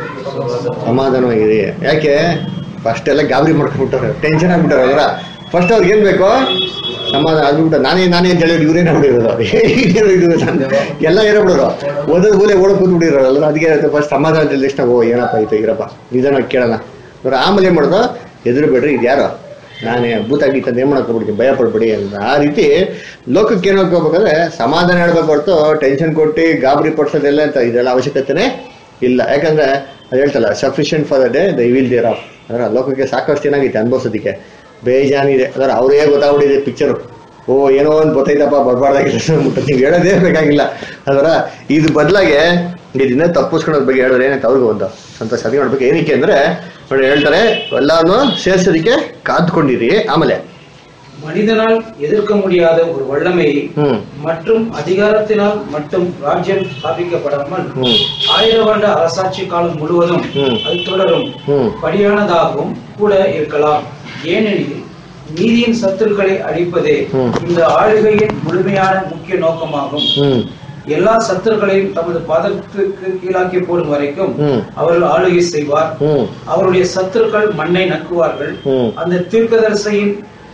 ಸಮಾಧಾನವಾಗಿರಿ ಯಾಕೆ ಫಸ್ಟ್ ಎಲ್ಲ ಗಾಬರಿ ಮಾಡ್ಕೊಂಡ್ಬಿಟ್ಟವ್ರೆ ಟೆನ್ಷನ್ ಆಗ್ಬಿಟ್ಟವ್ರೆ ಅದರ ಫಸ್ಟ್ ಅವ್ರಿಗೆ ಏನ್ ಬೇಕು ಸಮಾಧಾನ ಆಗ್ಬಿಟ್ಟು ನಾನೇ ನಾನೇ ಅಂತ ಹೇಳಿದ್ರು ಇವ್ರೇನ ಬಿಡಿರೋದು ಏನು ಇದು ನಾನು ಎಲ್ಲ ಏನೋ ಬಿಡೋರು ಓದೋದ್ ಮೂಲೆ ಓಡೋ ಕೂತ್ಬಿಟ್ಟಿರೋರು ಅಲ್ಲ ಅದಕ್ಕೆ ಫಸ್ಟ್ ಸಮಾಧಾನ ತಿಳಿದ ತಕ್ಷಣ ಓ ಏನಪ್ಪ ಆಯ್ತು ಇರಪ್ಪ ನಿಧಾನ ಕೇಳೋಣ ಇವ್ರು ಆಮೇಲೆ ಏನ್ ಮಾಡೋದು ಎದುರು ಬಿಡ್ರಿ ಇದು ಯಾರು ನಾನೇ ಭೂತ ಗೀತ ಏನ್ ಮಾಡಕ್ ಹೋಗ್ಬಿಡ್ತೀನಿ ಭಯ ಪಡ್ಬಿಡಿ ಅಂತ ಆ ರೀತಿ ಲೋಕಕ್ಕೆ ಏನು ಹೋಗ್ಬೇಕಾದ್ರೆ ಸಮಾಧಾನ ಹೇಳ್ಬೇಕು ಹೊರತು ಟೆನ್ಷನ್ ಕೊಟ್ಟು ಗಾಬರಿ ಪಡ್ಸೋದೆಲ್ಲ ಅಂತ ಇದೆಲ್ಲ ಅವಶ್ಯಕತೆನೇ ಇಲ್ಲ ಯಾಕಂದ್ರೆ ಅದು ಹೇಳ್ತಲ್ಲ sufficient for the day the evil thereof ಅದರ ಲೋಕಕ್ಕೆ ಸಾಕಷ್ಟು ಚೆನ್ನಾಗೈತೆ ಅನ್ಭವಿಸೋದಕ್ಕೆ ಬೇಜಾನಿದೆ ಅದರ ಅವರೇ ಗೊತ್ತಾಗ್ಬಿಟ್ಟಿದೆ ಪಿಕ್ಚರು ಓ ಏನೋ ಒಂದು ಗೊತ್ತೈತಪ್ಪ ಬರಬಾರ್ದಾಗಿಲ್ಲ ಅಂದ್ಬಿಟ್ಟು ನೀವು ಹೇಳೋದೇ ಬೇಕಾಗಿಲ್ಲ ಅದರ ಇದು ಬದಲಾಗೆ ಇದನ್ನ ತಪ್ಪಿಸ್ಕೊಳ್ಳೋದ್ ಬಗ್ಗೆ ಹೇಳಿದ್ರೆ ಏನಂತ ಅವ್ರಿಗೂ ಒಂದು ಸಂತೋಷ ಅದಕ್ಕೆ ನೋಡ್ಬೇಕು ಏನಕ್ಕೆ ಅಂದ್ರೆ ನೋಡಿ ಹೇಳ್ತಾರೆ ಎಲ್ಲಾನು ಸೇರ್ಸೋದಕ್ಕೆ ಕಾದ್ಕೊಂಡಿರಿ ಆಮೇಲೆ மனிதனால் எதிர்க்க முடியாத ஒரு வல்லமையை ಹ್ಮ್ மற்றும் அதிகாரத்தினால் மட்டும் ராஜ்யம் ஸ்தாபிக்கப்படாமல் ம். ஆயிரம் வருட அரசாட்சி காலம் முழுவதும் ம். அது தொடரும் ಹ್ಮ್ படியானதாகவும் கூட இருக்கலாம் ஏனெனில் நீதியின் சத்துருக்களை அழிப்பதே ம். இந்த ஆளுகையின் முழுமையான முக்கிய நோக்கமாகும் ಹ್ಮ್ எல்லா சத்துருக்களையும் தமது பாதத்துக்கு கீழாக்கி போடும் வரைக்கும் ம். அவர்கள் ஆளுகை செய்வார் ಹ್ಮ್ அவருடைய சத்துருக்கள் மண்ணை நக்குவார்கள் ம். அந்த தீர்க்கதரிசியின்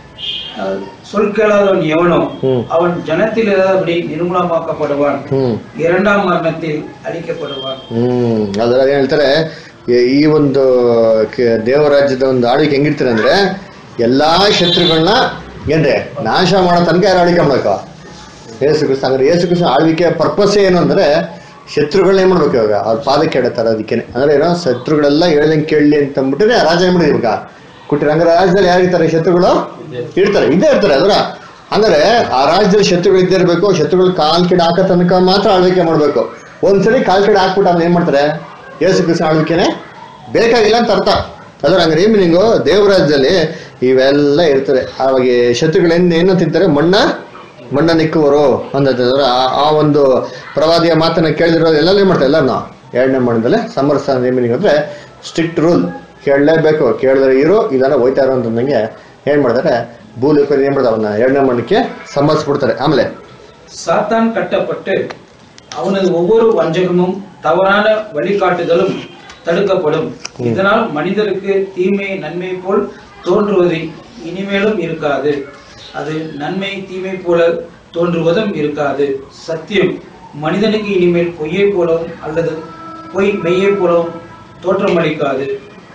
அஹ், சொல் கேளாதவன் எவனோ ம். அவன் ஜனத்தில் இல்லாதபடி நிர்மூலமாக்கப்படுவான் ಹ್ಮ್ இரண்டாம் மரணத்தில் அழிக்கப்படுவான் ಹ್ಮ್ ಅದರ ಏನ್ ಹೇಳ್ತಾರೆ ಈ- ಈ ಒಂದು ಕ- ದೇವರಾಜ್ಯದ ಒಂದು ಆಳ್ವಿಕೆ ಹೆಂಗಿರ್ತಾರೆ ಅಂದ್ರೆ ಎಲ್ಲಾ ಶತ್ರುಗಳನ್ನ ಏನ್ರೆ ನಾಶ ಮಾಡೋ ತನಕ ಯಾರು ಆಳ್ವಿಕೆ ಮಾಡ್ಬೇಕು ಯೇಸು ಕ್ರಿಸ್ತ ಅಂದ್ರೆ ಯೇಸು ಕ್ರಿಸ್ತ ಆಳ್ವಿಕೆ ಪರ್ಪಸ್ ಏನು ಅಂದ್ರೆ ಶತ್ರುಗಳನ್ನ ಏನ್ ಮಾಡ್ಬೇಕು ಇವಾಗ ಅವ್ರ ಪಾದಕ್ಕೆ ಎಡತಾರ ಅದಕ್ಕೇನೆ ಅಂದ್ರೆ ಏನೋ ಶತ್ರುಗಳೆಲ್ಲ ಹೇಳ್ದಂಗೆ ಕೇಳಲಿ ಅಂತ ಅಂದ್ಬಿಟ್ಟಿದ್ರೆ ರಾಜ ಏನ್ ಮಾಡಿದ್ರು ಇವಾಗ ಕೊಟ್ಟಿರ ಹಂಗಾರೆ ರಾಜ್ಯದಲ್ಲಿ ಯಾರಿರ್ತಾರೆ ಶತ್ರುಗಳು ಇರ್ತಾರೆ ಇದ್ದೇ ಇರ್ತಾರೆ ಅದರ ಹಂಗಾರೆ ಆ ರಾಜ್ಯದಲ್ಲಿ ಶತ್ರುಗಳು ಇದ್ದೇ ಇರಬೇಕು ಶತ್ರುಗಳು ಕಾಲ್ ಕಿಡ ಹಾಕೋ ತನಕ ಮಾತ್ರ ಆಳ್ವಿಕೆ ಮಾಡ್ಬೇಕು ಒಂದ್ಸಲಿ ಕಾಲ್ ಕಿಡ ಹಾಕ್ಬಿಟ್ಟು ಅವ್ನು ಏನ್ ಮಾಡ್ತಾರೆ ಯೇಸು ಕ್ರಿಸ್ತ ಆಳ್ವಿಕೆನೆ ಬೇಕಾಗಿಲ್ಲ ಅಂತ ಅರ್ಥ ಅದರ ಹಂಗಾರೆ ಏನ್ ಮೀನಿಂಗು ದೇವರಾಜ್ಯದಲ್ಲಿ ಇವೆಲ್ಲ ಇರ್ತದೆ ಅವಾಗ ಶತ್ರುಗಳಿಂದ ಏನು ತಿಂತಾರೆ ಮಣ್ಣ ಮಣ್ಣ ನಿಕ್ಕುವರು ಅಂದ್ರ ಆ ಒಂದು ಪ್ರವಾದಿಯ ಮಾತನ್ನ ಕೇಳಿದಿರೋ ಎಲ್ಲ ಏನ್ ಮಾಡ್ತಾರೆ ಎಲ್ಲಾನು ಎರಡನೇ ಮಣ್ಣದಲ್ಲೇ ಸಮರಸ ಮೀನಿಂಗ್ ಅಂದ್ರೆ ಸ್ಟ್ರಿಕ್ಟ್ ರೂಲ್ ಕೇಳಲೇಬೇಕು ಕೇಳಿದ್ರೆ ಇರು ಇದನ್ನ ಹೋಯ್ತಾ ಇರೋ ಅಂತಂದಂಗೆ ಏನ್ ಮಾಡ್ತಾರೆ ಭೂಲೋಕ ಏನ್ ಮಾಡ್ತಾರೆ ಅವನ್ನ ಎರಡನೇ ಮಣ್ಣಕ್ಕೆ ಸಮರ್ಸ್ಬಿಡ್ತಾರೆ ಆಮೇಲೆ சாத்தான் கட்டப்பட்டு அவனது ஒவ்வொரு வஞ்சகமும் தவறான வழிகாட்டுதலும் தடுக்கப்படும் இதனால் மனிதருக்கு தீமை நன்மை போல் தோன்றுவது இனிமேலும் இருக்காது அது நன்மை தீமை போல தோன்றுவதும் இருக்காது சத்தியம் மனிதனுக்கு இனிமேல் பொய்யை போலவும் அல்லது பொய் மெய்யை போலவும் தோற்றமளிக்காது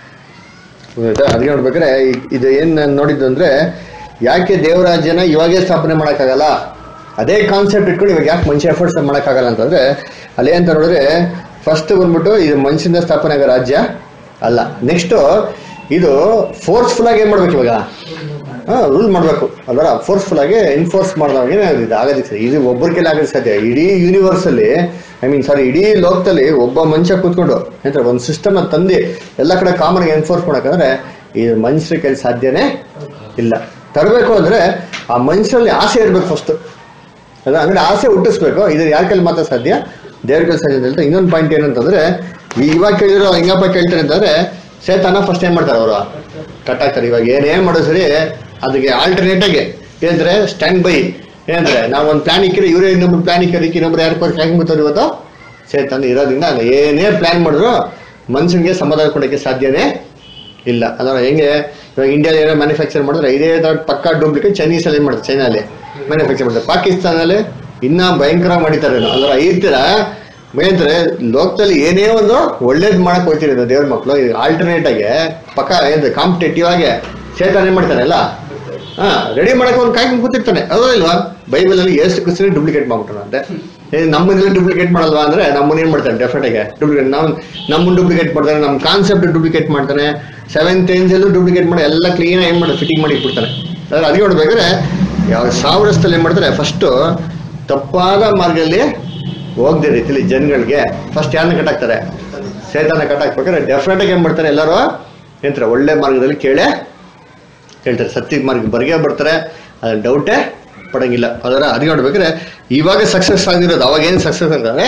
ಆಯ್ತಾ? ಅದಕ್ಕೆ ನೋಡ್ಬೇಕಾದ್ರೆ ಈ- ಇದು ಏನ್ ನಾನ್ ನೋಡಿದ್ದು ಅಂದ್ರೆ ಯಾಕೆ ದೇವರಾಜ್ಯನ ಇವಾಗೇ ಸ್ಥಾಪನೆ ಮಾಡಕ್ಕಾಗಲ್ಲ ಅದೇ ಕಾನ್ಸೆಪ್ಟ್ ಇಟ್ಕೊಂಡು ಇವಾಗ ಯಾಕೆ ಮನುಷ್ಯ ಎಫರ್ಟ್ಸ್ ಮಾಡಕ್ಕಾಗಲ್ಲ ಅಂತಂದ್ರೆ ಅಲ್ಲಿ ಅಂತ ನೋಡಿದ್ರೆ ಫಸ್ಟ್ ಬಂದ್ಬಿಟ್ಟು ಇದು ಮನುಷ್ಯನ ಸ್ಥಾಪನೆ ಆಗೋ ರಾಜ್ಯ ಅಲ್ಲ ನೆಕ್ಸ್ಟ್ ಇದು ಫೋರ್ಸ್ಫುಲ್ ಆಗಿ ಏನ್ ಮಾಡ್ಬೇಕು ಇವಾಗ ರೂಲ್ ಮಾಡ್ಬೇಕು ಅದರ ಫೋರ್ಸ್ಫುಲ್ ಆಗಿ ಎನ್ಫೋರ್ಸ್ ಮಾಡಿದಾಗ ಇದು ಆಗೋದಕ್ಕೆ ಸಾಧ್ಯ. ಇದು ಒಬ್ಬರ ಕೈಲಿ ಆಗೋದಕ್ಕೆ ಸಾಧ್ಯ ಇಡೀ ಯೂನಿವರ್ಸ್ ಅಲ್ಲಿ ಐ ಮೀನ್ ಸಾರಿ ಇಡೀ ಲೋಕದಲ್ಲಿ ಒಬ್ಬ ಮನುಷ್ಯ ಕೂತ್ಕೊಂಡು ಎಂತ ಒಂದು ಸಿಸ್ಟಮ್ ತಂದು ಎಲ್ಲ ಕಡೆ ಕಾಮನ್ ಎನ್ಫೋರ್ಸ್ ಮಾಡಕಂದ್ರೆ ಇದು ಮನುಷ್ಯರ ಕೈಲಿ ಸಾಧ್ಯನೇ ಇಲ್ಲ ತರಬೇಕು ಅಂದ್ರೆ ಆ ಮನುಷ್ಯರಲ್ಲಿ ಆಸೆ ಇರ್ಬೇಕು ಫಸ್ಟ್ ಅದ ಅಂದ್ರೆ ಆಸೆ ಹುಟ್ಟಿಸ್ಬೇಕು ಇದು ಯಾರ ಕೈಲಿ ಮಾತ್ರ ಸಾಧ್ಯ ದೇವ್ರ ಕೈಲಿ ಸಾಧ್ಯ ಅಂತ ಹೇಳ್ತಾರೆ ಇನ್ನೊಂದು ಪಾಯಿಂಟ್ ಏನಂತಂದ್ರೆ ಈ- ಇವಾಗ ಕೇಳಿರೋ ಹಿಂಗಪ್ಪ ಕೇಳ್ತಾರೆ ಅಂತಂದ್ರೆ ಸೇತಾನ ಫಸ್ಟ್ ಏನ್ ಮಾಡ್ತಾರೆ ಅವರು ಕಟ್ ಹಾಕ್ತಾರೆ ಇವಾಗ ಏನೇ ಮಾಡೋ ಸರಿ ಅದಕ್ಕೆ ಆಲ್ಟರ್ನೇಟ್ ಆಗಿ ಏನಂದ್ರೆ ಸ್ಟ್ಯಾಂಡ್ ಬೈ ಏನಂದ್ರೆ ನಾವು ಒಂದು ಪ್ಲಾನ್ ಇಕ್ಕಿರಿ ಇವರೇ ಇನ್ನೊಬ್ರು ಪ್ಲಾನ್ ಇಕ್ಕಿರಿ ಇನ್ನೊಬ್ರು ಯಾರು ಹೆಂಗ್ ಬರ್ತಾರೆ ಇವತ್ತು ಸೇತಾನ ಇರೋದ್ರಿಂದ ನಾನು ಏನೇ ಪ್ಲಾನ್ ಮಾಡಿದ್ರು ಮನುಷ್ಯನಿಗೆ ಸಮಾಧಾನ ಕೊಡೋಕ್ಕೆ ಸಾಧ್ಯನೇ ಇಲ್ಲ ಅದರ ಹೆಂಗೆ ಇವಾಗ ಇಂಡಿಯಾ ಏನೋ ಮ್ಯಾನುಫ್ಯಾಕ್ಚರ್ ಮಾಡಿದ್ರೆ ಇದೇ ತರ ಪಕ್ಕಾ ಡೂಪ್ಲಿಕೇಟ್ ಚೈನೀಸ್ ಅಲ್ಲಿ ಮಾಡ್ತಾರೆ ಚೈನಾಲಿ ಮ್ಯಾನುಫ್ಯಾಕ್ಚರ್ ಮಾಡ್ತಾರೆ ಪಾಕಿಸ್ತಾನಲ್ಲಿ ಇನ್ನ ಭಯಂಕರ ಮಾಡಿದ್ದಾರೆ ಅದರ ಈ ತರ ಏನಂದ್ರೆ ಲೋಕದಲ್ಲಿ ಏನೇ ಒಂದು ಒಳ್ಳೇದ್ ಮಾಡಕ್ ಹೋಗ್ತಿರಿ ದೇವ್ರ ಮಕ್ಕಳು ಆಲ್ಟರ್ನೇಟ್ ಆಗಿ ಪಕ್ಕ ಏನ್ ಕಾಂಪಿಟೇಟಿವ್ ಆಗಿ ಸೇತಾನ ಏನ್ ಮಾಡ್ತಾನೆ ಎಲ್ಲ ಹಾ ರೆಡಿ ಮಾಡಕ್ ಒಂದು ಕಾಯ್ಕೊಂಡು ಕೂತಿರ್ತಾನೆ ಅದೋ ಇಲ್ವಾ ಬೈಬಲ್ ಅಲ್ಲಿ ಎಷ್ಟು ಕ್ರಿಸ್ತನೇ ಡೂಪ್ಲಿಕೇಟ್ ಮಾಡ್ಬಿಟ್ಟಾನೆ ಏ ನಮ್ಮನ್ನೆಲ್ಲ ಡೂಪ್ಲಿಕೇಟ್ ಮಾಡಲ್ವಾ ಅಂದ್ರೆ ನಮ್ಮನ್ನ ಏನ್ ಮಾಡ್ತಾನೆ ಡೆಫಿನೆಟ್ ಆಗಿ ಡೂಪ್ಲಿಕೇಟ್ ನಾವು ನಮ್ಮನ್ನ ಡೂಪ್ಲಿಕೇಟ್ ಮಾಡ್ತಾನೆ ನಮ್ಮ ಕಾನ್ಸೆಪ್ಟ್ ಡೂಪ್ಲಿಕೇಟ್ ಮಾಡ್ತಾನೆ ಸೆವೆಂತ್ ಏಂಜಲ್ಲೂ ಡೂಪ್ಲಿಕೇಟ್ ಮಾಡಿ ಎಲ್ಲ ಕ್ಲೀನ್ ಏನ್ ಮಾಡಿ ಫಿಟ್ಟಿಂಗ್ ಮಾಡಿ ಇಟ್ಬಿಡ್ತಾನೆ ಅದ್ರ ಅದಕ್ಕೆ ನೋಡ್ಬೇಕಾದ್ರೆ ಯಾವ ಸಾವಿರಸ್ತಲ್ಲಿ ಏನ್ ಮಾಡ್ತಾರೆ ಫಸ್ಟ್ ತಪ್ಪಾದ ಮಾರ್ಗದಲ್ಲಿ ಹೋಗದೆ ರೀತಿಲಿ ಜನಗಳಿಗೆ ಫಸ್ಟ್ ಯಾರನ್ನ ಕಟ್ಟಾಕ್ತಾರೆ ಸೇತಾನ ಕಟ್ಟಾಕ್ಬೇಕಾದ್ರೆ ಡೆಫಿನೆಟ್ ಆಗಿ ಏನ್ ಮಾಡ್ತಾರೆ ಎಲ್ಲರೂ ಏನಂತಾರೆ ಒಳ್ಳೆ ಮಾರ್ಗದಲ್ಲಿ ಕೇಳೇ ಹೇಳ್ತಾರೆ ಸತ್ಯ ಮಾರ್ಗ ಬರ್ಗೆ ಬರ್ತಾರೆ ಅದ್ರ ಡೌಟೇ ಪಡಂಗಿಲ್ಲ ಅದರ ಅದಕ್ಕೆ ನೋಡ್ಬೇಕಾದ್ರೆ ಇವಾಗ ಸಕ್ಸಸ್ ಆಗಿರೋದು ಅವಾಗ ಏನು ಸಕ್ಸಸ್ ಅಂದ್ರೆ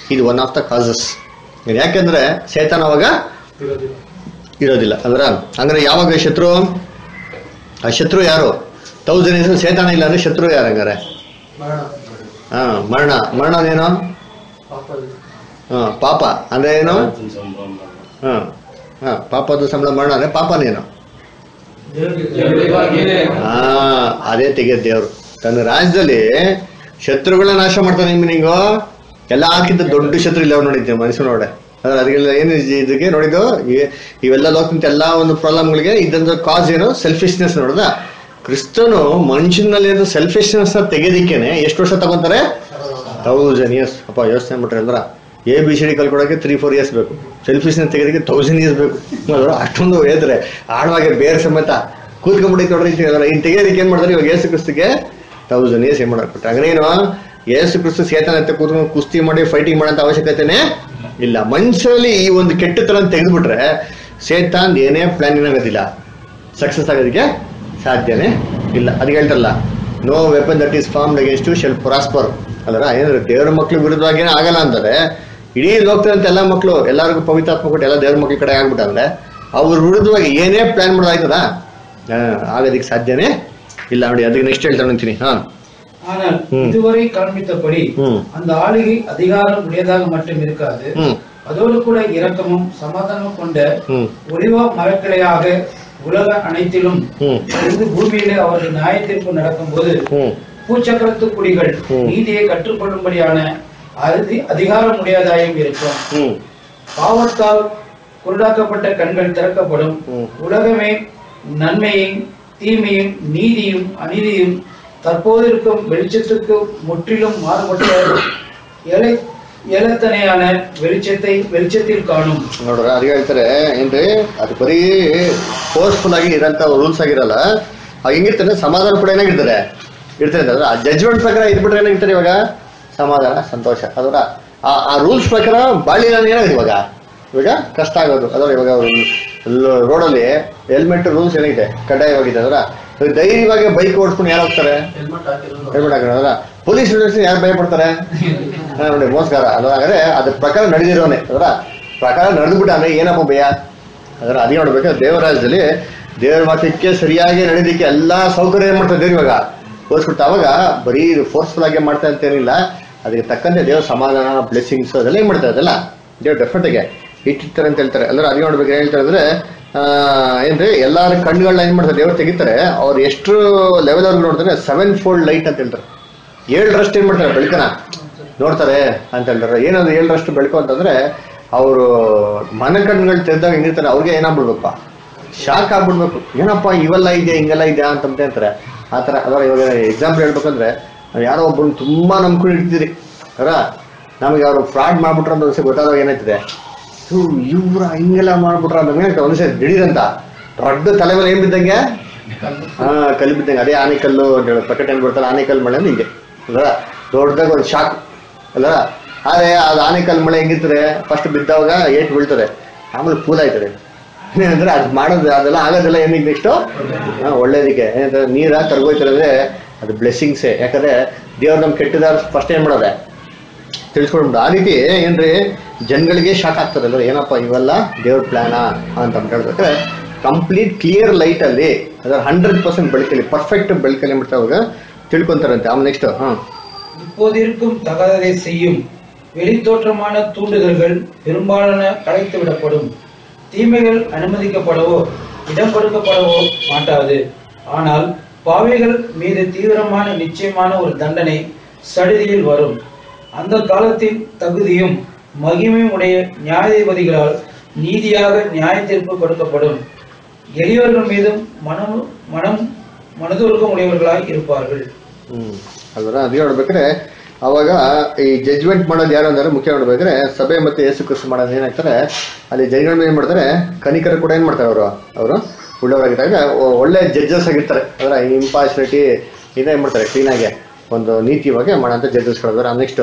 ಇದು ಒನ್ ಆಫ್ ದ ಕಾಸಸ್ ಯಾಕೆಂದ್ರೆ ಸೇತಾನ ಅವಾಗ ಇರೋದಿಲ್ಲ ಅಲ್ರ ಅಂದ್ರೆ ಯಾವಾಗ ಶತ್ರು ಆ ಶತ್ರು ಯಾರು ತೌಸಂಡ್ ಇಯರ್ಸ್ ಸೇತಾನ ಇಲ್ಲ ಅಂದ್ರೆ ಶತ್ರು ಯಾರು ಹಂಗಾರೆ ಹಾ ಮರಣ ಮರಣ ಏನು ಹಾ ಪಾಪ ಅಂದ್ರೆ ಏನು ಹಾ ಹಾ ಪಾಪದ ಸಂಬಳ ಮರಣ ಅಂದ್ರೆ ಪಾಪನೇನು ಹಾ ಅದೇ ತೆಗೆದ ದೇವ್ರು ತನ್ನ ರಾಜ್ಯದಲ್ಲಿ ಶತ್ರುಗಳನ್ನ ನಾಶ ಮಾಡ್ತಾನೆ ಮೀನಿಂಗು ಎಲ್ಲಕ್ಕಿಂತ ದೊಡ್ಡ ಶತ್ರು ಇಲ್ಲ ಅವ್ರು ನೋಡಿದ್ದೆ ಮನುಷ್ಯ ನೋಡೆ ಅದ್ರ ಅದಕ್ಕೆಲ್ಲ ಏನು ಇದ್- ಇದಕ್ಕೆ ನೋಡಿದ್ದು ಇವೆ- ಇವೆಲ್ಲ ಲೋಕಂತ ಎಲ್ಲಾ ಒಂದು ಪ್ರಾಬ್ಲಮ್ಗಳಿಗೆ ಇದಂತ ಕಾಸ್ ಏನು ಸೆಲ್ಫಿಶ್ನೆಸ್ ನೋಡ್ದ ಕ್ರಿಸ್ತನು ಮನುಷ್ಯನಲ್ಲಿ ಸೆಲ್ಫಿಶ್ನೆಸ್ ತೆಗೆದಿಕ್ಕೇನೆ ಎಷ್ಟು ವರ್ಷ ತಗೊಂತಾರೆ ತೌಸಂಡ್ ಇಯರ್ಸ್ ಅಪ್ಪ ಯೋಚನೆ ಮಾಡ್ರಿ ಅಂದ್ರ ಎ ಬಿ ಸಿ ಡಿ ಕಲ್ಕೊಡಕ್ಕೆ ತ್ರೀ ಫೋರ್ ಇಯರ್ಸ್ ಬೇಕು ಸೆಲ್ಫಿಶ್ನೆಸ್ ತೆಗೆದಕ್ಕೆ ತೌಸಂಡ್ ಇಯರ್ಸ್ ಬೇಕು ನೋಡು, ಅಷ್ಟೊಂದು ಹೇಳಿದ್ರೆ ಆಳವಾಗಿ ಬೇರೆ ಸಮೇತ ಕೂತ್ಕೊಂಡ್ಬಿಡಿ ನೋಡ್ರಿ ಇನ್ನು ತೆಗೆಯೋದಕ್ಕೆ ಏನ್ ಮಾಡ್ತಾರೆ ಇವಾಗ ಏಸು ಕ್ರಿಸ್ತಿಗೆ ತೌಸಂಡ್ ಇಯರ್ಸ್ ಏನ್ ಮಾಡಕ್ಬಿಟ್ರೆ ಹಂಗೇನು ಏಸು ಕ್ರಿಸ್ತು ಸೇತನ ಹತ್ರ ಕೂತ್ಕೊಂಡು ಕುಸ್ತಿ ಮಾಡಿ ಫೈಟಿಂಗ್ ಮಾಡೋಂಥ ಅವಶ್ಯಕತೆನೇ ಇಲ್ಲ ಮನುಷ್ಯರಲ್ಲಿ ಈ ಒಂದು ಕೆಟ್ಟತನ ತೆಗೆದ್ಬಿಟ್ರೆ ಸೇತಾನ್ ಏನೇ ಪ್ಲಾನ್ ಏನಾಗೋದಿಲ್ಲ ಸಕ್ಸಸ್ ಆಗೋದಕ್ಕೆ ಸಾಧ್ಯನೇ ಇಲ್ಲ ಅದಕ್ಕೆ ಹೇಳ್ತಾರಲ್ಲ no weapon that is formed against shall prosper ಅಲ್ಲರ ಏನಂದ್ರೆ ದೇವ್ರ ಮಕ್ಳು ವಿರುದ್ಧವಾಗಿ ಆಗಲ್ಲ ಅಂತಾರೆ ಇಡೀ ಲೋಕದಂತ ಎಲ್ಲ ಮಕ್ಕಳು ಎಲ್ಲರಿಗೂ ಪವಿತ್ರಾತ್ಮ ಕೊಟ್ಟು ಎಲ್ಲ ದೇವ್ರ ಮಕ್ಳ ಕಡೆ ಆಗ್ಬಿಟ್ಟಂದ್ರೆ ಅವ್ರ ವಿರುದ್ಧವಾಗಿ ಏನೇ ಪ್ಲಾನ್ ಮಾಡೋದಾಯ್ತದ ಆಗೋದಕ್ಕೆ ಸಾಧ್ಯನೇ ಇಲ್ಲ ನೋಡಿ ಅದಕ್ಕೆ ನೆಕ್ಸ್ಟ್ ಹೇಳ್ತಾ ಅಂತೀನಿ ಹಾ ஆனால் ம். இதுவரை காண்பித்தபடி ம். அந்த ஆளுகை அதிகாரம் உடையதாக மட்டும் இருக்காது ಹ್ಮ್ அதோடு கூட இரக்கமும் சமாதானம் கொண்ட ಹ್ಮ್ ஒளிவ மரக்கிளையாக உலக அனைத்திலும் ಹ್ಮ್ இருந்து பூமியிலே அவர்கள் நியாயத்திற்கு நடக்கும்போது ಹ್ಮ್ பூச்சக்கரத்து குடிகள் ம். நீதியை கற்றுக்கொள்ளும்படியான அதி அதிகாரம் உடையதாயும் இருக்கும் ಹ್ಮ್ பாவத்தால் குருடாக்கப்பட்ட கண்கள் திறக்கப்படும் ம். உலகமே நன்மையும் தீமையும் நீதியும் அநீதியும் தற்போது இருக்கும் வெளிச்சத்துக்கு முற்றிலும் மாறுபட்ட எலை ಎಳತನೆಯಾನ வெளிச்சத்தை வெளிச்சத்தில் ಕಾಣುம் ನೋಡ್ರ ಅದು ಹೇಳ್ತಾರೆ ಏನ್ರಿ ಅದು ಬರೀ ಫೋರ್ಸ್ಫುಲ್ ಆಗಿ ಇರೋಂಥ ರೂಲ್ಸ್ ಆಗಿರಲ್ಲ ಅವಾಗ ಹೆಂಗಿರ್ತಾರೆ ಸಮಾಧಾನ ಕೂಡ ಏನಾಗಿರ್ತಾರೆ ಇರ್ತಾರೆ ಅಂದ್ರೆ ಆ ಜಜ್ಮೆಂಟ್ ಪ್ರಕಾರ ಇದ್ಬಿಟ್ರೆ ಏನಾಗಿರ್ತಾರೆ ಇವಾಗ ಸಮಾಧಾನ ಸಂತೋಷ ಅದರ ಆ ಆ ರೂಲ್ಸ್ ಪ್ರಕಾರ ಬಾಳಿ ಏನಾಗಿದೆ ಇವಾಗ ಇವಾಗ ಕಷ್ಟ ಆಗೋದು ಅದರ ಇವಾಗ ರೋಡಲ್ಲಿ ಹೆಲ್ಮೆಟ್ ರೂಲ್ಸ್ ಏನಾಗಿದೆ ಕಡ್ಡಾಯವಾಗಿದೆ ಅದರ ಧೈರ್ಯವಾಗಿ ಬೈಕ್ ಓಡಿಸ್ಕೊಂಡು ಯಾರು ಹೋಗ್ತಾರೆ ಹೆಲ್ಮೆಟ್ ಹಾಕಿರೋದು ಹೆಲ್ಮೆಟ್ ಹಾಕೋಣ ಪೊಲೀಸ್ ಸ್ಟೇಷನ್ ಯಾರು ಭಯ ಪಡ್ತಾರೆ ಹಾ, ನೋಡಿ ಮೋಸ್ಕಾರ ಅದು ಹಾಗಾದ್ರೆ ಅದ್ರ ಪ್ರಕಾರ ನಡೆದಿರೋನೆ ಅದರ ಪ್ರಕಾರ ನಡೆದ್ಬಿಟ್ಟ ಅಂದ್ರೆ ಏನಪ್ಪ ಭಯ ಅದರ ಅದೇ ನೋಡ್ಬೇಕು ದೇವರಾಜ್ಯದಲ್ಲಿ ದೇವರ ವಾಕ್ಯಕ್ಕೆ ಸರಿಯಾಗಿ ನಡೆದಿಕ್ಕೆ ಎಲ್ಲಾ ಸೌಕರ್ಯ ಏನ್ ಮಾಡ್ತಾರೆ ದೇವ್ರು ಇವಾಗ ತೋರಿಸ್ಬಿಟ್ಟು ಅವಾಗ ಬರೀ ಇದು ಫೋರ್ಸ್ಫುಲ್ ಆಗಿ ಮಾಡ್ತಾ ಅಂತೇನಿಲ್ಲ ಅದಕ್ಕೆ ತಕ್ಕಂತೆ ದೇವ್ರ ಸಮಾಧಾನ ಬ್ಲೆಸ್ಸಿಂಗ್ಸ್ ಅದೆಲ್ಲ ಏನ್ ಮಾಡ್ತಾರೆ ಅದೆಲ್ಲ ದೇವ್ರ ಡೆಫಿನೆಟ್ ಆಗಿ ಇಟ್ಟಿರ್ತಾರೆ ಅಂತ ಹೇಳ್ತಾರೆ ಅಂದ್ರೆ ಅದೇ ನೋಡ್ಬೇಕು ಏನ್ ಹೇಳ್ತಾರೆ ಅಂದ್ರೆ ಆ, ಏನ್ರಿ ಎಲ್ಲಾರ ಕಣ್ಗಳನ್ನ ಏನ್ ಮಾಡ್ತಾರೆ ದೇವ್ರು ತೆಗಿತಾರೆ ಅವ್ರು ಎಷ್ಟು ಲೆವೆಲ್ ಅವ್ರಿಗೆ ನೋಡ್ತಾರೆ ಸೆವೆನ್ ಫೋಲ್ಡ್ ಲೈಟ್ ಅಂತ ಹೇಳ್ತಾರೆ ಏಳರಷ್ಟು ಏನ್ ಮಾಡ್ತಾರೆ ಬೆಳಕನ ನೋಡ್ತಾರೆ ಅಂತ ಹೇಳ್ತಾರೆ ಏನದು ಏಳರಷ್ಟು ಬೆಳಕು ಅಂತಂದ್ರೆ ಅವರು ಮನ ಕಣ್ಗಳು ತೆರೆದಾಗ ಹೆಂಗಿರ್ತಾರೆ ಅವ್ರಿಗೆ ಏನಾಗ್ಬಿಡ್ಬೇಕಪ್ಪ ಶಾಕ್ ಆಗ್ಬಿಡ್ಬೇಕು ಏನಪ್ಪ ಇವೆಲ್ಲ ಇದೆ ಹಿಂಗೆಲ್ಲ ಇದೆ ಅಂತ ಅಂತಾರೆ ಆ ಥರ ಅದರ ಇವಾಗ ಎಕ್ಸಾಂಪಲ್ ಹೇಳ್ಬೇಕಂದ್ರೆ ನಾವು ಯಾರೋ ಒಬ್ಬರು ತುಂಬಾ ನಂಬ್ಕೊಂಡು ಇರ್ತೀರಿ ಅವರ ನಮಗೆ ಅವರು ಫ್ರಾಡ್ ಮಾಡ್ಬಿಟ್ರ ಅಂತ ಒಂದ್ಸತಿ ಗೊತ್ತಾದಾಗ ಏನಾಯ್ತದೆ ಹ್ಞೂ ಇವ್ರ ಹಿಂಗೆಲ್ಲ ಮಾಡ್ಬಿಟ್ರ ಅಂತ ಏನಾಗ್ತದೆ ಒಂದ್ಸತಿ ದಿಢೀರಂತ ದೊಡ್ಡ ತಲೆ ಮೇಲೆ ಏನ್ ಬಿದ್ದಂಗೆ ಹಾ ಕಲ್ಲು ಬಿದ್ದಂಗೆ ಅದೇ ಆನೆಕಲ್ಲು ಅಂತ ಹೇಳಿ ಪ್ರಕಟಣೆ ಏನ್ ಬರ್ತಾರೆ ಆನೆಕಲ್ಲು ಮಳೆ ಅಂದ್ರೆ ಹಿಂಗೆ ಅಲ್ಲ ದೊಡ್ಡದಾಗ ಒಂದು ಶಾಕ್ ಅಲ್ಲ ಆದ್ರೆ ಅದು ಆನೆಕಲ್ಲು ಮಳೆ ಹೆಂಗಿರ್ತದೆ ಫಸ್ಟ್ ಬಿದ್ದವಾಗ ಏಟ್ ಬೀಳ್ತದೆ ಆಮೇಲೆ ಕೂಲ್ ಆಯ್ತದೆ ಏನಂದ್ರೆ ಅದು ಮಾಡೋದು ಅದೆಲ್ಲ ಆಗೋದೆಲ್ಲ ಏನಿಗೆ ನೆಕ್ಸ್ಟು ಒಳ್ಳೇದಕ್ಕೆ ಏನಂದ್ರೆ ನೀರ ಕರ್ಗೋಯ್ತಾರೆ ಅಂದ್ರೆ ಅದು ಬ್ಲೆಸ್ಸಿಂಗ್ಸೇ ಯಾಕಂದ್ರೆ ದೇವ್ರು ನಮ್ ಕೆಟ್ಟದಾರ ಫಸ್ಟ್ ಏನ್ ಮಾಡೋದೆ ತಿಳ್ಸ್ಕೊಂಡ್ಬಿಟ್ಟು ಆ ರೀತಿ ಏನ್ರಿ ಜನಗಳಿಗೆ ಶಾಕ್ ಆಗ್ತದೆ ಅಂದ್ರೆ ಏನಪ್ಪ ಇವೆಲ್ಲ ದೇವ್ರ ಪ್ಲಾನಾ ಅಂತ ಹೇಳ್ಬೇಕಾದ್ರೆ ಕಂಪ್ಲೀಟ್ ಕ್ಲಿಯರ್ ಲೈಟ್ ಅಲ್ಲಿ ಅದರ ಹಂಡ್ರೆಡ್ ಪರ್ಸೆಂಟ್ ಬೆಳಕಲ್ಲಿ ಪರ್ಫೆಕ್ಟ್ ಬೆಳಕಲ್ಲಿ ಮಾಡ್ತಾ ಅವಾಗ ತಿಳ್ಕೊಂತಾರಂತೆ ಆಮೇಲೆ ನೆಕ್ಸ್ಟ್ ಹಾ இப்போதிருக்கும் தகாததை செய்யும் வெளித்தோற்றமான தூண்டுதல்கள் பெரும்பாலான கலைத்து விடப்படும் தீமைகள் அனுமதிக்கப்படவோ இடம் கொடுக்கப்படவோ மாட்டாது ஆனால் பாவிகள் மீது தீவிரமான நிச்சயமான ஒரு தண்டனை சடுதியில் வரும் அந்த காலத்தின் தகுதியும் மகிமையும் உடைய நியாயாதிபதிகளால் நீதியாக நியாய தீர்ப்பு கொடுக்கப்படும் எளியவர்கள் மீதும் மனம் மனம் மனதுருக்கம் உடையவர்களாய் இருப்பார்கள் ಹ್ಮ್ ಅದರ ಅದೇ ನೋಡ್ಬೇಕಾದ್ರೆ ಅವಾಗ ಈ ಜಜ್ಮೆಂಟ್ ಮಾಡೋದು ಯಾರು ಅಂದ್ರೆ ಮುಖ್ಯ ನೋಡ್ಬೇಕಾದ್ರೆ ಸಭೆ ಮತ್ತೆ ಯೇಸು ಕ್ರಿಸ್ತು ಮಾಡೋದು ಏನಾಗ್ತಾರೆ ಅಲ್ಲಿ ಜನಗಳು ಏನ್ ಮಾಡ್ತಾರೆ ಕನಿಕರು ಕೂಡ ಏನ್ ಮಾಡ್ತಾರೆ ಅವರು ಅವರು ಒಳ್ಳೆಯವರಾಗಿದ್ದಾಗ ಒ- ಒಳ್ಳೆ ಜಡ್ಜಸ್ ಆಗಿರ್ತಾರೆ ಅದರ ಇಂಪಾರ್ಚುನಿಟಿ ಇದೇನ್ ಮಾಡ್ತಾರೆ ಕ್ಲೀನ್ ಆಗಿ ಒಂದು ನೀತಿವಾಗಿ ಮಾಡೋಂಥ ಜಡ್ಜಸ್ಗಳು ನೆಕ್ಸ್ಟ್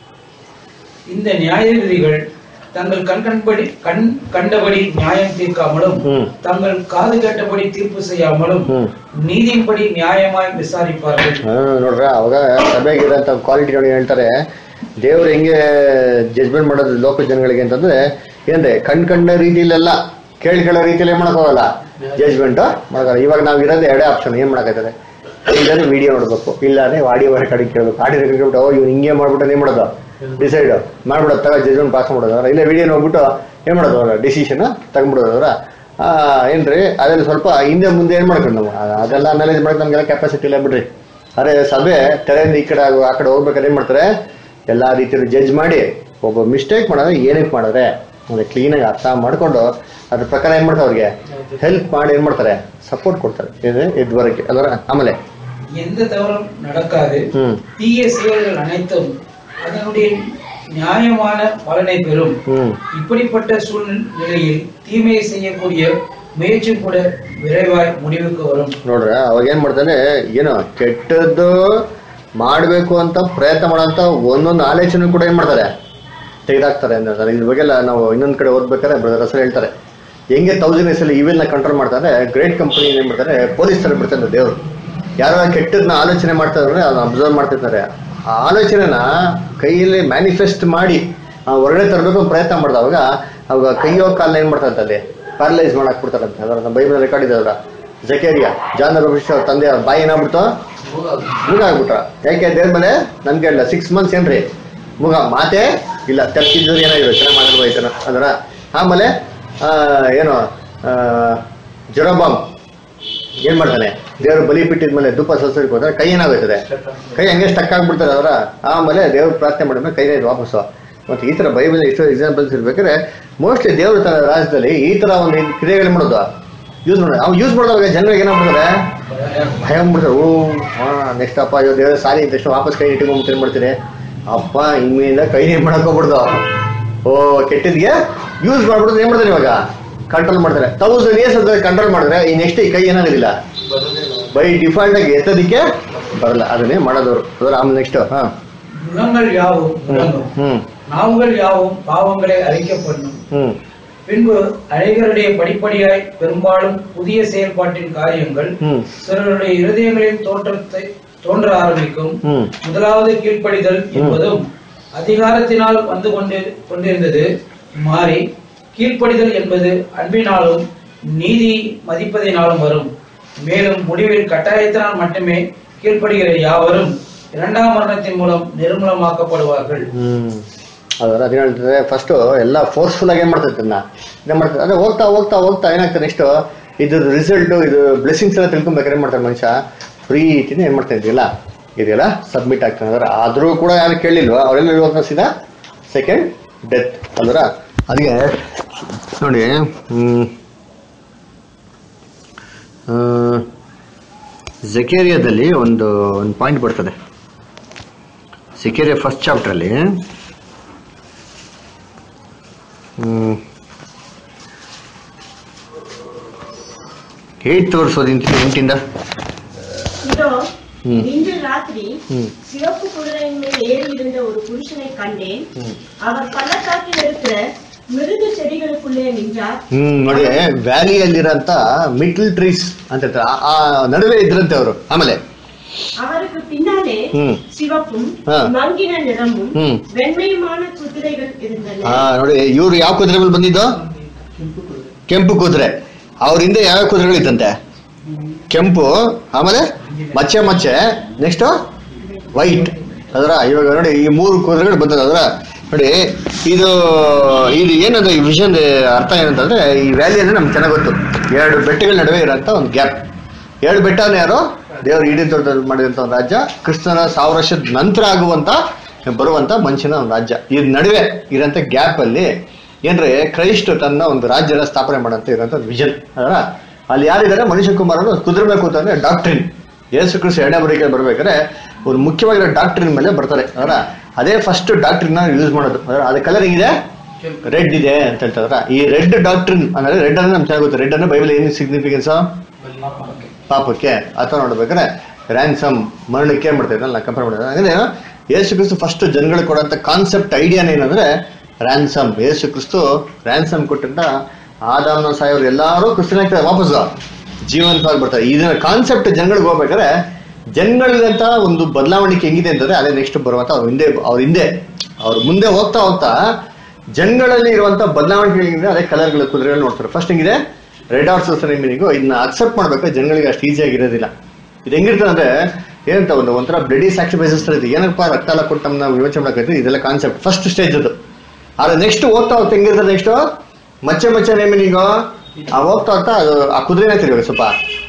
இந்த நியாயாதிபதிகள் தங்கள் கண் கண்படி கண் கண்டபடி நியாயம் தீர்க்காமலும் ம். தங்கள் காது கேட்டபடி தீர்ப்பு செய்யாமலும் ಹ್ಮ್ நீதியின்படி நியாயமாய் விசாரிப்பார்கள் ಹಾ, ನೋಡ್ರ ಅವಾಗ ಸಭೆಗಿರೋಂಥ ಕ್ವಾಲಿಟಿ ನೋಡಿ ಹೇಳ್ತಾರೆ ದೇವ್ರು ಹೆಂಗೆ ಜಜ್ಮೆಂಟ್ ಮಾಡೋದು ಲೋಕ ಜನಗಳಿಗೆ ಅಂತಂದ್ರೆ ಏನ್ರಿ ಕಣ್ ಕಂಡ ರೀತಿಲೆಲ್ಲ ಕೇಳಿ ಕೇಳೋ ರೀತಿಯಲ್ಲಿ ಏನ್ ಮಾಡಕ್ ಹೋಗಲ್ಲ ಜಜ್ಮೆಂಟ್ ಮಾಡಲ್ಲ ಇವಾಗ ನಾವ್ ಇರೋದು ಎರಡೇ ಆಪ್ಷನ್ ಏನ್ ಮಾಡಕತ್ತದೆ ಇಲ್ಲಾಂದ್ರೆ ವಿಡಿಯೋ ನೋಡ್ಬೇಕು ಇಲ್ಲಾಂದ್ರೆ ಆಡಿಯೋ ಕಡೆ ಕೇಳ್ಬೇಕು ಆಡಿಯೋ ಕೇಳ್ಬಿಟ್ಟು ಓ ಇವ್ನು ಹಿಂಗೆ ಮಾಡ್ಬಿಟ್ಟು ಏನ್ ಮಾಡೋದು ಡಿಸೈಡ್ ಮಾಡ್ಬಿಡೋದು ತಗ ಜಜ್ಮೆಂಟ್ ಪಾಸ್ ಮಾಡೋದು ಅವ್ರ ಇಲ್ಲ ವಿಡಿಯೋ ನೋಡ್ಬಿಟ್ಟು ಏನ್ ಮಾಡೋದು ಅವ್ರ ಡಿಸಿಷನ್ ತಗೊಂಡ್ಬಿಡೋದು ಅವ್ರ ಆ, ಏನ್ರಿ ಅದ್ರಲ್ಲಿ ಸ್ವಲ್ಪ ಹಿಂದೆ ಮುಂದೆ ಏನ್ ಮಾಡ್ಕೊಂಡು ನಾವು ಆ- ಅದೆಲ್ಲ ಅನಲೈಸ್ ಮಾಡಕ್ ನಮ್ಗೆಲ್ಲ ಕೆಪಾಸಿಟಿ ಇಲ್ಲ ಬಿಡ್ರಿ ಅರೆ ಸಭೆ ತೆರೆಯಿಂದ ಈ ಕಡೆ ಆಗು- ಆ ಕಡೆ ಹೋಗ್ಬೇಕಾದ್ರೆ ಏನ್ ಮಾಡ್ತಾರೆ ಎಲ್ಲಾ ರೀತಿಯಲ್ಲಿ ಜಡ್ಜ್ ಮಾಡಿ ಒಬ್ಬ ಮಿಸ್ಟೇಕ್ ಮಾಡಿದ್ರೆ ಏನಕ್ಕೆ ಮಾಡಿದ್ರೆ ಅಂದ್ರೆ ಕ್ಲೀನಾಗಿ ಅರ್ಥ ಮಾಡ್ಕೊಂಡು ಅದ್ರ ಪ್ರಕಾರ ಏನ್ ಮಾಡ್ತಾರೆ ಅವ್ರಿಗೆ ಹೆಲ್ಪ್ ಮಾಡಿ ಏನ್ ಮಾಡ್ತಾರೆ ಸಪೋರ್ಟ್ ಕೊಡ್ತಾರೆ ಇದು ಇದುವರೆಗೆ ಅದರ ಆಮೇಲೆ எந்த தவறும் நடக்காது ಹ್ಮ್ தீய செயல்கள் அனைத்தும் அதனுடைய நியாயமான பலனை பெறும் ಹ್ಮ್ இப்படிப்பட்ட சூழ்நிலையில் தீமையை செய்யக்கூடிய முயற்சி கூட விரைவாய் முடிவுக்கு வரும் ನೋಡ್ರ ಅವಾಗ ಏನ್ ಮಾಡ್ತಾನೆ ಏನೋ ಕೆಟ್ಟದ್ದು ಮಾಡ್ಬೇಕು ಅಂತ ಪ್ರಯತ್ನ ಮಾಡೋಂತ ಒಂದೊಂದು ಆಲೋಚನೆ ಕೂಡ ಏನ್ ಮಾಡ್ತಾರೆ ತೆಗೆದಾಕ್ತಾರೆ ಅಂದ್ರೆ ಇದ್ರ ಬಗ್ಗೆ ಎಲ್ಲ ನಾವು ಇನ್ನೊಂದ್ ಕಡೆ ಓದ್ಬೇಕಾದ್ರೆ ಬ್ರದರ್ ಹೆಸರು ಹೇಳ್ತಾರೆ ಹೆಂಗೆ ತೌಸಂಡ್ ಎಸ್ ಇವೆಲ್ಲ ಕಂಟ್ರೋಲ್ ಮಾಡ್ತಾರೆ ಗ್ರೇಟ್ ಕಂಪನಿ ಏನ್ ಮಾಡ್ತಾರೆ ಪೊಲೀಸ್ ತರ ಬಿಡ್ತಾರೆ ದೇವ್ರು ಯಾರೋ ಕೆಟ್ಟದನ್ನ ಆಲೋಚನೆ ಮಾಡ್ತಾ ಇದ್ರೆ ಅದನ್ನ ಅಬ್ಸರ್ವ್ ಮಾಡ್ತಿರ್ತಾರೆ ಆ ಆಲೋಚನೆನ ಕೈಯಲ್ಲಿ ಮ್ಯಾನಿಫೆಸ್ಟ್ ಮಾಡಿ ಆ ಹೊರಗಡೆ ತರಬೇಕು ಪ್ರಯತ್ನ ಮಾಡಿದವಾಗ ಅವಾಗ ಕೈಯೋ ಕಾಲನ್ನ ಏನ್ ಮಾಡ್ತಾರೆ ಅಲ್ಲಿ ಪ್ಯಾರಲೈಸ್ ಮಾಡಕ್ ಬಿಡ್ತಾರಂತೆ ಅದರ ನಮ್ಮ ಬೈಬಲ್ ರೆಕಾರ್ಡ್ ಇದೆ ಅವರ ಜಕೇರಿಯಾ ಜಾನ್ ರಮೇಶ್ ಅವ್ರ ತಂದೆ ಅವ್ರ ಬಾಯಿ ಏನಾಗ್ಬಿಡ್ತು ಮುಗ ಆಗ್ಬಿಟ್ರ ಯಾಕೆ ದೇವ್ರ ಮೇಲೆ ನನ್ಗೆ ಇಲ್ಲ ಸಿಕ್ಸ್ ಮಂತ್ಸ್ ಏನ್ರಿ ಮುಗ ಮಾತೇ ಇಲ್ಲ ತಪ್ಪಿದ್ರು ಏನಾಗಿರೋ ಚೆನ್ನಾಗಿ ಮಾಡಿರ್ಬೋಯ್ತಾನ ಅದರ ಆಮೇಲೆ ಆ, ಏನು ಜೊರಬಾಮ್ ಏನ್ ಮಾಡ್ತಾನೆ ದೇವ್ರ ಬಲಿ ಬಿಟ್ಟಿದ ಮೇಲೆ ಧೂಪ ಸಲ್ಸರಿಗೆ ಹೋದ್ರೆ ಕೈ ಏನಾಗೋಯ್ತದೆ ಕೈ ಹಂಗೆ ಸ್ಟಕ್ ಆಗ್ಬಿಡ್ತಾರೆ ಅವರ ಆಮೇಲೆ ದೇವ್ರ ಪ್ರಾರ್ಥನೆ ಮಾಡಿದ್ಮೇಲೆ ಕೈ ವಾಪಸ್ಸು ಮತ್ತೆ ಈ ತರ ಬೈಬಲ್ ಎಷ್ಟೋ ಎಕ್ಸಾಂಪಲ್ಸ್ ಇರ್ಬೇಕಾದ್ರೆ ಮೋಸ್ಟ್ಲಿ ದೇವ್ರ ತನ್ನ ರಾಜ್ಯದಲ್ಲಿ ಈ ತರ ಒಂದು ಕ್ರಿಯೆಗಳು ಮಾಡೋದು ಯೂಸ್ ಮಾಡೋದು ಅವ್ನು ಯೂಸ್ ಮಾಡಿದಾಗ ಜನರಿಗೆ ಏನಾಗ್ಬಿಡ್ತಾರೆ ಭಯ ಆಗ್ಬಿಡ್ತಾರೆ ಓ ಹಾ ನೆಕ್ಸ್ಟ್ ಅಪ್ಪ ಅಯ್ಯೋ ದೇವ್ರ ಸಾರಿ ಅಂತ ತಕ್ಷಣ ವಾಪಸ್ ಕೈ ಇಟ್ಕೊಂಡ್ಬಿಟ್ಟು ಏನ್ ಮಾಡ್ತೀನಿ ಅಪ್ಪ ಇನ್ಮೇಲಿಂದ ಕೈ ಏನ್ ಮಾಡಕ್ ಹೋಗ್ಬಿಡ್ದು ಓ ಕೆಟ್ಟದ್ಗೆ ಯೂಸ್ ಮಾಡ್ಬಿಡ್ದು ಏನ್ ಮಾಡ್ತಾರೆ ಇವಾಗ ಕಂಟ್ರೋಲ್ ಮಾಡ್ತಾರೆ ತೌಸಂಡ್ ಇಯರ್ಸ್ ಅಂತ ಕಂಟ್ರೋಲ್ ಮಾಡಿದ್ರೆ ಈ ನೆಕ್ಸ್ಟ್ ಈ ಕೈ ಏನಾಗೋದಿಲ್ಲ ಬೈ ಡಿಫಾಲ್ಟ್ ಆಗಿ ಎತ್ತೋದಿಕ್ಕೆ ಬರಲ್ಲ ಅದನ್ನೇ ಮಾಡೋದವ್ರು ಅದರ ಆಮೇಲೆ ನೆಕ್ಸ್ಟ್ ಹಾ முகங்கள் யாவும் முடங்கும் ಹ್ಮ್ நாவுகள் யாவும் பாவங்களை அறிக்கப்படும் ಹ್ಮ್ பின்பு அநேகருடைய படிப்படியாய் பெரும்பாலும் புதிய செயல்பாட்டின் காரியங்கள் ಹ್ಮ್ சிலருடைய இருதயங்களின் தோற்றத்தை தோன்ற ஆரம்பிக்கும் ಹ್ಮ್ முதலாவது கீழ்ப்படிதல் என்பதும் அதிகாரத்தினால் வந்து கொண்டு கொண்டிருந்தது மாறி கீழ்ப்படிதல் என்பது அன்பினாலும் நீதி மதிப்பதினாலும் வரும் மேலும் முடிவில் கட்டாயத்தினால் மட்டுமே கீழ்ப்படுகிற யாவரும் இரண்டாம் மரணத்தின் மூலம் நிர்மூலமாக்கப்படுவார்கள் ಹ್ಮ್ ಅದರ ಅದೇ ಹೇಳ್ತಾರೆ ಫಸ್ಟ್ ಎಲ್ಲ ಫೋರ್ಸ್ಫುಲ್ ಆಗಿ ಏನ್ ಮಾಡ್ತೈತೆ ಇದನ್ನ ಏನ್ ಮಾಡ್ತಾರೆ ಅದೇ ಹೋಗ್ತಾ ಹೋಗ್ತಾ ಹೋಗ್ತಾ ಏನಾಗ್ತದೆ ನೆಕ್ಸ್ಟ್ ಇದ್ರ ರಿಸಲ್ಟ್ ಇದು ಬ್ಲೆಸ್ಸಿಂಗ್ಸ್ ಎಲ್ಲ ತಿಳ್ಕೊಬೇಕಾದ್ರೆ ಏನ್ ಮಾಡ್ತಾರೆ ಮನುಷ್ಯ ಪ್ರೀತಿನ ಏನ್ ಮಾಡ್ತಾ ಇದ್ದಿಲ್ಲ ಇದೆಲ್ಲ ಸಬ್ಮಿಟ್ ಆಗ್ತಾನೆ ಅಂದ್ರೆ ಆದ್ರೂ ಕೂಡ ಯಾರು ಕೇಳಿಲ್ವಾ ಅವರೆಲ್ಲ ಇವಾಗ ಸೀದಾ ಸೆಕೆಂಡ್ ಡೆತ್ ಅಲ್ವರ ಅದಕ್ಕೆ ನೋಡಿ ಹ್ಮ್ ಆ, ಜಕೇರಿಯಾದಲ್ಲಿ ಒಂದು ಒಂದು ಪಾಯಿಂಟ್ ಬರ್ತದೆ ಸಿಕೇರಿಯ ಫಸ್ಟ್ ಚಾಪ್ಟ್ರಲ್ಲಿ ಏಟ್ ತೋರಿಸೋದಿಂತ ಎಂಟಿಂದ இதோ ம். இன்று ராத்திரி ம். சிவப்பு குதிரையின் மேல் ஏறி இருந்த ஒரு புருஷனை கண்டேன் ம். அவர் பள்ளத்தாக்கில் இருக்கிற மிருக செடிகளுக்குள்ளே நின்றார் ಹ್ಮ್ ನೋಡಿ ವ್ಯಾಲಿಯಲ್ಲಿರೋಂಥ ಮಿಡ್ಲ್ ಟ್ರೀಸ್ ಅಂತ ಹೇಳ್ತಾರೆ. ಆ- ಆ ನಡುವೆ ಇದ್ರಂತೆ ಅವರು ಆಮೇಲೆ அவருக்கு பின்னாலே ம். சிவப்பும் ஆ. மங்கின நிறமும் ம். வெண்மையுமான குதிரைகள் இருந்தன ಆ ನೋಡಿ ಇವ್ರು ಯಾವ ಕುದುರೆ ಮೇಲೆ ಬಂದಿದ್ದು ಕೆಂಪು ಕುದುರೆ ಅವ್ರ ಹಿಂದೆ ಯಾವ ಕುದುರೆಗಳಿತ್ತಂತೆ ಕೆಂಪು ಆಮೇಲೆ ಮಚ್ಚೆ ಮಚ್ಚೆ ನೆಕ್ಸ್ಟ್ ವೈಟ್ ಅದರ ಇವಾಗ ನೋಡಿ ಈ ಮೂರು ಕುದುರೆಗಳು ಬಂದದ ಅದರ ನೋಡಿ ಇದು ಇದು ಏನಂದ್ರೆ ಈ ವಿಷನ್ ಅರ್ಥ ಏನಂತಂದ್ರೆ ಈ ವ್ಯಾಲಿ ಅಂದ್ರೆ ನಮ್ಗೆ ಚೆನ್ನಾಗಿ ಗೊತ್ತು ಎರಡು ಬೆಟ್ಟಗಳ ನಡುವೆ ಇರೋಂಥ ಒಂದು ಗ್ಯಾಪ್ ಎರಡು ಬೆಟ್ಟನ ಯಾರು ದೇವರು ಇಡೀ ದೊಡ್ಡ ಮಾಡಿದಂಥ ಒಂದು ರಾಜ್ಯ ಕೃಷ್ಣನ ಸಾವಿರ ವರ್ಷದ ನಂತರ ಆಗುವಂತ ಬರುವಂತ ಮನುಷ್ಯನ ಒಂದು ರಾಜ್ಯ ಈ ನಡುವೆ ಇರೋಂಥ ಗ್ಯಾಪ್ ಅಲ್ಲಿ ಏನ್ರೆ ಕ್ರೈಸ್ಟ್ ತನ್ನ ಒಂದು ರಾಜ್ಯನ ಸ್ಥಾಪನೆ ಮಾಡಂತ ಇರೋಂಥ ವಿಷನ್ ಅದರ ಅಲ್ಲಿ ಯಾರಿದ್ದಾರೆ ಮನುಷ್ಯ ಕುಮಾರನು ಕುದುರೆ ಮೇಲೆ ಕೂತಂದ್ರೆ ಡಾಕ್ಟ್ರಿನ್ ಯೇಸು ಕ್ರಿಸ್ತ ಎರಡನೇ ಬರೀಕೆ ಬರ್ಬೇಕಾದ್ರೆ ಒಂದು ಮುಖ್ಯವಾಗಿರೋ ಡಾಕ್ಟ್ರಿನ್ ಮೇಲೆ ಬರ್ತಾರೆ ಅದರ ಅದೇ ಫಸ್ಟ್ ಡಾಕ್ಟ್ರಿನ್ ಯೂಸ್ ಮಾಡೋದು ಅದರ ಅದ ಕಲರ್ ಹೆಂಗಿದೆ ರೆಡ್ ಇದೆ ಅಂತ ಹೇಳ್ತಾರ ಈ ರೆಡ್ ಡಾಕ್ಟ್ರಿನ್ ಅಂದ್ರೆ ರೆಡ್ ಅಂದ್ರೆ ನಮ್ಗೆ ಚೆನ್ನಾಗಿ ಗೊತ್ತು ರೆಡ್ ಅಂದ್ರೆ ಬೈಬಲ್ ಏನು ಸಿಗ್ನಿಫಿಕೆನ್ಸ್ ಪಾಪಕ್ಕೆ ಅಥವಾ ನೋಡ್ಬೇಕಾದ್ರೆ ರ್ಯಾನ್ಸಮ್ ಮರಣಕ್ಕೆ ಏನ್ ಮಾಡ್ತಾ ಇದ್ದ ಕಂಪೇರ್ ಮಾಡಿದ್ರೆ ಅಂದ್ರೆ ಯೇಸು ಕ್ರಿಸ್ತು ಫಸ್ಟ್ ಜನಗಳಿಗೆ ಕೊಡುವಂತ ಕಾನ್ಸೆಪ್ಟ್ ಐಡಿಯಾನ ಏನಂದ್ರೆ ರ್ಯಾನ್ಸಮ್ ಯೇಸು ಕ್ರಿಸ್ತು ರ್ಯಾನ್ಸಮ್ ಕೊಟ್ಟಿದ್ದ ಆದಾಮ್ನ ಸಾಯೋರು ಎಲ್ಲಾರು ಕ್ರಿಸ್ತನಾಗ್ತಾರೆ ವಾಪಸ್ ಜೀವಂತವಾಗಿ ಬರ್ತಾರೆ ಇದನ್ನ ಕಾನ್ಸೆಪ್ಟ್ ಜನಗಳಿಗೆ ಹೋಗ್ಬೇಕಾದ್ರೆ ಜನಗಳಿಗಂತ ಒಂದು ಬದಲಾವಣೆ ಹೆಂಗಿದೆ ಅಂತಂದ್ರೆ ಅದೇ ನೆಕ್ಸ್ಟ್ ಬರುವಂತ ಅವ್ರ ಹಿಂದೆ ಅವ್ರ ಹಿಂದೆ ಅವ್ರ ಮುಂದೆ ಹೋಗ್ತಾ ಹೋಗ್ತಾ ಜನಗಳಲ್ಲಿ ಇರುವಂತ ಬದಲಾವಣೆ ಹೇಗಿದೆ ಅದೇ ಕಲರ್ಗಳ ಕುದುರೆಗಳು ನೋಡ್ತಾರೆ ಫಸ್ಟ್ ಹೆಂಗಿದೆ ರೆಡ್ ಹಾರ್ಸಸ್ ಮೀನಿಂಗು ಇದನ್ನ ಅಕ್ಸೆಪ್ಟ್ ಮಾಡ್ಬೇಕು ಜನಗಳಿಗೆ ಅಷ್ಟು ಈಸಿಯಾಗಿ ಇರೋದಿಲ್ಲ ಇದು ಹೆಂಗಿರ್ತದೆ ಅಂದ್ರೆ ಏನಂತ ಒಂದು ಒಂಥರ ಬ್ಲಡಿ ಸ್ಯಾಕ್ರಿಫೈಸಸ್ ತರ ಇದೆ ಏನಪ್ಪ ರಕ್ತ ಎಲ್ಲ ಕೊಟ್ಟು ನಮ್ಮನ್ನ ವಿಮೋಚನೆ ಮಾಡಕ್ಕೆ ಇದೆಲ್ಲ ಕಾನ್ಸೆಪ್ಟ್ ಫಸ್ಟ್ ಸ್ಟೇಜ್ ಅದು ಆದ್ರೆ ನೆಕ್ಸ್ಟ್ ಹೋಗ್ತಾ ಹೋಗ್ತಾ ಹೆಂಗಿರ್ತದೆ ನೆಕ್ಸ್ಟ್ ಮಚ್ಚೆ ಮಚ್ಚೆ ನೇಮಿನಿಗೋ ಆ ಹೋಗ್ತಾ ಹೋಗ್ತಾ ಅದು ಆ ಕುದುರೆನೇ ತಿರುಗಿ ಸ್ವಲ್ಪ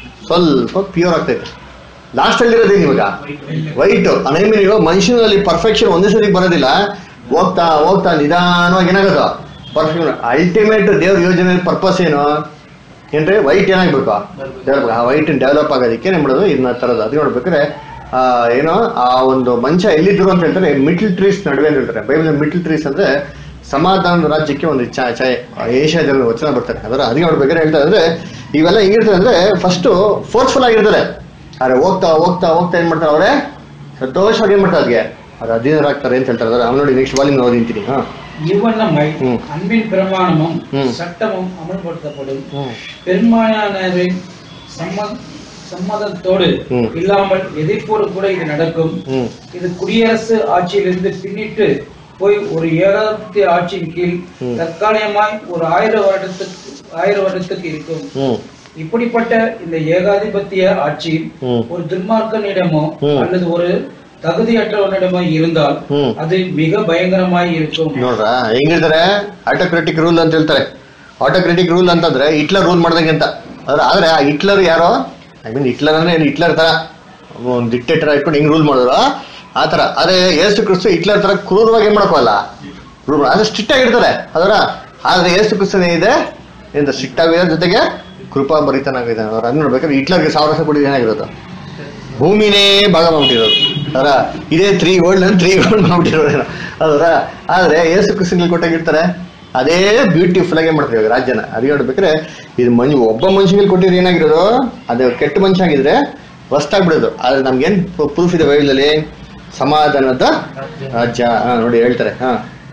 ಸ್ವಲ್ಪ ಪ್ಯೂರ್ ಆಗ್ತೈತೆ ಲಾಸ್ಟ್ ಅಲ್ಲಿ ಇರೋದೇನು ಇವಾಗ ವೈಟ್ ನೇಮಿನಿಗೋ ಮನುಷ್ಯನಲ್ಲಿ ಪರ್ಫೆಕ್ಷನ್ ಒಂದೇ ಸರಿ ಬರೋದಿಲ್ಲ ಹೋಗ್ತಾ ಹೋಗ್ತಾ ನಿಧಾನವಾಗಿ ಏನಾಗೋದು ಪರ್ಫೆಕ್ಷನ್ ಅಲ್ಟಿಮೇಟ್ ದೇವ್ರ ಯೋಜನೆ ಪರ್ಪಸ್ ಏನು ಏನ್ರಿ ವೈಟ್ ಏನಾಗ್ಬೇಕು ಡೆವಲಪ್ ಆ ವೈಟ್ ಡೆವಲಪ್ ಆಗೋದಕ್ಕೆ ಏನ್ ಮಾಡೋದು ಇದನ್ನ ತರೋದು ಅದು ನೋಡ್ಬೇಕಾದ್ರೆ ಆ ಏನೋ ಆ ಒಂದು ಮಂಚ ಎಲ್ಲಿದ್ರು ಅಂತ ಹೇಳ್ತಾರೆ ಮಿಡ್ಲ್ ಟ್ರೀಸ್ ನಡುವೆ ಅಂತ ಹೇಳ್ತಾರೆ ಬೈಬಲ್ ಮಿಡ್ಲ್ ಟ್ರೀಸ್ ಅಂದ್ರೆ ಸಮಾಧಾನದ ರಾಜ್ಯಕ್ಕೆ ಒಂದು ಛಾಯೆ ಛಾಯೆ ಏಷ್ಯಾದಲ್ಲಿ ವಚನ ಬರ್ತಾರೆ ಅದರ ಅದಕ್ಕೆ ನೋಡ್ಬೇಕಾದ್ರೆ ಹೇಳ್ತಾರೆ ಅಂದ್ರೆ ಇವೆಲ್ಲ ಹೆಂಗಿರ್ತದೆ ಅಂದ್ರೆ ಫಸ್ಟ್ ಫೋರ್ಸ್ಫುಲ್ ಆಗಿರ್ತಾರೆ ಆದ್ರೆ ಹೋಗ್ತಾ ಹೋಗ್ತಾ ಹೋಗ್ತಾ ಏನ್ ಮಾಡ್ತಾರೆ ಅವರೇ ಸಂತೋಷವಾಗಿ ಏನ್ ಮಾಡ್ತಾರೆ ಅದಕ್ಕೆ ಅದು ಅಧೀನರಾಗ್ತಾರೆ ಅಂತ ಹೇಳ್ತಾರೆ ಅದರ ಅವ್ನು ನೋಡಿ ನೆಕ್ಸ್ಟ್ ವಾಲ್ಯೂಮ್ ಓದಿಂತೀನಿ ಹಾ இவ்வண்ணமாய் ம். அன்பின் பிரமாணமும் ம். சட்டமும் அமல்படுத்தப்படும் ಹ್ಮ್ பெரும்பாலானவரின் சம்ம- சம்மதத்தோடு ம். இல்லாமல் எதிர்ப்போடு கூட இது நடக்கும் ಹ್ಮ್ இது குடியரசு ஆட்சியிலிருந்து பின்னிட்டு போய் ஒரு ஏகாதிபத்திய ஆட்சியின் கீழ் ம். தற்காலிகமாய் ஒரு ஆயிரம் வருடத்துக்கு ஆயிரம் வருடத்துக்கு இருக்கும் ಹ್ಮ್ இப்படிப்பட்ட இந்த ஏகாதிபத்திய ஆட்சி ம். ஒரு துன்மார்க்கனிடமோ ம். அல்லது ஒரு தகுதியற்றவனிடமோ இருந்தால் ம். அது மிக பயங்கரமாய் இருக்கும் ನೋಡ್ರ ಹೆಂಗಿರ್ತಾರೆ ಆಟೋಕ್ರೆಟಿಕ್ ರೂಲ್ ಅಂತ ಹೇಳ್ತಾರೆ ಆಟೋಕ್ರೆಟಿಕ್ ರೂಲ್ ಅಂತಂದ್ರೆ ಹಿಟ್ಲರ್ ರೂಲ್ ಮಾಡ್ದಂಗೆ ಅಂತ ಆದ್ರೆ ಆದ್ರೆ ಆ ಹಿಟ್ಲರ್ ಯಾರೋ ಐ ಮೀನ್ ಹಿಟ್ಲರ್ ಅಂದ್ರೆ ಏನು ಹಿಟ್ಲರ್ ತರ ಒಂದು ಡಿಕ್ಟೇಟರ್ ಇಟ್ಕೊಂಡು ಹೆಂಗ್ ರೂಲ್ ಮಾಡಿದ್ರು ಆ ತರ ಆದ್ರೆ ಏಸು ಕ್ರಿಸ್ತು ಹಿಟ್ಲರ್ ತರ ಕ್ರೂರವಾಗಿ ಏನ್ ಮಾಡ್ಕೋಲ್ಲ ರೂಲ್ ಅದು ಸ್ಟ್ರಿಕ್ಟ್ ಆಗಿರ್ತಾರೆ ಅದರ ಆದ್ರೆ ಏಸು ಕ್ರಿಸ್ತನ ಇದೆ ಏನು ಸ್ಟ್ರಿಕ್ಟ್ ಆಗಿರೋ ಜೊತೆಗೆ ಕೃಪಾ ಭರಿತನಾಗಿದೆ ಅವ್ರು ಅದ್ ನೋಡ್ಬೇಕಾದ್ರೆ ಹಿಟ್ಲರ್ಗೆ ಸಾವಿರ ವರ್ಷ ಕೊಡಿ ಏನಾಗಿರೋದು ಭೂಮಿನೇ ಭಾಗ ಮಾಡ್ಬಿಟ್ಟಿರೋದು ಅದರ ಇದೇ ತ್ರೀ ವರ್ಲ್ಡ್ ಅಂದ್ರೆ ತ್ರೀ ವರ್ಲ್ಡ್ ಮಾಡ್ಬಿಟ್ಟಿರೋದು ಅದರ ಆದ್ರೆ ಏಸು ಕ್ರಿಸ್ತನಿಗೆ ಕೊಟ್ಟಾಗಿರ್ತಾರೆ ಅದೇ ಬ್ಯೂಟಿಫುಲ್ ಆಗಿ ಮಾಡ್ತಾರೆ ಇವಾಗ ರಾಜ್ಯನ ಅದಕ್ಕೆ ನೋಡ್ಬೇಕಾದ್ರೆ ಇದು ಮಂಜು ಒಬ್ಬ ಮನುಷ್ಯನಿಗೆ ಕೊಟ್ಟಿದ್ರೆ ಏನಾಗಿರೋದು ಅದು ಕೆಟ್ಟ ಮನುಷ್ಯ ಆಗಿದ್ರೆ ಹೊಸ್ತಾಗ್ಬಿಡೋದು ಆದ್ರೆ ನಮ್ಗೇನ್ ಪ್ರೂಫ್ ಇದೆ ಬೈಬಲಲ್ಲಿ ಸಮಾಧಾನದ ರಾಜ್ಯ ಹಾ ನೋಡಿ ಹೇಳ್ತಾರೆ ಹಾ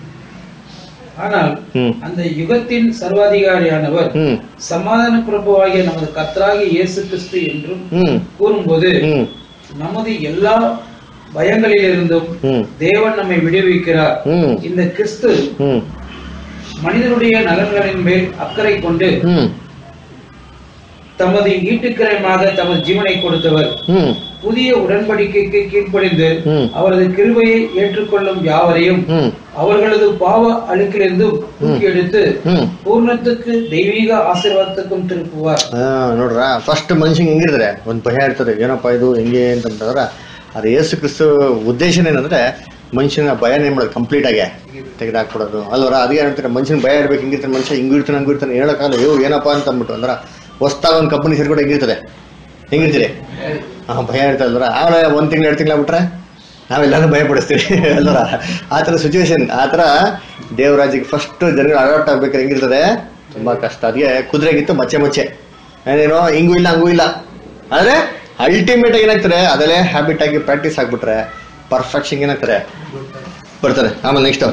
ஆனால் ம். அந்த யுகத்தின் சர்வாதிகாரியானவர் ಹ್ಮ್ சமாதான பிரபுவாகிய நமது கர்த்தராகிய இயேசு கிறிஸ்து என்றும் ಹ್ಮ್ கூறும்போது ಹ್ಮ್ நமது எல்லா பயங்களிலிருந்தும் ಹ್ಮ್ தேவன் நம்மை விடுவிக்கிறார் ಹ್ಮ್ இந்த கிறிஸ்து ಹ್ಮ್ மனிதனுடைய நலன்களின் மேல் அக்கறை கொண்டு ಹ್ಮ್ தமது ஈட்டுக்கிரயமாக தமது ஜீவனை கொடுத்தவர் ಹ್ಮ್ புதிய உடன்படிக்கைக்கு கீழ்ப்படிந்து ம். அவரது கிருபையை ஏற்றுக்கொள்ளும் யாவரையும் ಹ್ಮ್ அவர்களது பாவ அழுக்கிலிருந்து தூக்கி எடுத்து ಹ್ಮ್ பூர்ணத்துக்கு தெய்வீக ஆசீர்வாதத்துக்கும் திருப்புவார் ಹಾ ನೋಡ್ರ ಫಸ್ಟ್ ಮನುಷ್ಯಂಗೆ ಹೆಂಗಿರ್ತಾರೆ ಒಂದು ಭಯ ಇರ್ತದೆ ಏನಪ್ಪ ಇದು ಹೆಂಗೆ ಅಂತಂದ್ರೆ ಅದು ಏಸು ಕ್ರಿಸ್ತು ಉದ್ದೇಶನ ಏನಂದ್ರೆ ಮನುಷ್ಯನ ಭಯನ ಏನ್ ಮಾಡೋದು ಕಂಪ್ಲೀಟ್ ಆಗಿ ತೆಗೆದಾಕ್ಬಿಡೋದು ಅಲ್ವರ ಅದೇ ಹೇಳ್ತಾರೆ ಮನುಷ್ಯನ ಭಯ ಇರ್ಬೇಕು ಹಿಂಗಿರ್ತಾನೆ ಮನುಷ್ಯ ಹಿಂಗಿರ್ತಾನೆ ಹಂಗಿರ್ತಾನೆ ಹೇಳಕ್ಕಾಗಲ್ಲ ಅಯ್ಯೋ ಏನಪ್ಪ ಅಂತ ಅಂದ್ಬಿಟ್ಟು ಅಂದ್ರೆ ಹೊಸ್ತಾಗ ಒಂದು ಕಂಪನಿ ಸೇರ್ಕೊಂಡು ಹೆಂಗಿರ್ತದೆ ಹೆಂಗಿರ್ತೀರಿ ಹಾ ಭಯ ಇರ್ತದೆ ಅಲ್ವರ ಆಮೇಲೆ ಒಂದು ತಿಂಗಳು ಎರಡು ತಿಂಗಳು ಬಿಟ್ರೆ ನಾವೆಲ್ಲಾನು ಭಯ ಪಡಿಸ್ತೀವಿ ಅಲ್ವರ ಆ ಥರ ಸಿಚುವೇಶನ್ ಆ ಥರ ದೇವರಾಜಿಗೆ ಫಸ್ಟ್ ಜನಗಳು ಅಡಾಪ್ಟ್ ಆಗ್ಬೇಕಾದ್ರೆ ಹೆಂಗಿರ್ತದೆ ತುಂಬಾ ಕಷ್ಟ ಅದಕ್ಕೆ ಕುದುರೆಗಿತ್ತು ಮಚ್ಚೆ ಮಚ್ಚೆ ಏನೇನೋ ಹಿಂಗೂ ಇಲ್ಲ ಹಂಗೂ ಇಲ್ಲ ಆದ್ರೆ ಅಲ್ಟಿಮೇಟ್ ಆಗಿ ಏನಾಗ್ತಾರೆ ಅದಲ್ಲೇ ಹ್ಯಾಬಿಟ್ ಆಗಿ ಪ್ರಾಕ್ಟೀಸ್ ಆಗ್ಬಿಟ್ರೆ ಪರ್ಫೆಕ್ಷನ್ ಏನಾಗ್ತಾರೆ ಬರ್ತಾರೆ ಆಮೇಲೆ ನೆಕ್ಸ್ಟ್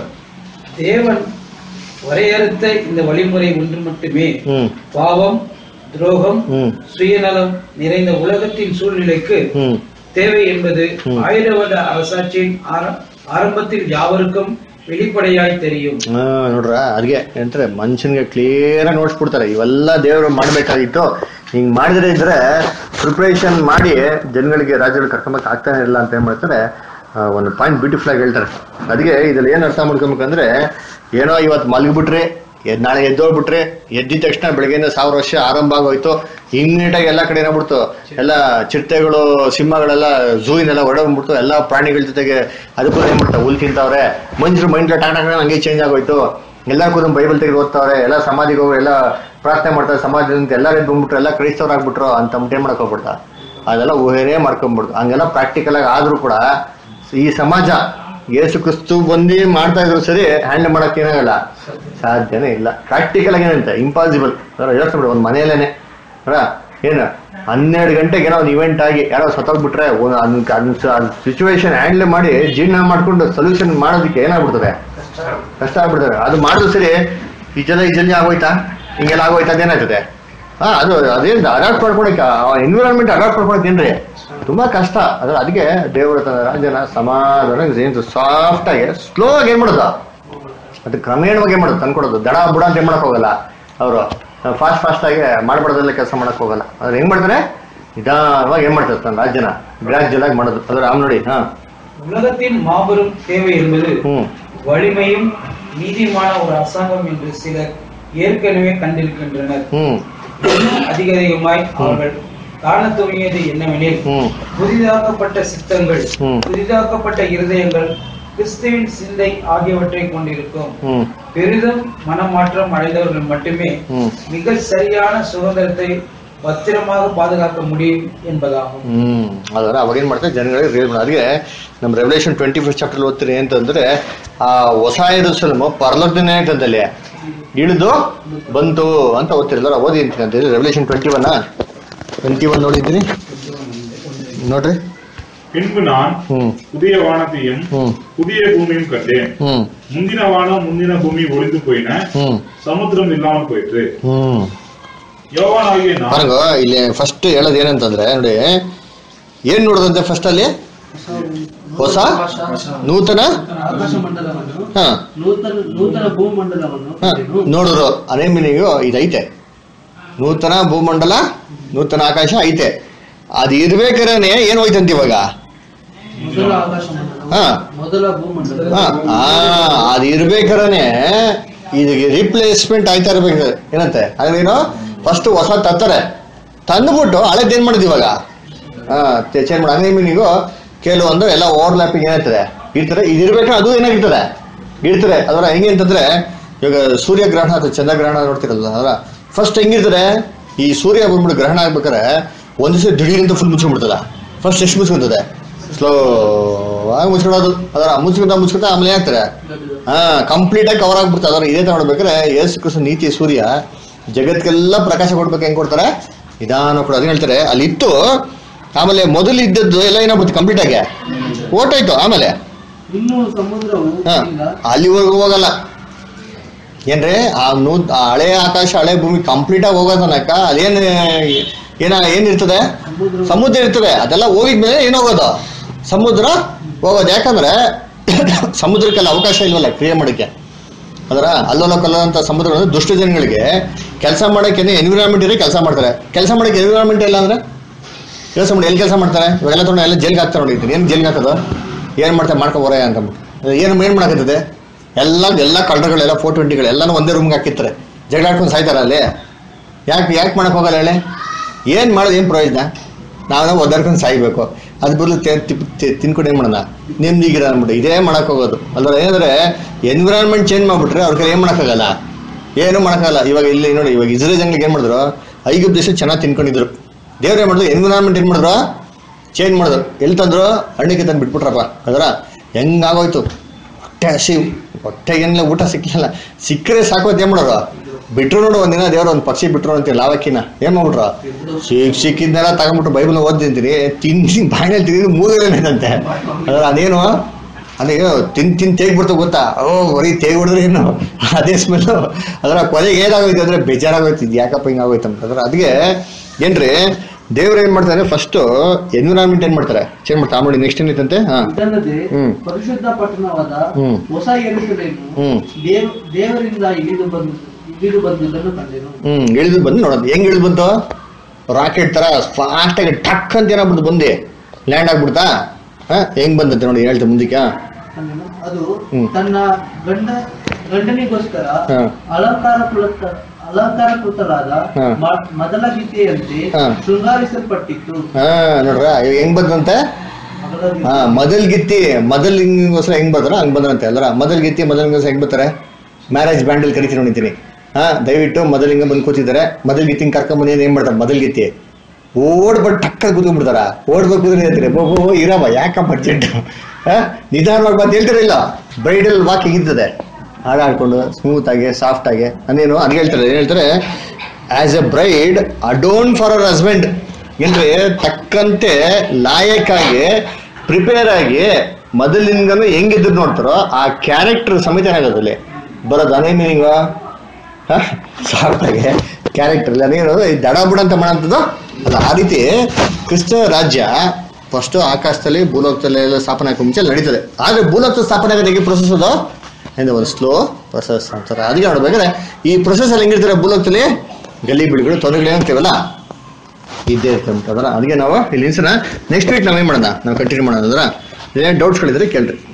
தேவன் வரையறுத்த இந்த வழிமுறை ஒன்று மட்டுமே ಹ್ಮ್ பாவம் துரோகம் ಹ್ಮ್ சுயநலம் நிறைந்த உலகத்தின் சூழ்நிலைக்கு ಹ್ಮ್ தேவை என்பது ம். ஆயிர வருட அரசாட்சியின் ஆர- ஆரம்பத்தில் யாவருக்கும் வெளிப்படையாய் தெரியும் ಆ, ನೋಡ್ರ ಅದ್ಗೆ ಏನಂತಾರೆ ಮನುಷ್ಯನ್ಗೆ ಕ್ಲಿಯರ್ ಆಗಿ ನೋಡ್ಸ್ಬಿಡ್ತಾರೆ ಇವೆಲ್ಲ ದೇವರು ಮಾಡ್ಬೇಕಾಗಿತ್ತು ಹಿಂಗ್ ಮಾಡಿದ್ರೆ ಇದ್ರೆ ಪ್ರಿಪರೇಷನ್ ಮಾಡಿ ಜನಗಳಿಗೆ ರಾಜ್ಯಗಳು ಕರ್ಕೊಂಬಕ್ ಆಗ್ತಾನೆ ಇಲ್ಲ ಅಂತ ಏನ್ ಮಾಡ್ತಾರೆ ಆ, ಒಂದು ಪಾಯಿಂಟ್ ಬ್ಯೂಟಿಫುಲ್ ಆಗಿ ಹೇಳ್ತಾರೆ ಅದಕ್ಕೆ ಇದ್ರಲ್ಲಿ ಏನ್ ಅರ್ಥ ಮಾಡ್ಕೊಬೇಕಂದ್ರೆ ಏನೋ ಇವತ್ತು ಮಲಗಿಬಿಟ್ರೆ ಎದ್ ನಾಳೆ ಎದ್ದೋಗ್ಬಿಟ್ರೆ ಎದ್ದಿದ ತಕ್ಷಣ ಬೆಳಗ್ಗೆಯಿಂದ ಸಾವಿರ ವರ್ಷ ಆರಂಭ ಆಗೋಯ್ತು ಇಮ್ಮಿಡಿಯೇಟ್ ಆಗಿ ಎಲ್ಲ ಕಡೆ ಏನಾಗ್ಬಿಡ್ತು ಎಲ್ಲ ಚಿರತೆಗಳು ಸಿಂಹಗಳೆಲ್ಲ ಝೂವಿನೆಲ್ಲ ಹೊರಡೋಗ್ಬಿಡ್ತು ಎಲ್ಲ ಪ್ರಾಣಿಗಳ ಜೊತೆಗೆ ಅದಕ್ಕೂ ಏನ್ ಮಾಡ್ತಾವೆ ಹುಲ್ ತಿಂತಾವ್ರೆ ಮನುಷ್ಯರು ಮೈಂಡ್ ಟಾಕ್ ಟಾಕ್ ಹಂಗೆ ಚೇಂಜ್ ಆಗೋಯ್ತು ಎಲ್ಲ ಕೂಡ ಬೈಬಲ್ ತೆಗೆದು ಓದ್ತಾವ್ರೆ ಎಲ್ಲ ಸಮಾಧಿಗೆ ಹೋಗಿ ಎಲ್ಲ ಪ್ರಾರ್ಥನೆ ಮಾಡ್ತಾರೆ ಸಮಾಜದಿಂದ ಎಲ್ಲರೂ ಎದ್ದು ಬಂದ್ಬಿಟ್ರು ಎಲ್ಲ ಕ್ರೈಸ್ತವ್ರು ಆಗ್ಬಿಟ್ರು ಅಂತ ಅಂದ್ಬಿಟ್ಟು ಏನ್ ಮಾಡ್ಕೊಬಿಡ್ತಾ ಅದೆಲ್ಲ ಊಹೆನೇ ಮಾಡ್ಕೊಂಡ್ಬಿಡ್ತು ಹಂಗೆಲ್ಲ ಪ್ರಾಕ್ಟಿಕಲ್ ಆಗಿ ಆದ್ರೂ ಕೂಡ ಈ ಸಮಾಜ ಯೇಸು ಕ್ರಿಸ್ತು ಬಂದು ಮಾಡ್ತಾ ಇದ್ರು ಸರಿ ಹ್ಯಾಂಡಲ್ ಮಾಡಕ್ ಏನಾಗಲ್ಲ ಸಾಧ್ಯನೇ ಇಲ್ಲ ಪ್ರಾಕ್ಟಿಕಲ್ ಆಗಿ ಏನಂತ ಇಂಪಾಸಿಬಲ್ ಯೋಚನೆ ಮಾಡಿ ಒಂದು ಮನೆಯಲ್ಲೇನೆ ಅಲ್ಲ ಏನು ಹನ್ನೆರಡು ಗಂಟೆಗೆ ಏನೋ ಒಂದು ಇವೆಂಟ್ ಆಗಿ ಯಾರೋ ಸತ್ತೋಗ್ಬಿಟ್ರೆ ಸಿಚುವೇಶನ್ ಹ್ಯಾಂಡಲ್ ಮಾಡಿ ಜೀರ್ಣ ಮಾಡ್ಕೊಂಡು ಸೊಲ್ಯೂಷನ್ ಮಾಡೋದಕ್ಕೆ ಏನಾಗ್ಬಿಡ್ತದೆ ಕಷ್ಟ ಆಗ್ಬಿಡ್ತದೆ ಅದು ಮಾಡಿದ್ರು ಸರಿ ಈ ಜನ ಈ ಜಲ್ದಿ ಆಗೋಯ್ತಾ ಹಿಂಗೆಲ್ಲ ಆಗೋಯ್ತಾ ಅದೇನಾಗ್ತದೆ ಹಾ ಅದು ಅದೇನು ಅಡಾಪ್ಟ್ ಮಾಡ್ಕೊಳಕ್ಕೆ ಎನ್ವಿರಾನ್ಮೆಂಟ್ ಅಡಾಪ್ಟ್ ಮಾಡ್ಕೊಳಕ್ಕೆ ಏನ್ರಿ ತುಂಬಾ ಕಷ್ಟ ಅದ್ರ ಅದಕ್ಕೆ ದೇವರ ತನ್ನ ರಾಜ್ಯನ ಸಮಾಧಾನ ಸಾಫ್ಟ್ ಆಗಿ ಸ್ಲೋ ಆಗಿ ಏನ್ ಮಾಡೋದು ಅದು ಕ್ರಮೇಣವಾಗಿ ಏನ್ ಮಾಡೋದು ತಂದ್ಕೊಡೋದು ದಡ ಬುಡ ಅಂತ ಏನ್ ಮಾಡಕ್ ಹೋಗಲ್ಲ ಅವರು ಫಾಸ್ಟ್ ಫಾಸ್ಟ್ ಆಗಿ ಮಾಡ್ಬಾರ್ದೆಲ್ಲ ಕೆಲಸ ಮಾಡಕ್ ಹೋಗಲ್ಲ ಅದ್ರ ಹೆಂಗ್ ಮಾಡ್ತಾರೆ ನಿಧಾನವಾಗಿ ಏನ್ ಮಾಡ್ತಾರೆ ತನ್ನ ರಾಜ್ಯನ ಗ್ರಾಜುವಲ್ ಆಗಿ ಮಾಡೋದು ಅದ್ರ ಆಮ್ ನೋಡಿ ಹಾ உலகத்தின் மாபெரும் தேவை என்பது ಹ್ಮ್ வலிமையும் நீதிமான ஒரு அரசாங்கம் என்று சிலர் ஏற்கனவே கண்டிருக்கின்றனர் ಹ್ಮ್ இன்னும் அதிக அதிகமாய் அவர்கள் காண துவங்கியது என்னவெனில் ಹ್ಮ್ புதிதாக்கப்பட்ட சித்தங்கள் ம். புதிதாக்கப்பட்ட இருதயங்கள் கிறிஸ்துவின் சிந்தை ஆகியவற்றை கொண்டிருக்கும் ಹ್ಮ್ பெரிதும் மனமாற்றம் அடைந்தவர்கள் மட்டுமே ಹ್ಮ್ மிக சரியான சுதந்திரத்தை பத்திரமாக பாதுகாக்க முடியும் என்பதாகும் ಹ್ಮ್ ಅದರ ಅವಾಗ ಏನ್ ಮಾಡ್ತಾರೆ ಜನಗಳಿಗೆ ರಿಯಲ್ ಅದಕ್ಕೆ ನಮ್ಮ ರೆವಲ್ಯೂಷನ್ ಟ್ವೆಂಟಿ ಫಸ್ಟ್ ಚಾಪ್ಟರ್ ಓದ್ತೀರಿ ಅಂತಂದ್ರೆ ಆ ಹೊಸ ಯೆರೂಸಲೇಮು ಪರಲೋಕದನೇ ಅಂತಂದಲ್ಲಿ ಇಳಿದು ಬಂತು ಅಂತ ಓದ್ತಿರಲ್ಲ ಓದಿ ಅಂತ Revelation twenty one twenty one ನೋಡಿದ್ದೀರಿ ನೋಡ್ರಿ பின்பு நான் ಹ್ಮ್ புதிய வானத்தையும் ಹ್ಮ್ புதிய பூமியும் கண்டேன் ಹ್ಮ್ முந்தின வானம் முந்தின பூமி ஒளிந்து போயின ಹ್ಮ್ சமுத்திரம் இல்லாமல் போயிற்று ಹ್ಮ್ யோவானாகிய நான் ಪಾರಂಗ ಇಲ್ಲಿ ಫಸ್ಟ್ ಹೇಳೋದು ಏನಂತಂದ್ರೆ ನೋಡಿ ಏನ್ ನೋಡೋದಂತೆ ಫಸ್ಟ್ ಅಲ್ಲಿ ಹೊಸ ನೂತನ ಆಕಾಶ ಮಂಡಲವನ್ನು ಹಾ ನೂತನ ನೂತನ ಭೂಮಂಡಲವನ್ನು ಹ, ಕಂಡೆನು. ನೋಡಿದ್ರು ಅದೇ ಮೀನಿಂಗು ಇದೈತೆ ನೂತನ ಭೂಮಂಡಲ ನೂತನ ಆಕಾಶ ಐತೆ ಅದು ಇರ್ಬೇಕಾದ್ರೆ ಏನ್ ಹೋಯ್ತಂತ ಇವಾಗ ಮೊದಲ ಆಕಾಶ ಮಂಡಲ ಹಾ. ಮೊದಲ ಭೂಮಂಡಲ ಹ, ಆ ಅದು ಇರ್ಬೇಕಾದ್ರೆ ಇದಕ್ಕೆ ರಿಪ್ಲೇಸ್ಮೆಂಟ್ ಆಯ್ತಾ ಇರ್ಬೇಕು ಏನಂತೆ ಅದೇನು ಫಸ್ಟ್ ಹೊಸ ತತ್ತಾರೆ ತಂದ್ಬಿಟ್ಟು ಹಳೇದ್ ಏನ್ ಮಾಡಿದ್ ಇವಾಗ ಹಾ ಚೇಂಜ್ ಮಾಡಿ ಅದೇ ಮೀನಿಂಗು ಕೆಲವೊಂದು ಎಲ್ಲ ಓವರ್ಲ್ಯಾಪಿಂಗ್ ಏನಾಗ್ತದೆ ಇರ್ತಾರೆ ಇದು ಇರ್ಬೇಕಾದ್ರೆ ಅದು ಏನಾಗಿರ್ತದೆ ಇರ್ತಾರೆ ಅದರ ಹೆಂಗೆ ಅಂತಂದ್ರೆ ಇವಾಗ ಸೂರ್ಯಗ್ರಹಣ ಅಥವಾ ಚಂದ್ರಗ್ರಹಣ ನೋಡ್ತಿರಲ್ಲ ಅದರ ಫಸ್ಟ್ ಹೆಂಗಿರ್ತಾರೆ ಈ ಸೂರ್ಯ ಬಂದ್ಬಿಟ್ಟು ಗ್ರಹಣ ಆಗ್ಬೇಕಾರೆ ಒಂದ್ ದಿವಸ ದಿಢೀರಂತ ಫುಲ್ ಮುಚ್ಕೊಂಡ್ಬಿಡ್ತದ ಫಸ್ಟ್ ಎಷ್ಟು ಮುಚ್ಕೊಂತದೆ ಸ್ಲೋ ಆಗಿ ಮುಚ್ಕೊಳ್ಳೋದು ಅದರ ಮುಚ್ಕೊಂತ ಮುಚ್ಕೊಂತ ಆಮೇಲೆ ಏನಾಗ್ತಾರೆ ಹಾ ಕಂಪ್ಲೀಟ್ ಆಗಿ ಕವರ್ ಆಗ್ಬಿಡ್ತದೆ ಅದರ ಇದೇ ತರ ನೋಡ್ಬೇಕಾದ್ರೆ ಯೇಸು ಕೃಷ್ಣ ನೀತಿ ಸೂರ್ಯ ಜಗತ್ಗೆಲ್ಲ ಪ್ರಕಾಶ ಕೊಡ್ಬೇಕು ಹೆಂಗ್ ಕೊಡ್ತಾರೆ ನಿಧಾನ ಕೂಡ ಅದನ್ನ ಹೇಳ್ತಾರೆ ಅಲ್ಲಿ ಇತ್ತು ಆಮೇಲೆ ಮೊದಲು ಇದ್ದದ್ದು ಎಲ್ಲ ಏನಾಗ್ಬಿಡ್ತು ಕಂಪ್ಲೀಟ್ ಆಗಿ ಓಟಾಯ್ತು ಆಮೇಲೆ ಇನ್ನು ಸಮುದ್ರವು ಹಾ ಇಲ್ಲ ಅಲ್ಲಿವರೆಗೂ ಹೋಗಲ್ಲ ಏನ್ರಿ ಆ ನೂ ಆ ಹಳೆ ಆಕಾಶ ಹಳೆ ಭೂಮಿ ಕಂಪ್ಲೀಟ್ ಆಗಿ ಹೋಗೋ ತನಕ ಅದೇನ್ ಏನ ಏನಿರ್ತದೆ ಸಮುದ್ರ ಸಮುದ್ರ ಇರ್ತದೆ ಅದೆಲ್ಲ ಹೋಗಿದ್ಮೇಲೆ ಏನಾಗೋದು ಸಮುದ್ರ ಹೋಗೋದು ಯಾಕಂದ್ರೆ ಸಮುದ್ರಕ್ಕೆಲ್ಲ ಅವಕಾಶ ಇಲ್ವಲ್ಲ ಕ್ರಿಯೆ ಮಾಡಕ್ಕೆ ಅದರ ಅಲ್ಲೋಲ ಕಲ್ಲಂತ ಸಮುದ್ರ ಅಂದ್ರೆ ದುಷ್ಟ ಜನಗಳಿಗೆ ಕೆಲಸ ಮಾಡಕ್ಕೆ ಎನ್ವಿರಾನ್ಮೆಂಟ್ ಇರೋ ಕೆಲಸ ಮಾಡ್ತಾರೆ ಕೆಲಸ ಮಾಡಕ್ಕೆ ಎನ್ವಿರಾನ್ಮೆಂಟ್ ಇಲ್ಲ ಅಂದ್ರೆ ಕೆಲಸ ಮಾಡಿ ಎಲ್ಲಿ ಕೆಲಸ ಮಾಡ್ತಾರೆ ಇವಾಗೆಲ್ಲ ತೊಗೊಂಡು ಎಲ್ಲ ಜೈಲ್ಗೆ ಹಾಕ್ತಾರೆ ನೋಡಿದ್ದೀನಿ ಏನು ಜೈಲ್ಗೆ ಹಾಕೋದು ಏನು ಮಾಡ್ತಾರೆ ಮಾಡ್ಕೊ ಹೊರ ಅಂತಂದ್ಬಿಟ್ಟು ಏನು ಏನು ಮಾಡಕತ್ತದೆ ಎಲ್ಲ ಎಲ್ಲ ಕಳ್ಳರುಗಳೆಲ್ಲ ಫೋರ್ ಟ್ವೆಂಟಿಗಳು ಎಲ್ಲನೂ ಒಂದೇ ರೂಮ್ಗೆ ಹಾಕಿರ್ತಾರೆ ಜಗಳ ಆಡ್ಕೊಂಡು ಸಾಯ್ತಾರ ಅಲ್ಲಿ ಯಾಕೆ ಯಾಕೆ ಮಾಡಕ್ ಹೋಗಲ್ಲ ಹೇಳಿ ಏನು ಮಾಡೋದು ಏನು ಪ್ರಯೋಜನ ನಾವು ಒದ್ದಾಡ್ಕೊಂಡು ಸಾಯ್ಬೇಕು ಅದ್ ಬದಲು ತಿನ್ಕೊಂಡು ಏನು ಮಾಡೋಣ ನೆಮ್ಮದಿಗಿರ ಅಂದ್ಬಿಟ್ಟು ಇದೇ ಮಾಡಕ್ ಹೋಗೋದು ಅಲ್ವಾ ಏನಂದ್ರೆ ಎನ್ವಿರಾನ್ಮೆಂಟ್ ಚೇಂಜ್ ಮಾಡ್ಬಿಟ್ರೆ ಅವ್ರ ಕೈ ಏನು ಮಾಡೋಕ್ಕಾಗಲ್ಲ ಏನು ಮಾಡೋಕ್ಕಾಗಲ್ಲ ಇವಾಗ ಇಲ್ಲಿ ನೋಡಿ ಇವಾಗ ಇಸ್ರೇಲ್ ಜಂಗ್ಲಿಗೆ ಏನು ಮಾಡಿದ್ರು ಐಗುಪ್ತ ದೇಶ ಚೆನ್ನಾಗಿ ತಿನ್ಕೊಂಡಿದ್ರು ದೇವ್ರು ಏನು ಮಾಡಿದ್ರು ಎನ್ವಿರಾನ್ಮೆಂಟ್ ಏನು ಮಾಡಿದ್ರು ಚೇಂಜ್ ಮಾಡಿದ್ರು ಎಲ್ಲಿ ತಂದ್ರು ಹಣ್ಣಿಗೆ ತಂದು ಬಿಟ್ಬಿಟ್ರಪ್ಪ ಅದರ ಹೆಂಗಾಗೋಯ್ತು ಹೊಟ್ಟೆ ಹಸಿವು ಹೊಟ್ಟೆಗೇನಿಲ್ಲ ಊಟ ಸಿಕ್ಕಿಲ್ಲ ಸಿಕ್ಕರೆ ಸಾಕು ಅಂತ ಏನ್ ಮಾಡೋರು ಬಿಟ್ರು ನೋಡು ಒಂದಿನ ದೇವ್ರ ಒಂದು ಪಕ್ಷಿ ಬಿಟ್ರು ಅಂತೀವಿ ಲಾವಕ್ಕಿನ ಏನ್ ಮಾಡ್ಬಿಟ್ರು ಸಿಕ್ ಸಿಕ್ಕಿದ್ನೆಲ್ಲ ತಗೊಂಡ್ಬಿಟ್ಟು ಬೈಬಲ್ ಓದ್ತಿಂತೀನಿ ತಿಂದು ಬಾಯಿನಲ್ಲಿ ತಿಂದು ಮೂಗಲೇನಂತೆ ಅದ್ರ ಅದೇನು ಅದೇನು ತಿನ್ ತಿನ್ ತೇಗ್ಬಿಡ್ತು ಗೊತ್ತಾ ಓ ಬರೀ ತೇಗ್ ಹೊಡೆದ್ರೆ ಏನು ಅದೇ ಸ್ಮೆಲ್ಲು ಅದರ ಕೊನೆಗೆ ಏನಾಗೋಯ್ತು ಅಂದ್ರೆ ಬೇಜಾರಾಗೋಯ್ತು ಇದು ಯಾಕಪ್ಪ ಹಿಂಗಾಗೋಯ್ತು ಅಂತ ಅದ್ರ ಅದಕ್ಕೆ ಏನ್ರಿ ದೇವ್ರು ಏನ್ ಮಾಡ್ತಾರೆ ಫಸ್ಟ್ ಎನ್ವಿರಾನ್ಮೆಂಟ್ ಏನ್ ಮಾಡ್ತಾರೆ ಚೇಂಜ್ ಮಾಡ್ತಾರೆ ಆಮೇಲೆ ನೆಕ್ಸ್ಟ್ ಏನೈತಂತೆ ಹಾ ಇದಲ್ಲದೆ ಹ್ಮ್. ಪರಿಶುದ್ಧ ಪಟ್ಟಣವಾದ ಹ್ಮ್. ಹೊಸ ಎರುಸಲೇಮು ಹ್ಮ್. ದೇವ್ ದೇವರಿಂದ ಇಳಿದು ಬಂದು ಇಳಿದು ಬಂದುದನ್ನು ಕಂಡೆನು ಹ್ಮ್ ಇಳಿದು ಬಂದು ನೋಡೋದು ಹೆಂಗ್ ಇಳಿದು ಬಂತು ರಾಕೆಟ್ ತರ ಫಾಸ್ಟ್ ಆಗಿ ಟಕ್ ಅಂತ ಏನಾಗ್ಬಿಟ್ಟು ಬಂದೆ ಲ್ಯಾಂಡ್ ಆಗ್ಬಿಡ್ತಾ ಹಾ ಹೆಂಗ್ ಬಂದಂತೆ ನೋಡಿ ಹೇಳ್ತೆ ಮುಂದಕ್ಕೆ ಕಂಡೆನು. ಅದು ಹ್ಮ್. ತನ್ನ ಗಂಡ ಗಂಡನಿಗೋಸ್ಕರ ಹಾ. ಅಲಂಕಾರ ಅಲಂಕಾರಕೃತರಾದ ಹಾ. ಮ- ಮೊದಲ ಗೀತೆಯಂತೆ ಹಾ. ಶೃಂಗಾರಿಸಲ್ಪಟ್ಟಿತ್ತು ಹಾ ನೋಡ್ರ ಇವಾಗ ಹೆಂಗ್ ಬಂದಂತೆ ಮೊದಲ ಗೀತೆ. ಹಾ ಮೊದಲ್ ಗಿತ್ತಿ ಮೊದಲ್ ಹಿಂಗೋಸ್ಕರ ಹೆಂಗ್ ಬರ್ತಾರ ಹಂಗ್ ಬಂದ್ರಂತೆ ಅಲ್ರ ಮೊದಲ್ ಗಿತ್ತಿ ಮೊದಲ್ ಹಿಂಗೋಸ್ಕರ ಹೆಂಗ್ ಬರ್ತಾರೆ ಮ್ಯಾರೇಜ್ ಬ್ಯಾಂಡಲ್ ಕರಿತೀನಿ ನೋಡಿದ್ದೀನಿ ಹಾ ದಯವಿಟ್ಟು ಮೊದಲ್ ಹಿಂಗ ಬಂದು ಕೂತಿದ್ದಾರೆ ಮೊದಲ್ ಗಿತ್ತಿ ಕರ್ಕೊಂಡ್ ಬಂದು ಏನ್ ಮಾಡ್ತಾರೆ ಮೊದಲ್ ಗಿತ್ತಿ ಓಡ್ಬಿಟ್ಟು ಟಕ್ಕ ಕೂತ್ಕೊಂಡ್ಬಿಡ್ತಾರ ಓಡ್ಬೇಕು ಅಂದ್ರೆ ಹೇಳ್ತಾರೆ ಬೋ ಬೋ ಇರಮ್ಮ ಯಾಕಪ್ಪ ಅರ್ಜೆಂಟ್ ನಿಧಾನವಾಗಿ ಬಂದು ಹೇಳ್ತಿರಲಿಲ್ಲ ಬ್ರೈಡಲ್ ವಾಕಿಂಗ್ ಇರ್ತದೆ ಹಾಡಾಡ್ಕೊಂಡು ಸ್ಮೂತ್ ಆಗಿ ಸಾಫ್ಟ್ ಆಗಿ ಅಂದೇನು ಅದ್ ಹೇಳ್ತಾರೆ ಏನ್ ಹೇಳ್ತಾರೆ as a bride adorned for ಅವರ್ ಹಸ್ಬೆಂಡ್ ಏನ್ರಿ ತಕ್ಕಂತೆ ಲಾಯಕ್ಕಾಗಿ ಪ್ರಿಪೇರ್ ಆಗಿ ಮೊದಲಿಂದನೂ ಹೆಂಗಿದ್ರು ನೋಡ್ತಾರೋ ಆ ಕ್ಯಾರೆಕ್ಟರ್ ಸಮೇತ ಏನಾಗೋದಲ್ಲಿ ಬರೋದು ಅದೇ ಮೀನಿಂಗ್ ಸಾಫ್ಟ್ ಆಗಿ ಕ್ಯಾರೆಕ್ಟರ್ ಅದೇನು ಈ ದಡ ಬುಡ ಅಂತ ಮಾಡೋಂಥದ್ದು ಅಲ್ಲ ಆ ರೀತಿ ಕ್ರಿಸ್ತ ರಾಜ್ಯ ಫಸ್ಟ್ ಆಕಾಶದಲ್ಲಿ ಭೂಲೋಕದಲ್ಲಿ ಎಲ್ಲ ಸ್ಥಾಪನೆ ಆಗೋಕೆ ಮುಂಚೆ ನಡೀತದೆ ಆದರೆ ಭೂಲೋಕದ ಸ್ಥಾಪನೆ ಆಗೋದಕ್ಕೆ ಪ್ರೊಸೆಸ್ ಅದು ಎಂದು ಒಂದು ಸ್ಲೋ ಪ್ರೊಸೆಸ್ ಅಂತಾರೆ ಅದಕ್ಕೆ ನೋಡ್ಬೇಕಾದ್ರೆ ಈ ಪ್ರೊಸೆಸ್ ಅಲ್ಲಿ ಹೆಂಗಿರ್ತಾರೆ ಭೂಲೋಕದಲ್ಲಿ ಗಲ್ಲಿ ಬಿಳಿಗಳು ತೊಂದರೆಗಳು ಏನಂತೀವಲ್ಲ ಇದ್ದೇ ಇರ್ತದೆ ಅದರ ಅದಕ್ಕೆ ನಾವು ಇಲ್ಲಿ ನಿಲ್ಸೋಣ ನೆಕ್ಸ್ಟ್ ವೀಕ್ ನಾವೇನು ಮಾಡೋಣ ನಾವು ಕಂಟಿನ್ಯೂ ಮಾಡೋಣ ಅದರ ಏನೇನು ಡೌಟ್ಸ್ಗಳಿದ್ರೆ ಕೇಳ್ರಿ